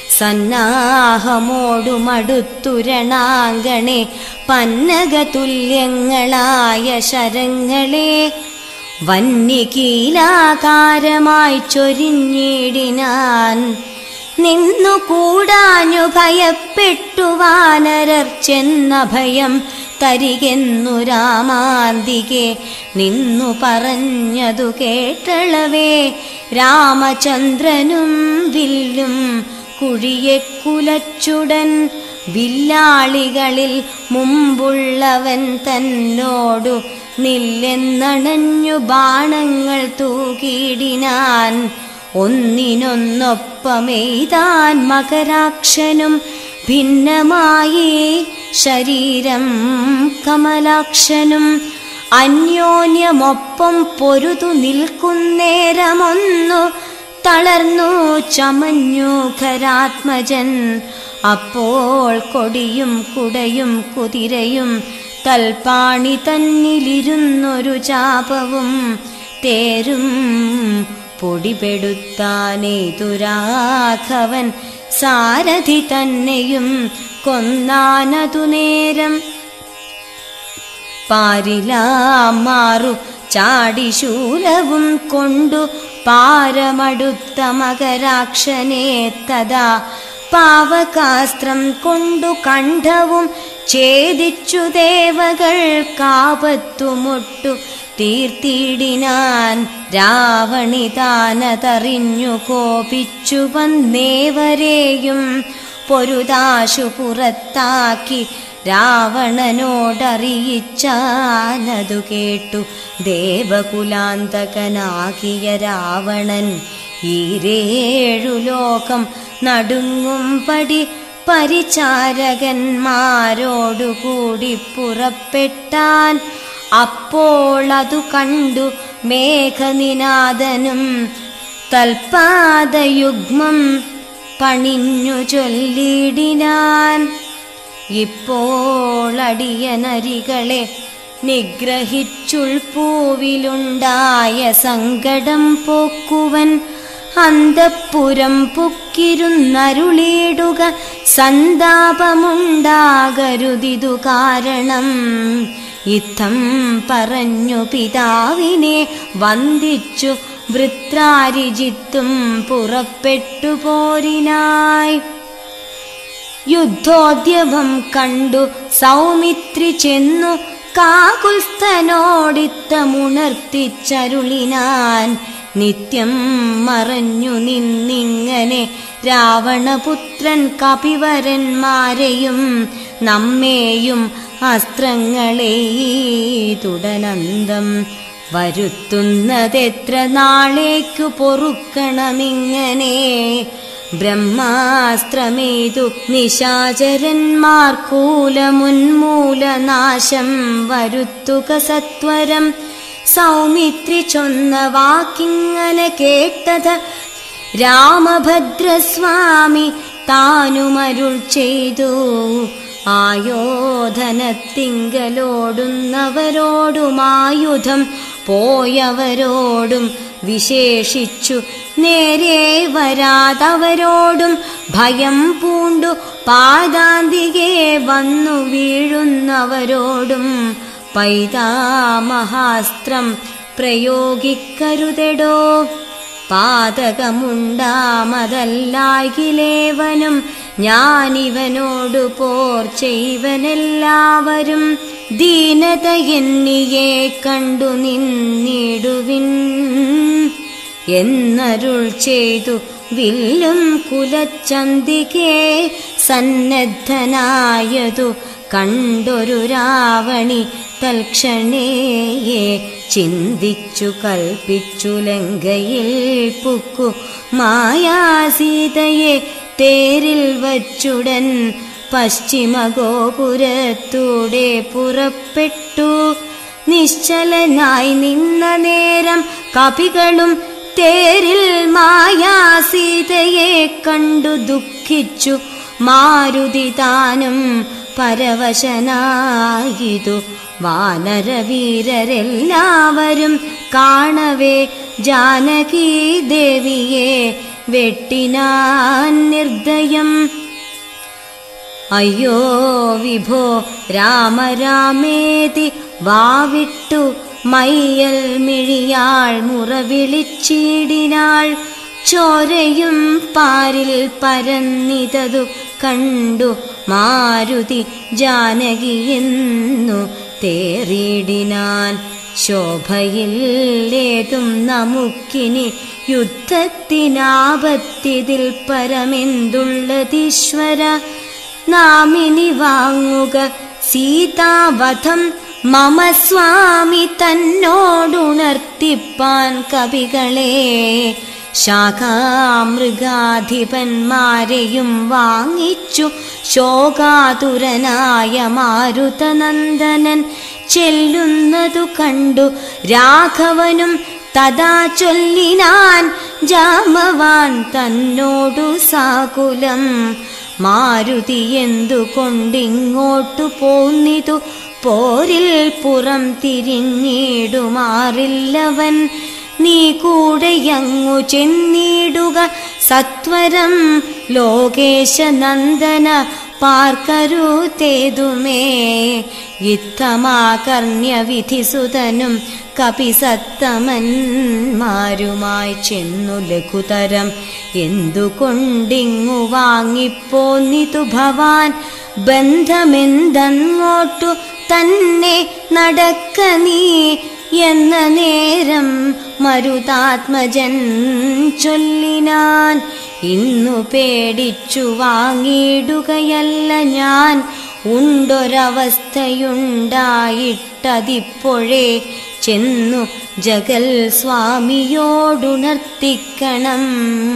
സന്നാഹമോടുമടുത്തുരണാങ്കണെ പന്നകതുല്യങ്ങളായ ശരങ്ങളെ വന്യകീലാകാരമായി ചൊരിഞ്ഞിടിനാൻ നിന്നു കൂടാഞ്ഞു ഭയപ്പെട്ടു വാനരർ ചെന്ന ഭയം തരികെന്നു രാമാന്തികെ നിന്നു പറഞ്ഞതു കേട്ടളവേ രാമചന്ദ്രനും വില്ലും കുഴിയെ കുലച്ചുടൻ വില്ലാളികളിൽ മുമ്പുള്ളവൻ തന്നോടു നില്ലെന്നണഞ്ഞു ബാണങ്ങൾ തൂകിടിനാൻ ഒന്നിനൊന്നൊപ്പമെയ്താൻ മകരാക്ഷനും ഭിന്നമായി ശരീരം കമലാക്ഷനും അന്യോന്യമൊപ്പം പൊരുതു നിൽക്കുന്നേരമൊന്നു തളർന്നു ചമഞ്ഞു ഖരാത്മജൻ അപ്പോൾ കൊടിയും കുടയും കുതിരയും തൽപ്പാണി തന്നിലിരുന്നൊരു ചാപവും തേരും പൊടിപെടുത്താനേതു രാഘവൻ സാരഥി തന്നെയും കൊന്നാനതു നേരം പാരിലാമാറു ചാടിശൂലവും കൊണ്ടു പാരമടുത്ത മകരാക്ഷനെ തഥാ പാവകാസ്ത്രം കൊണ്ടു കണ്ഠവും ഛേദിച്ചു ദേവകൾ കാപത്തുമുട്ടു തീർത്തിടിനാൻ രാവണിതാനതറിഞ്ഞു കോപിച്ചു വന്നേവരെയും പൊരുതാശു പുറത്താക്കി രാവണനോടറിയിച്ചാനതു കേട്ടു ദേവകുലാന്തകനാകിയ രാവണൻ ഈരേഴു ലോകം നടുങ്ങും പടി പരിചാരകന്മാരോടുകൂടി പുറപ്പെട്ടാൻ അപ്പോൾ അതു കണ്ടു മേഘനിനാദനും തൽപാദയുഗ്മം പണിഞ്ഞു ചൊല്ലിടിനാൻ ഇപ്പോൾ അടിയനരികളെ നിഗ്രഹിച്ചുൾപൂവിലുണ്ടായ സങ്കടം പോക്കുവൻ അന്തപ്പുരം പുക്കിരുന്നരുളിയിടുക സന്താപമുണ്ടാകരുതിതു കാരണം ഇത്തം പറഞ്ഞു പിതാവിനെ വന്ദിച്ചു വൃത്രാരിജിത്തും പുറപ്പെട്ടു പോരിനായി യുദ്ധോദ്യവം കണ്ടു സൗമിത്രി ചെന്നു കാകുൽസ്ഥനോടിത്തമുണർത്തിച്ചരുളിനാൻ നിത്യം മറഞ്ഞു നിന്നിങ്ങനെ രാവണപുത്രൻ കപിവരന്മാരെയും നമ്മെയും അസ്ത്രങ്ങളെ തുടനന്തം വരുത്തുന്നതെത്ര നാളേക്കു പൊറുക്കണമിങ്ങനെ ബ്രഹ്മാസ്ത്രമേതു നിശാചരന്മാർക്കൂലമുന്മൂലനാശം വരുത്തുക സത്വരം സൗമിത്രി ചൊന്ന വാക്കിങ്ങനെ കേട്ടത് രാമഭദ്രസ്വാമി താനുമരുൾ ചെയ്തു ആയോധനത്തിങ്കലോടുന്നവരോടുമായുധം പോയവരോടും വിശേഷിച്ചു നേരെ വരാതവരോടും ഭയം പൂണ്ടു പാദാന്തികെ വന്നു വീഴുന്നവരോടും പൈതാമഹാസ്ത്രം പ്രയോഗിക്കരുതെടോ പാതകമുണ്ടാമതല്ലാകിലേവനും ഞാനിവനോടു പോർ ചെയ്വനെല്ലാവരും ദീനത എന്നിയെ കണ്ടു നിന്നിടുവിൻ എന്നരുൾ ചെയ്തു വില്ലും കുലച്ചന്തികെ സന്നദ്ധനായതു കണ്ടൊരു രാവണി തൽക്ഷണേയെ ചിന്തിച്ചു കൽപ്പിച്ചു ലങ്കയിൽ പുക്കു മായാസീതയെ തേരിൽ വച്ചുടൻ പശ്ചിമഗോപുരത്തൂടെ പുറപ്പെട്ടു നിശ്ചലനായി നിന്ന നേരം കപികളും തേരിൽ മായാസീതയെ കണ്ടു ദുഃഖിച്ചു മാരുതി താനും പരവശനായിതു വാനരവീരരെല്ലാവരും കാണവേ ജാനകീ ദേവിയെ വെട്ടിനാൻ നിർദ്ദയം അയ്യോ വിഭോ രാമ രാമേതി വാവിട്ടു മയ്യൽ മിഴിയാൾ മുറവിളിച്ചിടിനാൾ ചോരയും പാരിൽ പരന്നിതതു കണ്ടു മാരുതി ജാനകിയെന്നു തേറിയിടിനാൻ ശോഭയില്ലേതും നമുക്കിനി യുദ്ധത്തിനാപത്തിതിൽ പരമെന്തുള്ളതീശ്വര നാമിനി വാങ്ങുക സീതാവധം മമ സ്വാമി തന്നോടുണർത്തിപ്പാൻ കവികളെ ശാഖാമൃഗാധിപന്മാരെയും വാങ്ങിച്ചു ശോകാതുരനായ മാരുതനന്ദനൻ ചെല്ലുന്നതു കണ്ടു രാഘവനും തഥാ ചൊല്ലിനാൻ ജാമവാൻ തന്നോടു സാകുലം മാരുതി എന്തുകൊണ്ടിങ്ങോട്ടു പോന്നിതു പോരിൽ പുറം തിരിഞ്ഞിടുമാറില്ലവൻ നീ കൂടെയങ്ങു ചെന്നിടുക സത്വരം ലോകേശനന്ദന പാർക്കരുതേതുമേ ഇത്തമാകർണ്യ വിധിസുതനും കപിസത്തമന്മാരുമായി ചെന്നു ലഘുതരം എന്തുകൊണ്ടിങ്ങു വാങ്ങിപ്പോന്നിതു ഭവാൻ ബന്ധമെന്തങ്ങോട്ടു തന്നെ നടക്ക നീ എന്ന നേരം മരുതാത്മജൻ ചൊല്ലിനാൻ ഇന്നു പേടിച്ചു വാങ്ങിയിടുകയല്ല ഞാൻ ഉണ്ടൊരവസ്ഥയുണ്ടായിട്ടതിപ്പോഴേ ചെന്നു ജഗൽ സ്വാമിയോടുണർത്തിക്കണം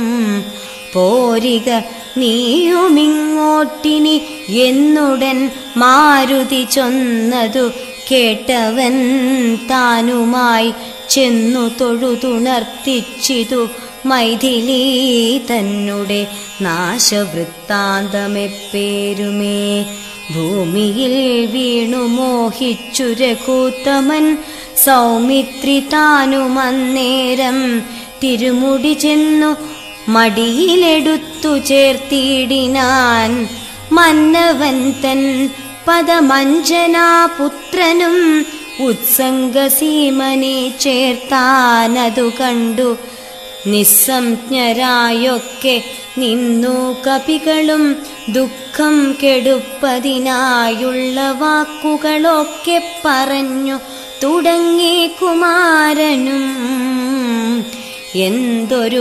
പോരിക നീയുമിങ്ങോട്ടിനി എന്നുടൻ മാരുതി ചൊന്നതു കേട്ടവൻ താനുമായി ചെന്നു തൊഴുതുണർത്തിച്ചിതു മൈഥിലി തന്നെ നാശവൃത്താന്തമെപ്പേരുമേ ഭൂമിയിൽ വീണു മോഹിച്ചു രഘൂത്തമൻ സൗമിത്രി താനുമന്നേരം തിരുമുടി ചെന്നു മടിയിലെടുത്തു ചേർത്തിടിനാൻ മന്നവൻ തൻ പദമഞ്ജനാപുത്രനും ഉത്സംഗസീമനെ ചേർത്താനതു കണ്ടു നിസ്സംജ്ഞരായൊക്കെ നിന്നു കപികളും ദുഃഖം കെടുപ്പതിനായുള്ള വാക്കുകളൊക്കെ പറഞ്ഞു തുടങ്ങി കുമാരനും എന്തൊരു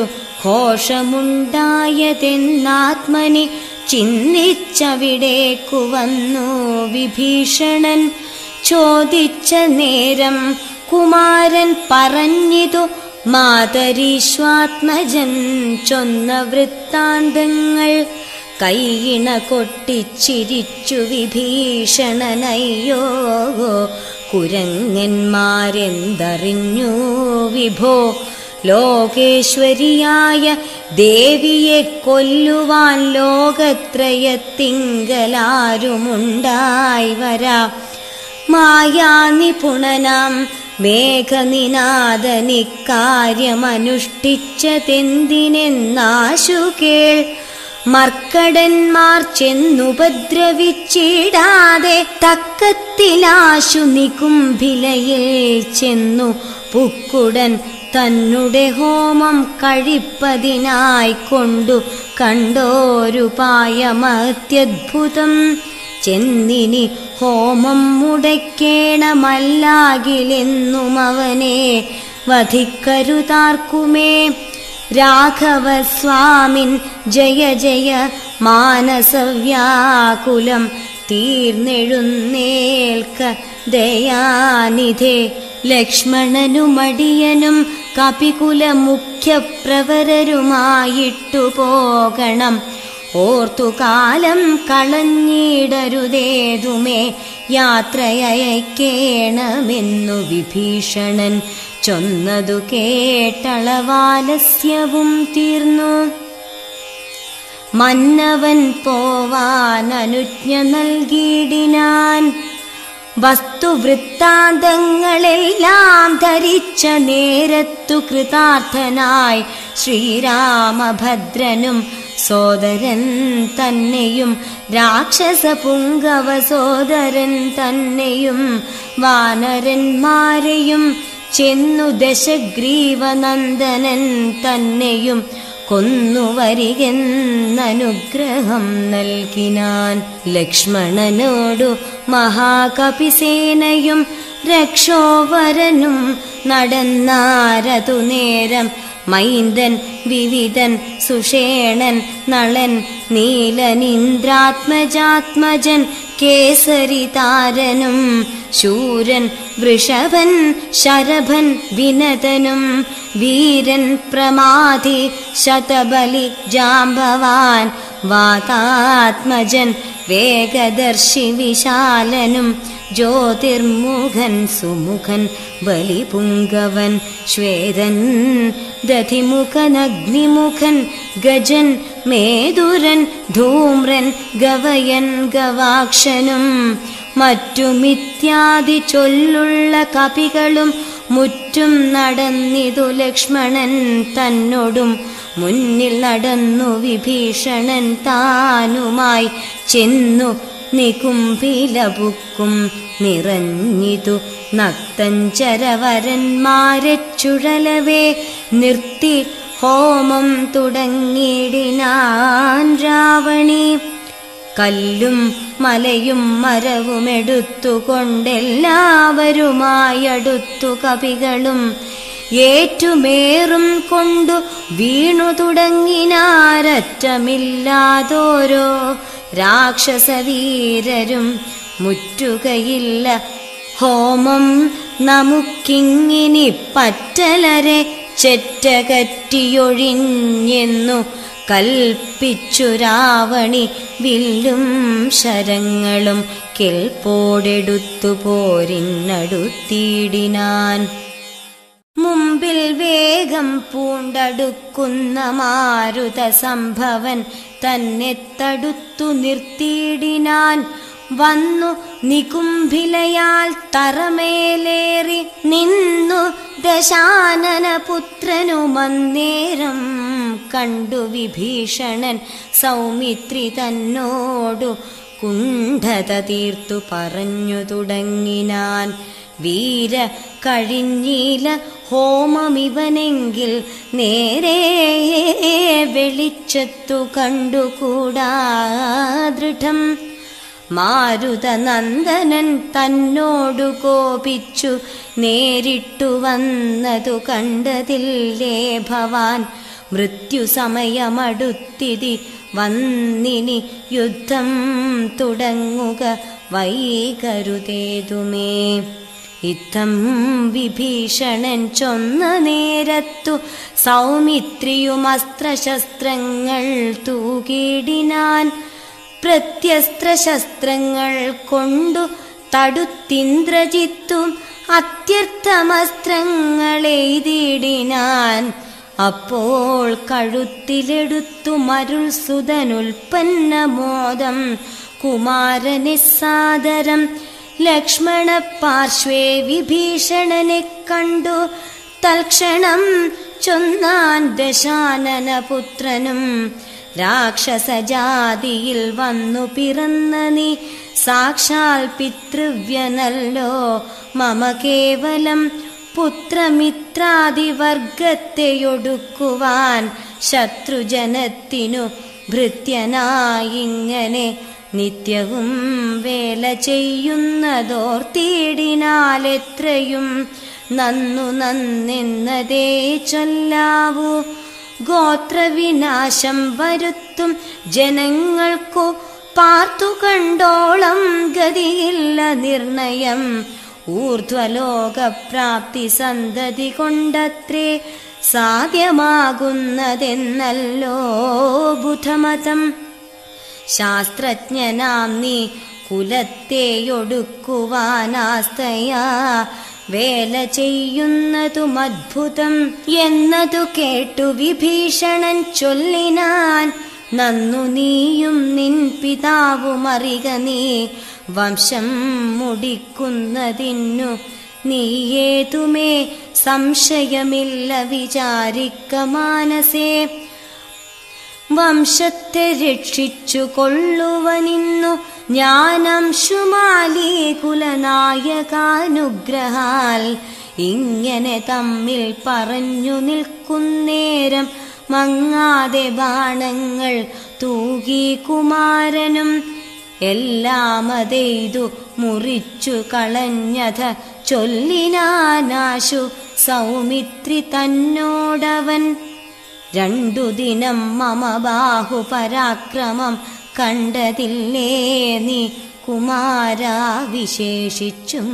ഘോഷമുണ്ടായതെന്നാത്മനി ചിന്തിച്ചവിടേക്കു വന്നു വിഭീഷണൻ ചോദിച്ച നേരം കുമാരൻ പറഞ്ഞിതു മാതരീശ്വാത്മജൻ ചൊന്ന വൃത്താന്തങ്ങൾ കൈയിണ കൊട്ടിച്ചിരിച്ചു വിഭീഷണനയ്യോ കുരങ്ങന്മാരെന്തറിഞ്ഞു വിഭോ ലോകേശ്വരിയായ ദേവിയെ കൊല്ലുവാൻ ലോകത്രയത്തിങ്കലാരുമുണ്ടായി വരാം മായാനിപുണനാം മേഘനിനാദനിക്കാര്യമനുഷ്ഠിച്ചതെന്തിനെന്നാശു കേൾ മർക്കടന്മാർ ചെന്നുപദ്രവിച്ചിടാതെ തക്കത്തിലാശു നികുംഭിലയിൽ ചെന്നു പുക്കുടൻ തന്നുടെ ഹോമം കഴിപ്പതിനായി കൊണ്ടു കണ്ടോരുപായമത്യദ്ഭുതം ചെന്നിനി ഹോമം മുടക്കേണമല്ലാകിലെന്നും അവനെ വധിക്കരുതാർക്കുമേ രാഘവസ്വാമിൻ ജയ ജയ മാനസവ്യാകുലം തീർന്നെഴുന്നേൽക്ക ദയാനിധേ ലക്ഷ്മണനുമടിയനും കപികുല മുഖ്യപ്രവരരുമായിട്ടു പോകണം ഓർത്തുകാലം കളഞ്ഞിടരുതേതുമേ യാത്രയയക്കേണമെന്നു വിഭീഷണൻ ചൊന്നതു കേട്ടളവാലസ്യവും തീർന്നു മന്നവൻ പോവാൻ അനുജ്ഞ നൽകിയിടിനാൻ വസ്തുവൃത്താന്തങ്ങളെല്ലാം ധരിച്ച നേരത്തു കൃതാർത്ഥനായി ശ്രീരാമഭദ്രനും സോദരൻ തന്നെയും രാക്ഷസ പുങ്കവ സോദരൻ തന്നെയും വാനരന്മാരെയും ചെന്നു ദശഗ്രീവനന്ദനൻ തന്നെയും കൊന്നുവരികെന്നനുഗ്രഹം നൽകിനാൻ ലക്ഷ്മണനോടു മഹാകപിസേനയും രക്ഷോവരനും നടന്നാരതു നേരം മൈന്ദൻ വിവിധൻ സുഷേണൻ നളൻ നീലനിന്ദ്രാത്മജാത്മജൻ കേസരിതാരനും ശൂരൻ വൃഷഭൻ ശരഭൻ വിനതനും വീരൻ പ്രമാധി ശതബലി ജാംബവാൻ വാതാത്മജൻ വേഗദർശി വിശാലനും ജ്യോതിർമുഖൻ സുമുഖൻ ബലിപുങ്കവൻ ശ്വേതൻ ദധിമുഖനഗ്നിമുഖൻ ഗജൻ മേതുരൻ ധൂമ്രൻ ഗവയൻ ഗവാക്ഷനും മറ്റുമിത്യാദി ചൊല്ലുള്ള കപികളും മുറ്റും നടന്നിതു ലക്ഷ്മണൻ തന്നോടും മുന്നിൽ നടന്നു വിഭീഷണൻ താനുമായി ചെന്നു നികുംഭിലബുക്കും നിറഞ്ഞിതു നക്തഞ്ചരവരന്മാരെ ചുഴലവേ നിർത്തി ഹോമം തുടങ്ങിയിടിനാൻ രാവണി കല്ലും മലയും മരവുമെടുത്തുകൊണ്ടെല്ലാവരുമായടുത്തു കവികളും ഏറ്റുമേറും കൊണ്ടു വീണു തുടങ്ങിനാരറ്റമില്ലാതോരോ രാക്ഷസവീരരും മുറ്റുകയില്ല ഹോമം നമുക്കിങ്ങിനി പറ്റലരെ ചെറ്റകറ്റിയൊഴിഞ്ഞെന്നു കൽപ്പിച്ചു രാവണി വില്ലും ശരങ്ങളും കെൽപ്പോടെടുത്തു പോരിന്നടുത്തിടിനാൻ മുമ്പിൽ വേഗം പൂണ്ടടുക്കുന്ന മാരുത സംഭവൻ തന്നെ തടുത്തു നിർത്തിയിടിനാൻ വന്നു നികുംഭിലയാൽ തറമേലേറി നിന്നു ദശാനന പുത്രനുമന്നേരം കണ്ടു വിഭീഷണൻ സൗമിത്രി തന്നോടു കുണ്ഠത തീർത്തു പറഞ്ഞു തുടങ്ങിനാൻ വീര കഴിഞ്ഞീല ഹോമമിവനെങ്കിൽ നേരെ വെളിച്ചത്തു കണ്ടുകൂടാ ദൃഢം മാരുതനന്ദനൻ തന്നോടു കോപിച്ചു നേരിട്ടു വന്നതു കണ്ടതില്ലേ ഭവാൻ മൃത്യുസമയമടുത്തിതി വന്നിനി യുദ്ധം തുടങ്ങുക വൈകരുതേതുമേ ഇത്തം വിഭീഷണൻ ചൊന്ന നേരത്തു സൗമിത്രിയും അസ്ത്രശസ്ത്രങ്ങൾ തൂകിടിനാൻ പ്രത്യസ്ത്രശസ്ത്രങ്ങൾ കൊണ്ടു തടുത്തിന്ദ്രജിത്തും അത്യർത്ഥമസ്ത്രങ്ങളെയ്തിടിനാൻ അപ്പോൾ കഴുത്തിലെടുത്തു മരുൾ സുതനുൽപ്പന്ന മോദം കുമാരനെ സാദരം ലക്ഷ്മണ പാർശ്വേ വിഭീഷണനെ കണ്ടു തൽക്ഷണം ചൊന്നാൻ ദശാനന പുത്രനും രാക്ഷസജാതിയിൽ വന്നു പിറന്ന നീ സാക്ഷാൽ പിതൃവ്യനല്ലോ മമ കേവലം പുത്രമിത്രാദിവർഗത്തെയൊടുക്കുവാൻ ശത്രുജനത്തിനു ഭൃത്യനായിങ്ങനെ നിത്യവും വേല ചെയ്യുന്നതോർത്തിടിനാലെത്രയും നന്നു നന്നെന്നതേ ചൊല്ലാവൂ ഗോത്രവിനാശം വരുത്തും ജനങ്ങൾക്കു പാർത്തു കണ്ടോളം ഗതിയില്ല നിർണയം ഊർധ്വലോകപ്രാപ്തി സന്തതി കൊണ്ടത്രേ സാധ്യമാകുന്നതെന്നല്ലോ ബുധമതം ശാസ്ത്രജ്ഞനാം നീ കുലത്തെയൊടുക്കുവാനാസ്തയാ വേല ചെയ്യുന്നതും അദ്ഭുതം എന്നതു കേട്ടു വിഭീഷണൻ ചൊല്ലിനാൻ നന്നു നീയും നിൻ പിതാവും അറിക നീ വംശം മുടിക്കുന്നതിന്നു നീയേതുമേ സംശയമില്ല വിചാരിക്ക മാനസേ വംശത്തെ രക്ഷിച്ചു കൊള്ളുവനിന്നു ജ്ഞാനംശുമാലി കുലനായകാനുഗ്രഹാൽ ഇങ്ങനെ തമ്മിൽ പറഞ്ഞു നിൽക്കുന്നേരം മങ്ങാതെ ബാണങ്ങൾ തൂകി കുമാരനും എല്ലാമതെയ്തു മുറിച്ചു കളഞ്ഞത ചൊല്ലിനാനാശു സൗമിത്രി തന്നോടവൻ രണ്ടു ദിനം മമ ബാഹു പരാക്രമം കണ്ടതില്ലേ നീ കുമാരാ വിശേഷിച്ചും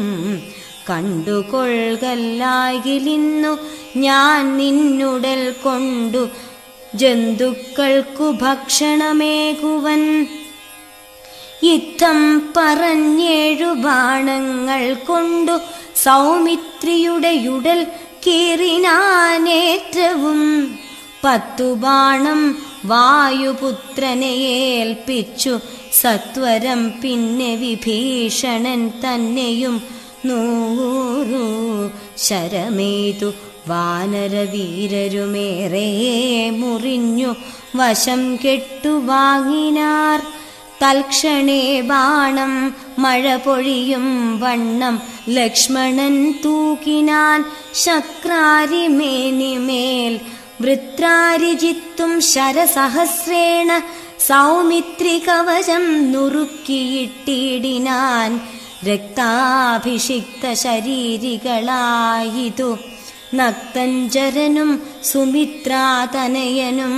കണ്ടുകൊള്ളുകല്ലായിലിന്നു ഞാൻ നിന്നുടൽ കൊണ്ടു ജന്തുക്കൾക്കു ഭക്ഷണമേകുവൻ യുദ്ധം പറഞ്ഞേഴു ബാണങ്ങൾ കൊണ്ടു സൗമിത്രിയുടെ യുടൽ കീറിനാനേറ്റവും പത്തു ബാണം വായുപുത്രനെ ഏൽപ്പിച്ചു സത്വരം പിന്നെ വിഭീഷണൻ തന്നെയും നൂറു ശരമേതു വാനരവീരരുമേറെ മുറിഞ്ഞു വശം കെട്ടു വാങ്ങിനാർ തൽക്ഷണേ ബാണം മഴ പൊഴിയും വണ്ണം ലക്ഷ്മണൻ തൂക്കിനാൻ ശക്രാരിമേനിമേൽ വൃത്രാരിജിത്തും ശരസഹസ്രേണ സൗമിത്രി കവചം നുറുക്കിയിട്ടിടിനാൻ രക്താഭിഷിക്ത ശരീരികളായിതു നക്തഞ്ചരനും സുമിത്രാതനയനും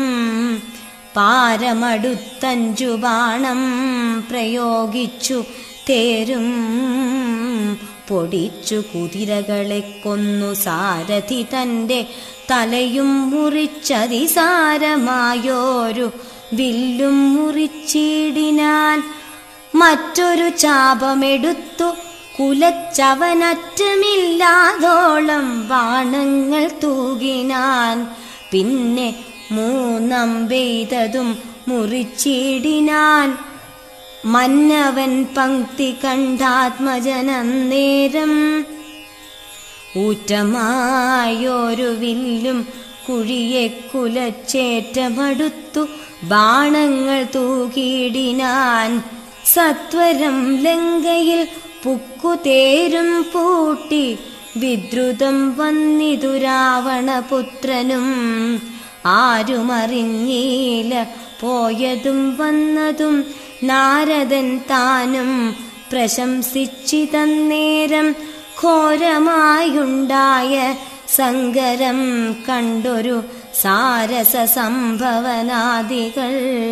പാരമടുത്തഞ്ചു ബാണം പ്രയോഗിച്ചു തേരും പൊടിച്ചു കുതിരകളെ കൊന്നു സാരഥി തന്റെ തലയും മുറിച്ചതിസാരമായോരു വില്ലും മുറിച്ചിടിനാൻ മറ്റൊരു ചാപമെടുത്തു കുലച്ചവനറ്റമില്ലാതോളം ബാണങ്ങൾ തൂകിനാൻ പിന്നെ മൂന്നമ്പെയ്തതും മുറിച്ചിടിനാൻ മന്നവൻ പങ്ക്തി കണ്ടാത്മജനന്നേരം ഊറ്റമായൊരു വില്ലും കുഴിയെ കുലച്ചേറ്റമടുത്തു ബാണങ്ങൾ തൂകിടിനാൻ സത്വരം ലങ്കയിൽ പുക്കുതേരും പൂട്ടി വിദ്രുതം വന്നിതു രാവണപുത്രനും ആരുമറിഞ്ഞീല പോയതും വന്നതും നാരദൻ താനും പ്രശംസിച്ചിതന്നേരം ഘോരമായുണ്ടായ സങ്കരം കണ്ടൊരു സാരസ സംഭവനാദികൾ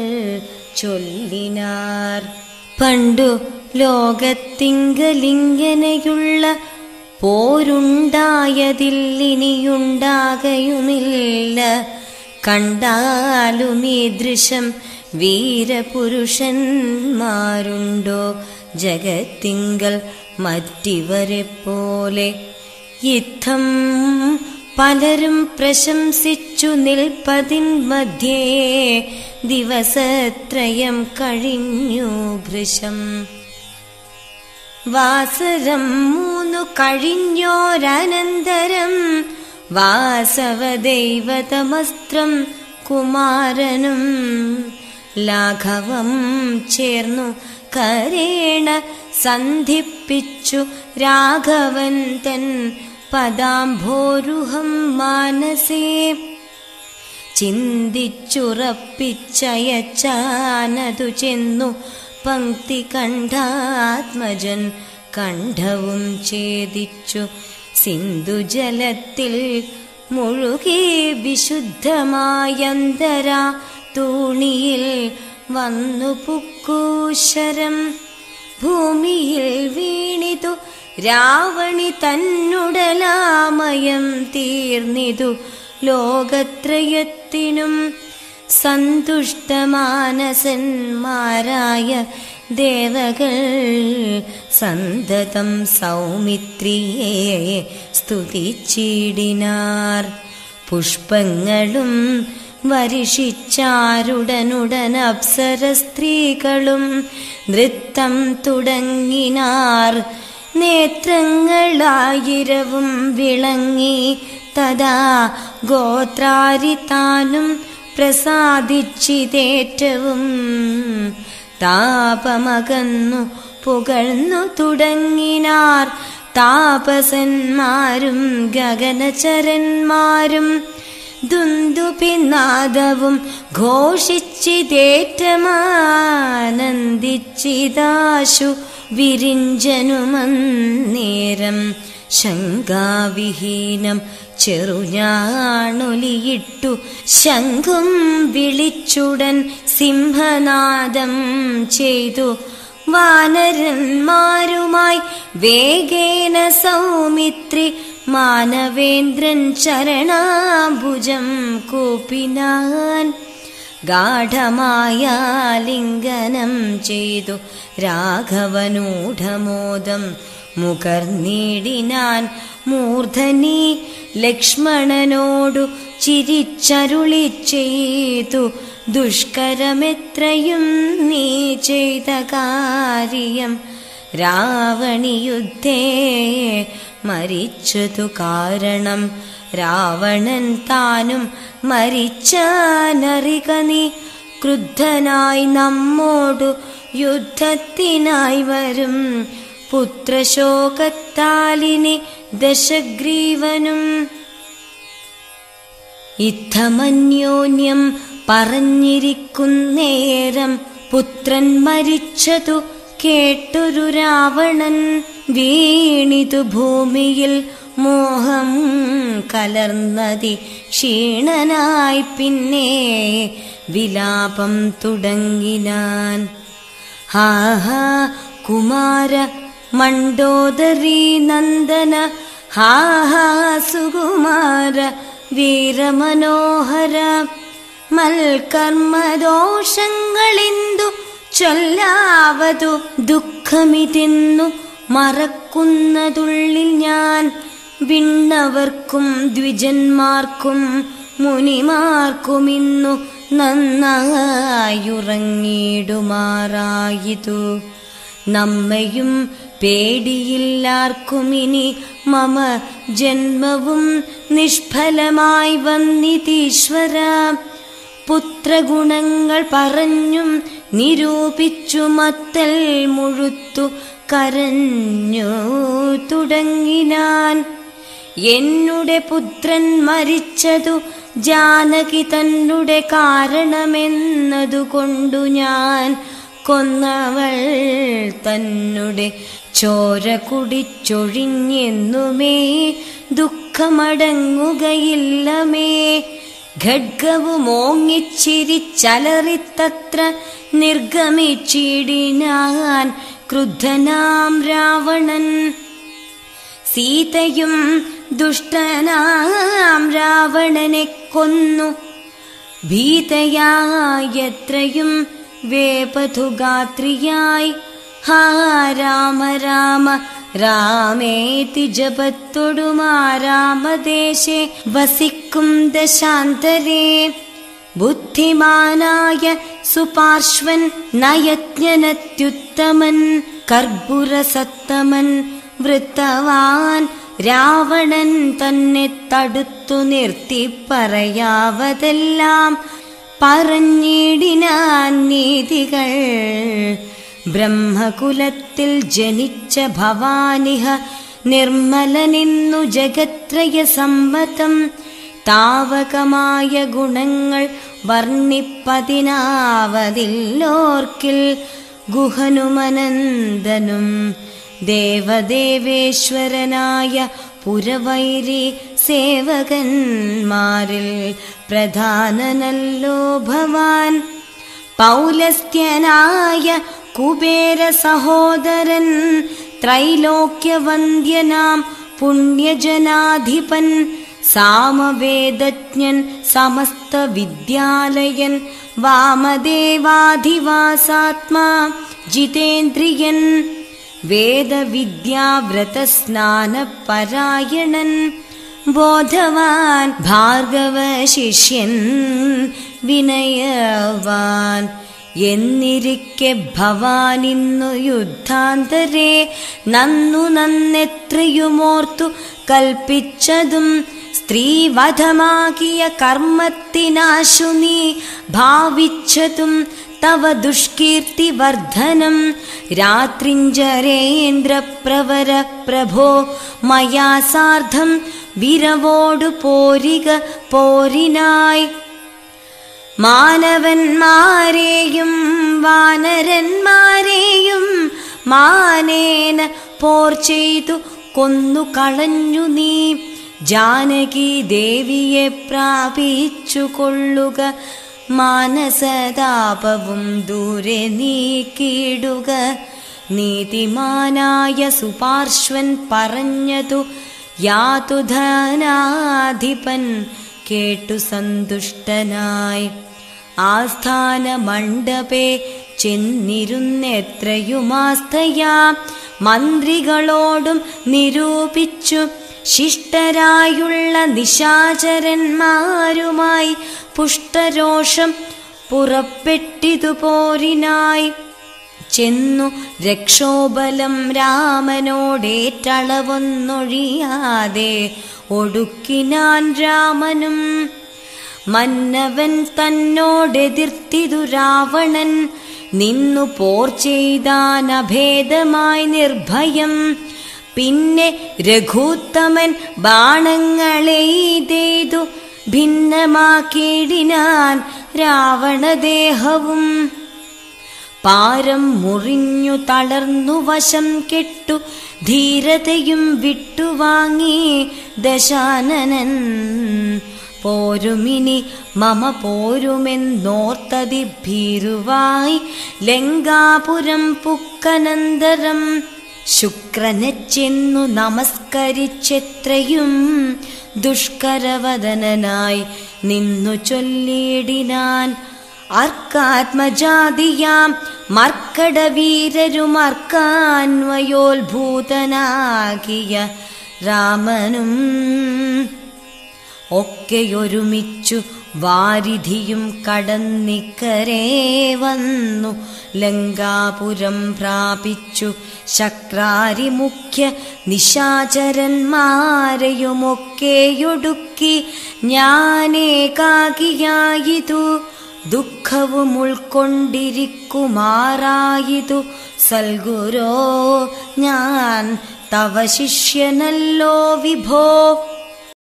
ചൊല്ലിനാർ പണ്ടു ലോകത്തിങ്കലിംഗനയുള്ള പോരുണ്ടായതില്ലിനിയുണ്ടാകയുമില്ല കണ്ടാലും ഈ ദൃശം വീരപുരുഷന്മാരുണ്ടോ ജഗത്തിങ്കൽ മറ്റിവരെ പോലെ യുദ്ധം പലരും പ്രശംസിച്ചു നിൽപ്പതിൻ മധ്യേ ദിവസത്രയം കഴിഞ്ഞു ഭൃശം വാസരം മൂന്നു കഴിഞ്ഞോരനന്തരം വാസവദൈവതമസ്ത്രം കുമാരനും ലാഘവം ചേർന്നു കരേണ സന്ധിപ്പിച്ചു രാഘവൻ തൻ പദാംഭോരുഹം മാനസേ ചിന്തിച്ചുറപ്പിച്ചയച്ചാനതു ചെന്നു പങ്ക്തി കണ്ഠാത്മജൻ കണ്ഠവും ഛേദിച്ചു സിന്ധുജലത്തിൽ മുഴുകി വിശുദ്ധമായന്തര തൂണിയിൽ വന്നു പുക്കൂശരം ഭൂമിയിൽ വീണിതു രാവണി തന്നുടലാമയം തീർന്നിതു ലോകത്രയത്തിനും സന്തുഷ്ടമാനസന്മാരായ ദേവകൾ സന്തതം സൗമിത്രിയെ സ്തുതിച്ചിടിനാർ പുഷ്പങ്ങളും വരിഷിച്ചാരുടനുടൻ അപ്സര സ്ത്രീകളും നൃത്തം തുടങ്ങിനാർ നേത്രങ്ങളായിരവും വിളങ്ങി തഥാ ഗോത്രാരി താനും പ്രസാദിച്ചിതേറ്റവും താപമകന്നു പുകഴ്ന്നു തുടങ്ങിനാർ താപസന്മാരും ഗഗനചരന്മാരും ദുന്ദുപിനാദവും ഘോഷിച്ചിതേറ്റമാനന്ദിച്ചിതാശു വിരിഞ്ചനുമന്നേരം ശങ്കാവിഹീനം ചെറുഞാണൊലിയിട്ടു ശംഖും വിളിച്ചുടൻ സിംഹനാദം ചെയ്തു വാനരന്മാരുമായി വേഗേന സൗമിത്രി മാനവേന്ദ്രൻ ചരണാഭുജം കൂപ്പിനാൻ ഗാഠമായ ലിംഗനം ചെയ്തു രാഘവനൂഢമോദം മുകർന്നീടിനാൻ മൂർധനി ലക്ഷ്മണനോടു ചിരിച്ചരുളി ചെയ്തു ദുഷ്കരമെത്രയും നീ ചെയ്ത കാര്യം രാവണിയുദ്ധേ മരിച്ചതു കാരണം രാവണൻ താനും മരിച്ചാനറിക നീ ക്രുദ്ധനായി നമ്മോടു യുദ്ധത്തിനായി വരും പുത്രശോകത്താലിനി ദശഗ്രീവനും യുദ്ധമന്യോന്യം പറഞ്ഞിരിക്കുന്നേരം പുത്രൻ മരിച്ചതു കേട്ടൊരു രാവണൻ വീണിതു ഭൂമിയിൽ മോഹം കലർന്നതി ക്ഷീണനായി പിന്നെ വിലാപം തുടങ്ങിനാൻ ഹാ ഹാ കുമാര മണ്ടോദരീ നന്ദന ഹാ ഹാ സുകുമാര വീരമനോഹര മൽക്കർമ്മദോഷങ്ങളെന്തു ചൊല്ലാവതു ദുഃഖമിതെന്നു മറക്കുന്നതുള്ളിൽ ഞാൻ വിണ്ണവർക്കും ദ്വിജന്മാർക്കും മുനിമാർക്കുമിന്നു നന്നായുറങ്ങിടുമാറായിതു നമ്മയും പേടിയില്ലാർക്കുമിനി മമ ജന്മവും നിഷ്ഫലമായി വന്നിതീശ്വര പുത്രഗുണങ്ങൾ പറഞ്ഞും നിരൂപിച്ചു മത്തൽ മുഴുത്തു കരഞ്ഞു തുടങ്ങിനാൻ എന്നുടെ പുത്രൻ മരിച്ചതു ജാനകി തന്നുടെ കാരണമെന്നതുകൊണ്ടു ഞാൻ കൊന്നവൾ തന്നുടെ ചോര കുടിച്ചൊഴിഞ്ഞെന്നുമേ ദുഃഖമടങ്ങുകയില്ലമേ ഖഡ്ഗവും ഓങ്ങിച്ചിരിച്ചലറിത്തത്ര നിർഗമിച്ചിടിനാൻ ക്രുദ്ധനാം രാവണൻ സീതയും ദുഷ്ടനാം രാവണനെ കൊന്നു ഭീതയായത്രയും വേപഥുഗാത്രിയായി ഹാ രാമ രാമ രാമേതി ജപത്തൊടുമാ രാമദേശെ വസിക്കും ദശാന്തരേ ബുദ്ധിമാനായ സുപാർശ്വൻ നയജ്ഞനത്യുത്തമൻ കർപ്പുരസത്തമൻ വൃത്തവാൻ രാവണൻ തന്നെ തടുത്തു നിർത്തി പറയാവതെല്ലാം പറഞ്ഞിടിനാൻ നീതികൾ ബ്രഹ്മകുലത്തിൽ ജനിച്ച ഭവാനിഹ നിർമ്മലനിന്നു ജഗത്രയ സമ്മതം താവകമായ ഗുണങ്ങൾ വർണ്ണിപ്പതിനാവതില്ലോർക്കിൽ ഗുഹനുമനന്ദനും ദേവദേവേശ്വരനായ പുരവൈരി സേവകന്മാരിൽ പ്രധാനനല്ലോ ഭവാൻ പൗലസ്ത്യനായ കുബേര സഹോദരൻ ത്രൈലോക്യവന്ദ്യനാം പുണ്യജനാധിപൻ സാമവേദജ്ഞൻ സമസ്ത വിദ്യാലയൻ വാമദേവാധിവാസാത്മാ ജിതേന്ദ്രിയൻ വേദവിദ്യാവ്രതസ്നാനപരായണൻ ബോധവാൻ ഭാർഗവ ശിഷ്യൻ വിനയവാൻ എന്നിരിക്കെ ഭവാനിന്നു യുദ്ധാന്തരെ നന്നു നന്നെത്രയുമോർത്തു കൽപ്പിച്ചതും സ്ത്രീവധമാകിയ കർമ്മത്തിനാശു നീ ഭാവിച്ചതും തവ ദുഷ്കീർത്തി വർദ്ധനം രാത്രിഞ്ചരേന്ദ്രപ്രവര പ്രഭോ മയാ സാർദ്ധം വിരവോടു പോരിക പോരിനായി മാനവന്മാരെയും വാനരന്മാരെയും മാനേന പോർ ചെയ്തു കൊന്നു കളഞ്ഞു നീ ജാനകി ദേവിയെ പ്രാപിച്ചു കൊള്ളുക മാനസതാപവും ദൂരെ നീക്കിയിടുക നീതിമാനായ സുപാർശ്വൻ പറഞ്ഞതു യാതുധനാധിപൻ കേട്ടു സന്തുഷ്ടനായി ആസ്ഥാന മണ്ഡപേ ചെന്നിരുന്നെത്രയുമാസ്തയാ മന്ത്രികളോടും നിരൂപിച്ചു ശിഷ്ടരായുള്ള നിശാചരന്മാരുമായി പുഷ്ടരോഷം പുറപ്പെട്ടിതുപോരിനായി ചെന്നു രക്ഷോബലം രാമനോടേറ്റളവൊന്നൊഴിയാതെ ഒടുക്കിനാൻ രാമനും മന്നവൻ തന്നോടെതിർത്തിതു രാവണൻ നിന്നു പോർ ചെയ്താൻ അഭേദമായി നിർഭയം പിന്നെ രഘൂത്തമൻ ബാണങ്ങളെയ്തേതു ഭിന്നമാക്കിയിടിനാൻ രാവണദേഹവും പാരം മുറിഞ്ഞു തളർന്നു വശം കെട്ടു ധീരതയും വിട്ടുവാങ്ങി ദശാനനൻ പോരുമിനി മമ പോരുമെന്നോർത്തതി ഭീരുവായി ലങ്കാപുരം പുക്കനന്തരം ശുക്രനെ ചെന്നു നമസ്കരിച്ചെത്രയും ദുഷ്കരവദനായി നിന്നു ചൊല്ലിയിടിനാൻ അർക്കാത്മജാതിയാം മർക്കടവീരരുമർക്കാൻവയോത്ഭൂതനാകിയ രാമനും ഒക്കെയൊരുമിച്ചു വാരിധിയും കടന്നിക്കരേ വന്നു ലങ്കാപുരം പ്രാപിച്ചു ശക്രാരി മുഖ്യ നിശാചരന്മാരെയുമൊക്കെയൊടുക്കി ഞാനേകാകിയായിതു ദുഃഖവും ഉൾക്കൊണ്ടിരിക്കുമാറായിതു സൽഗുരോ ഞാൻ തവ ശിഷ്യനല്ലോ വിഭോ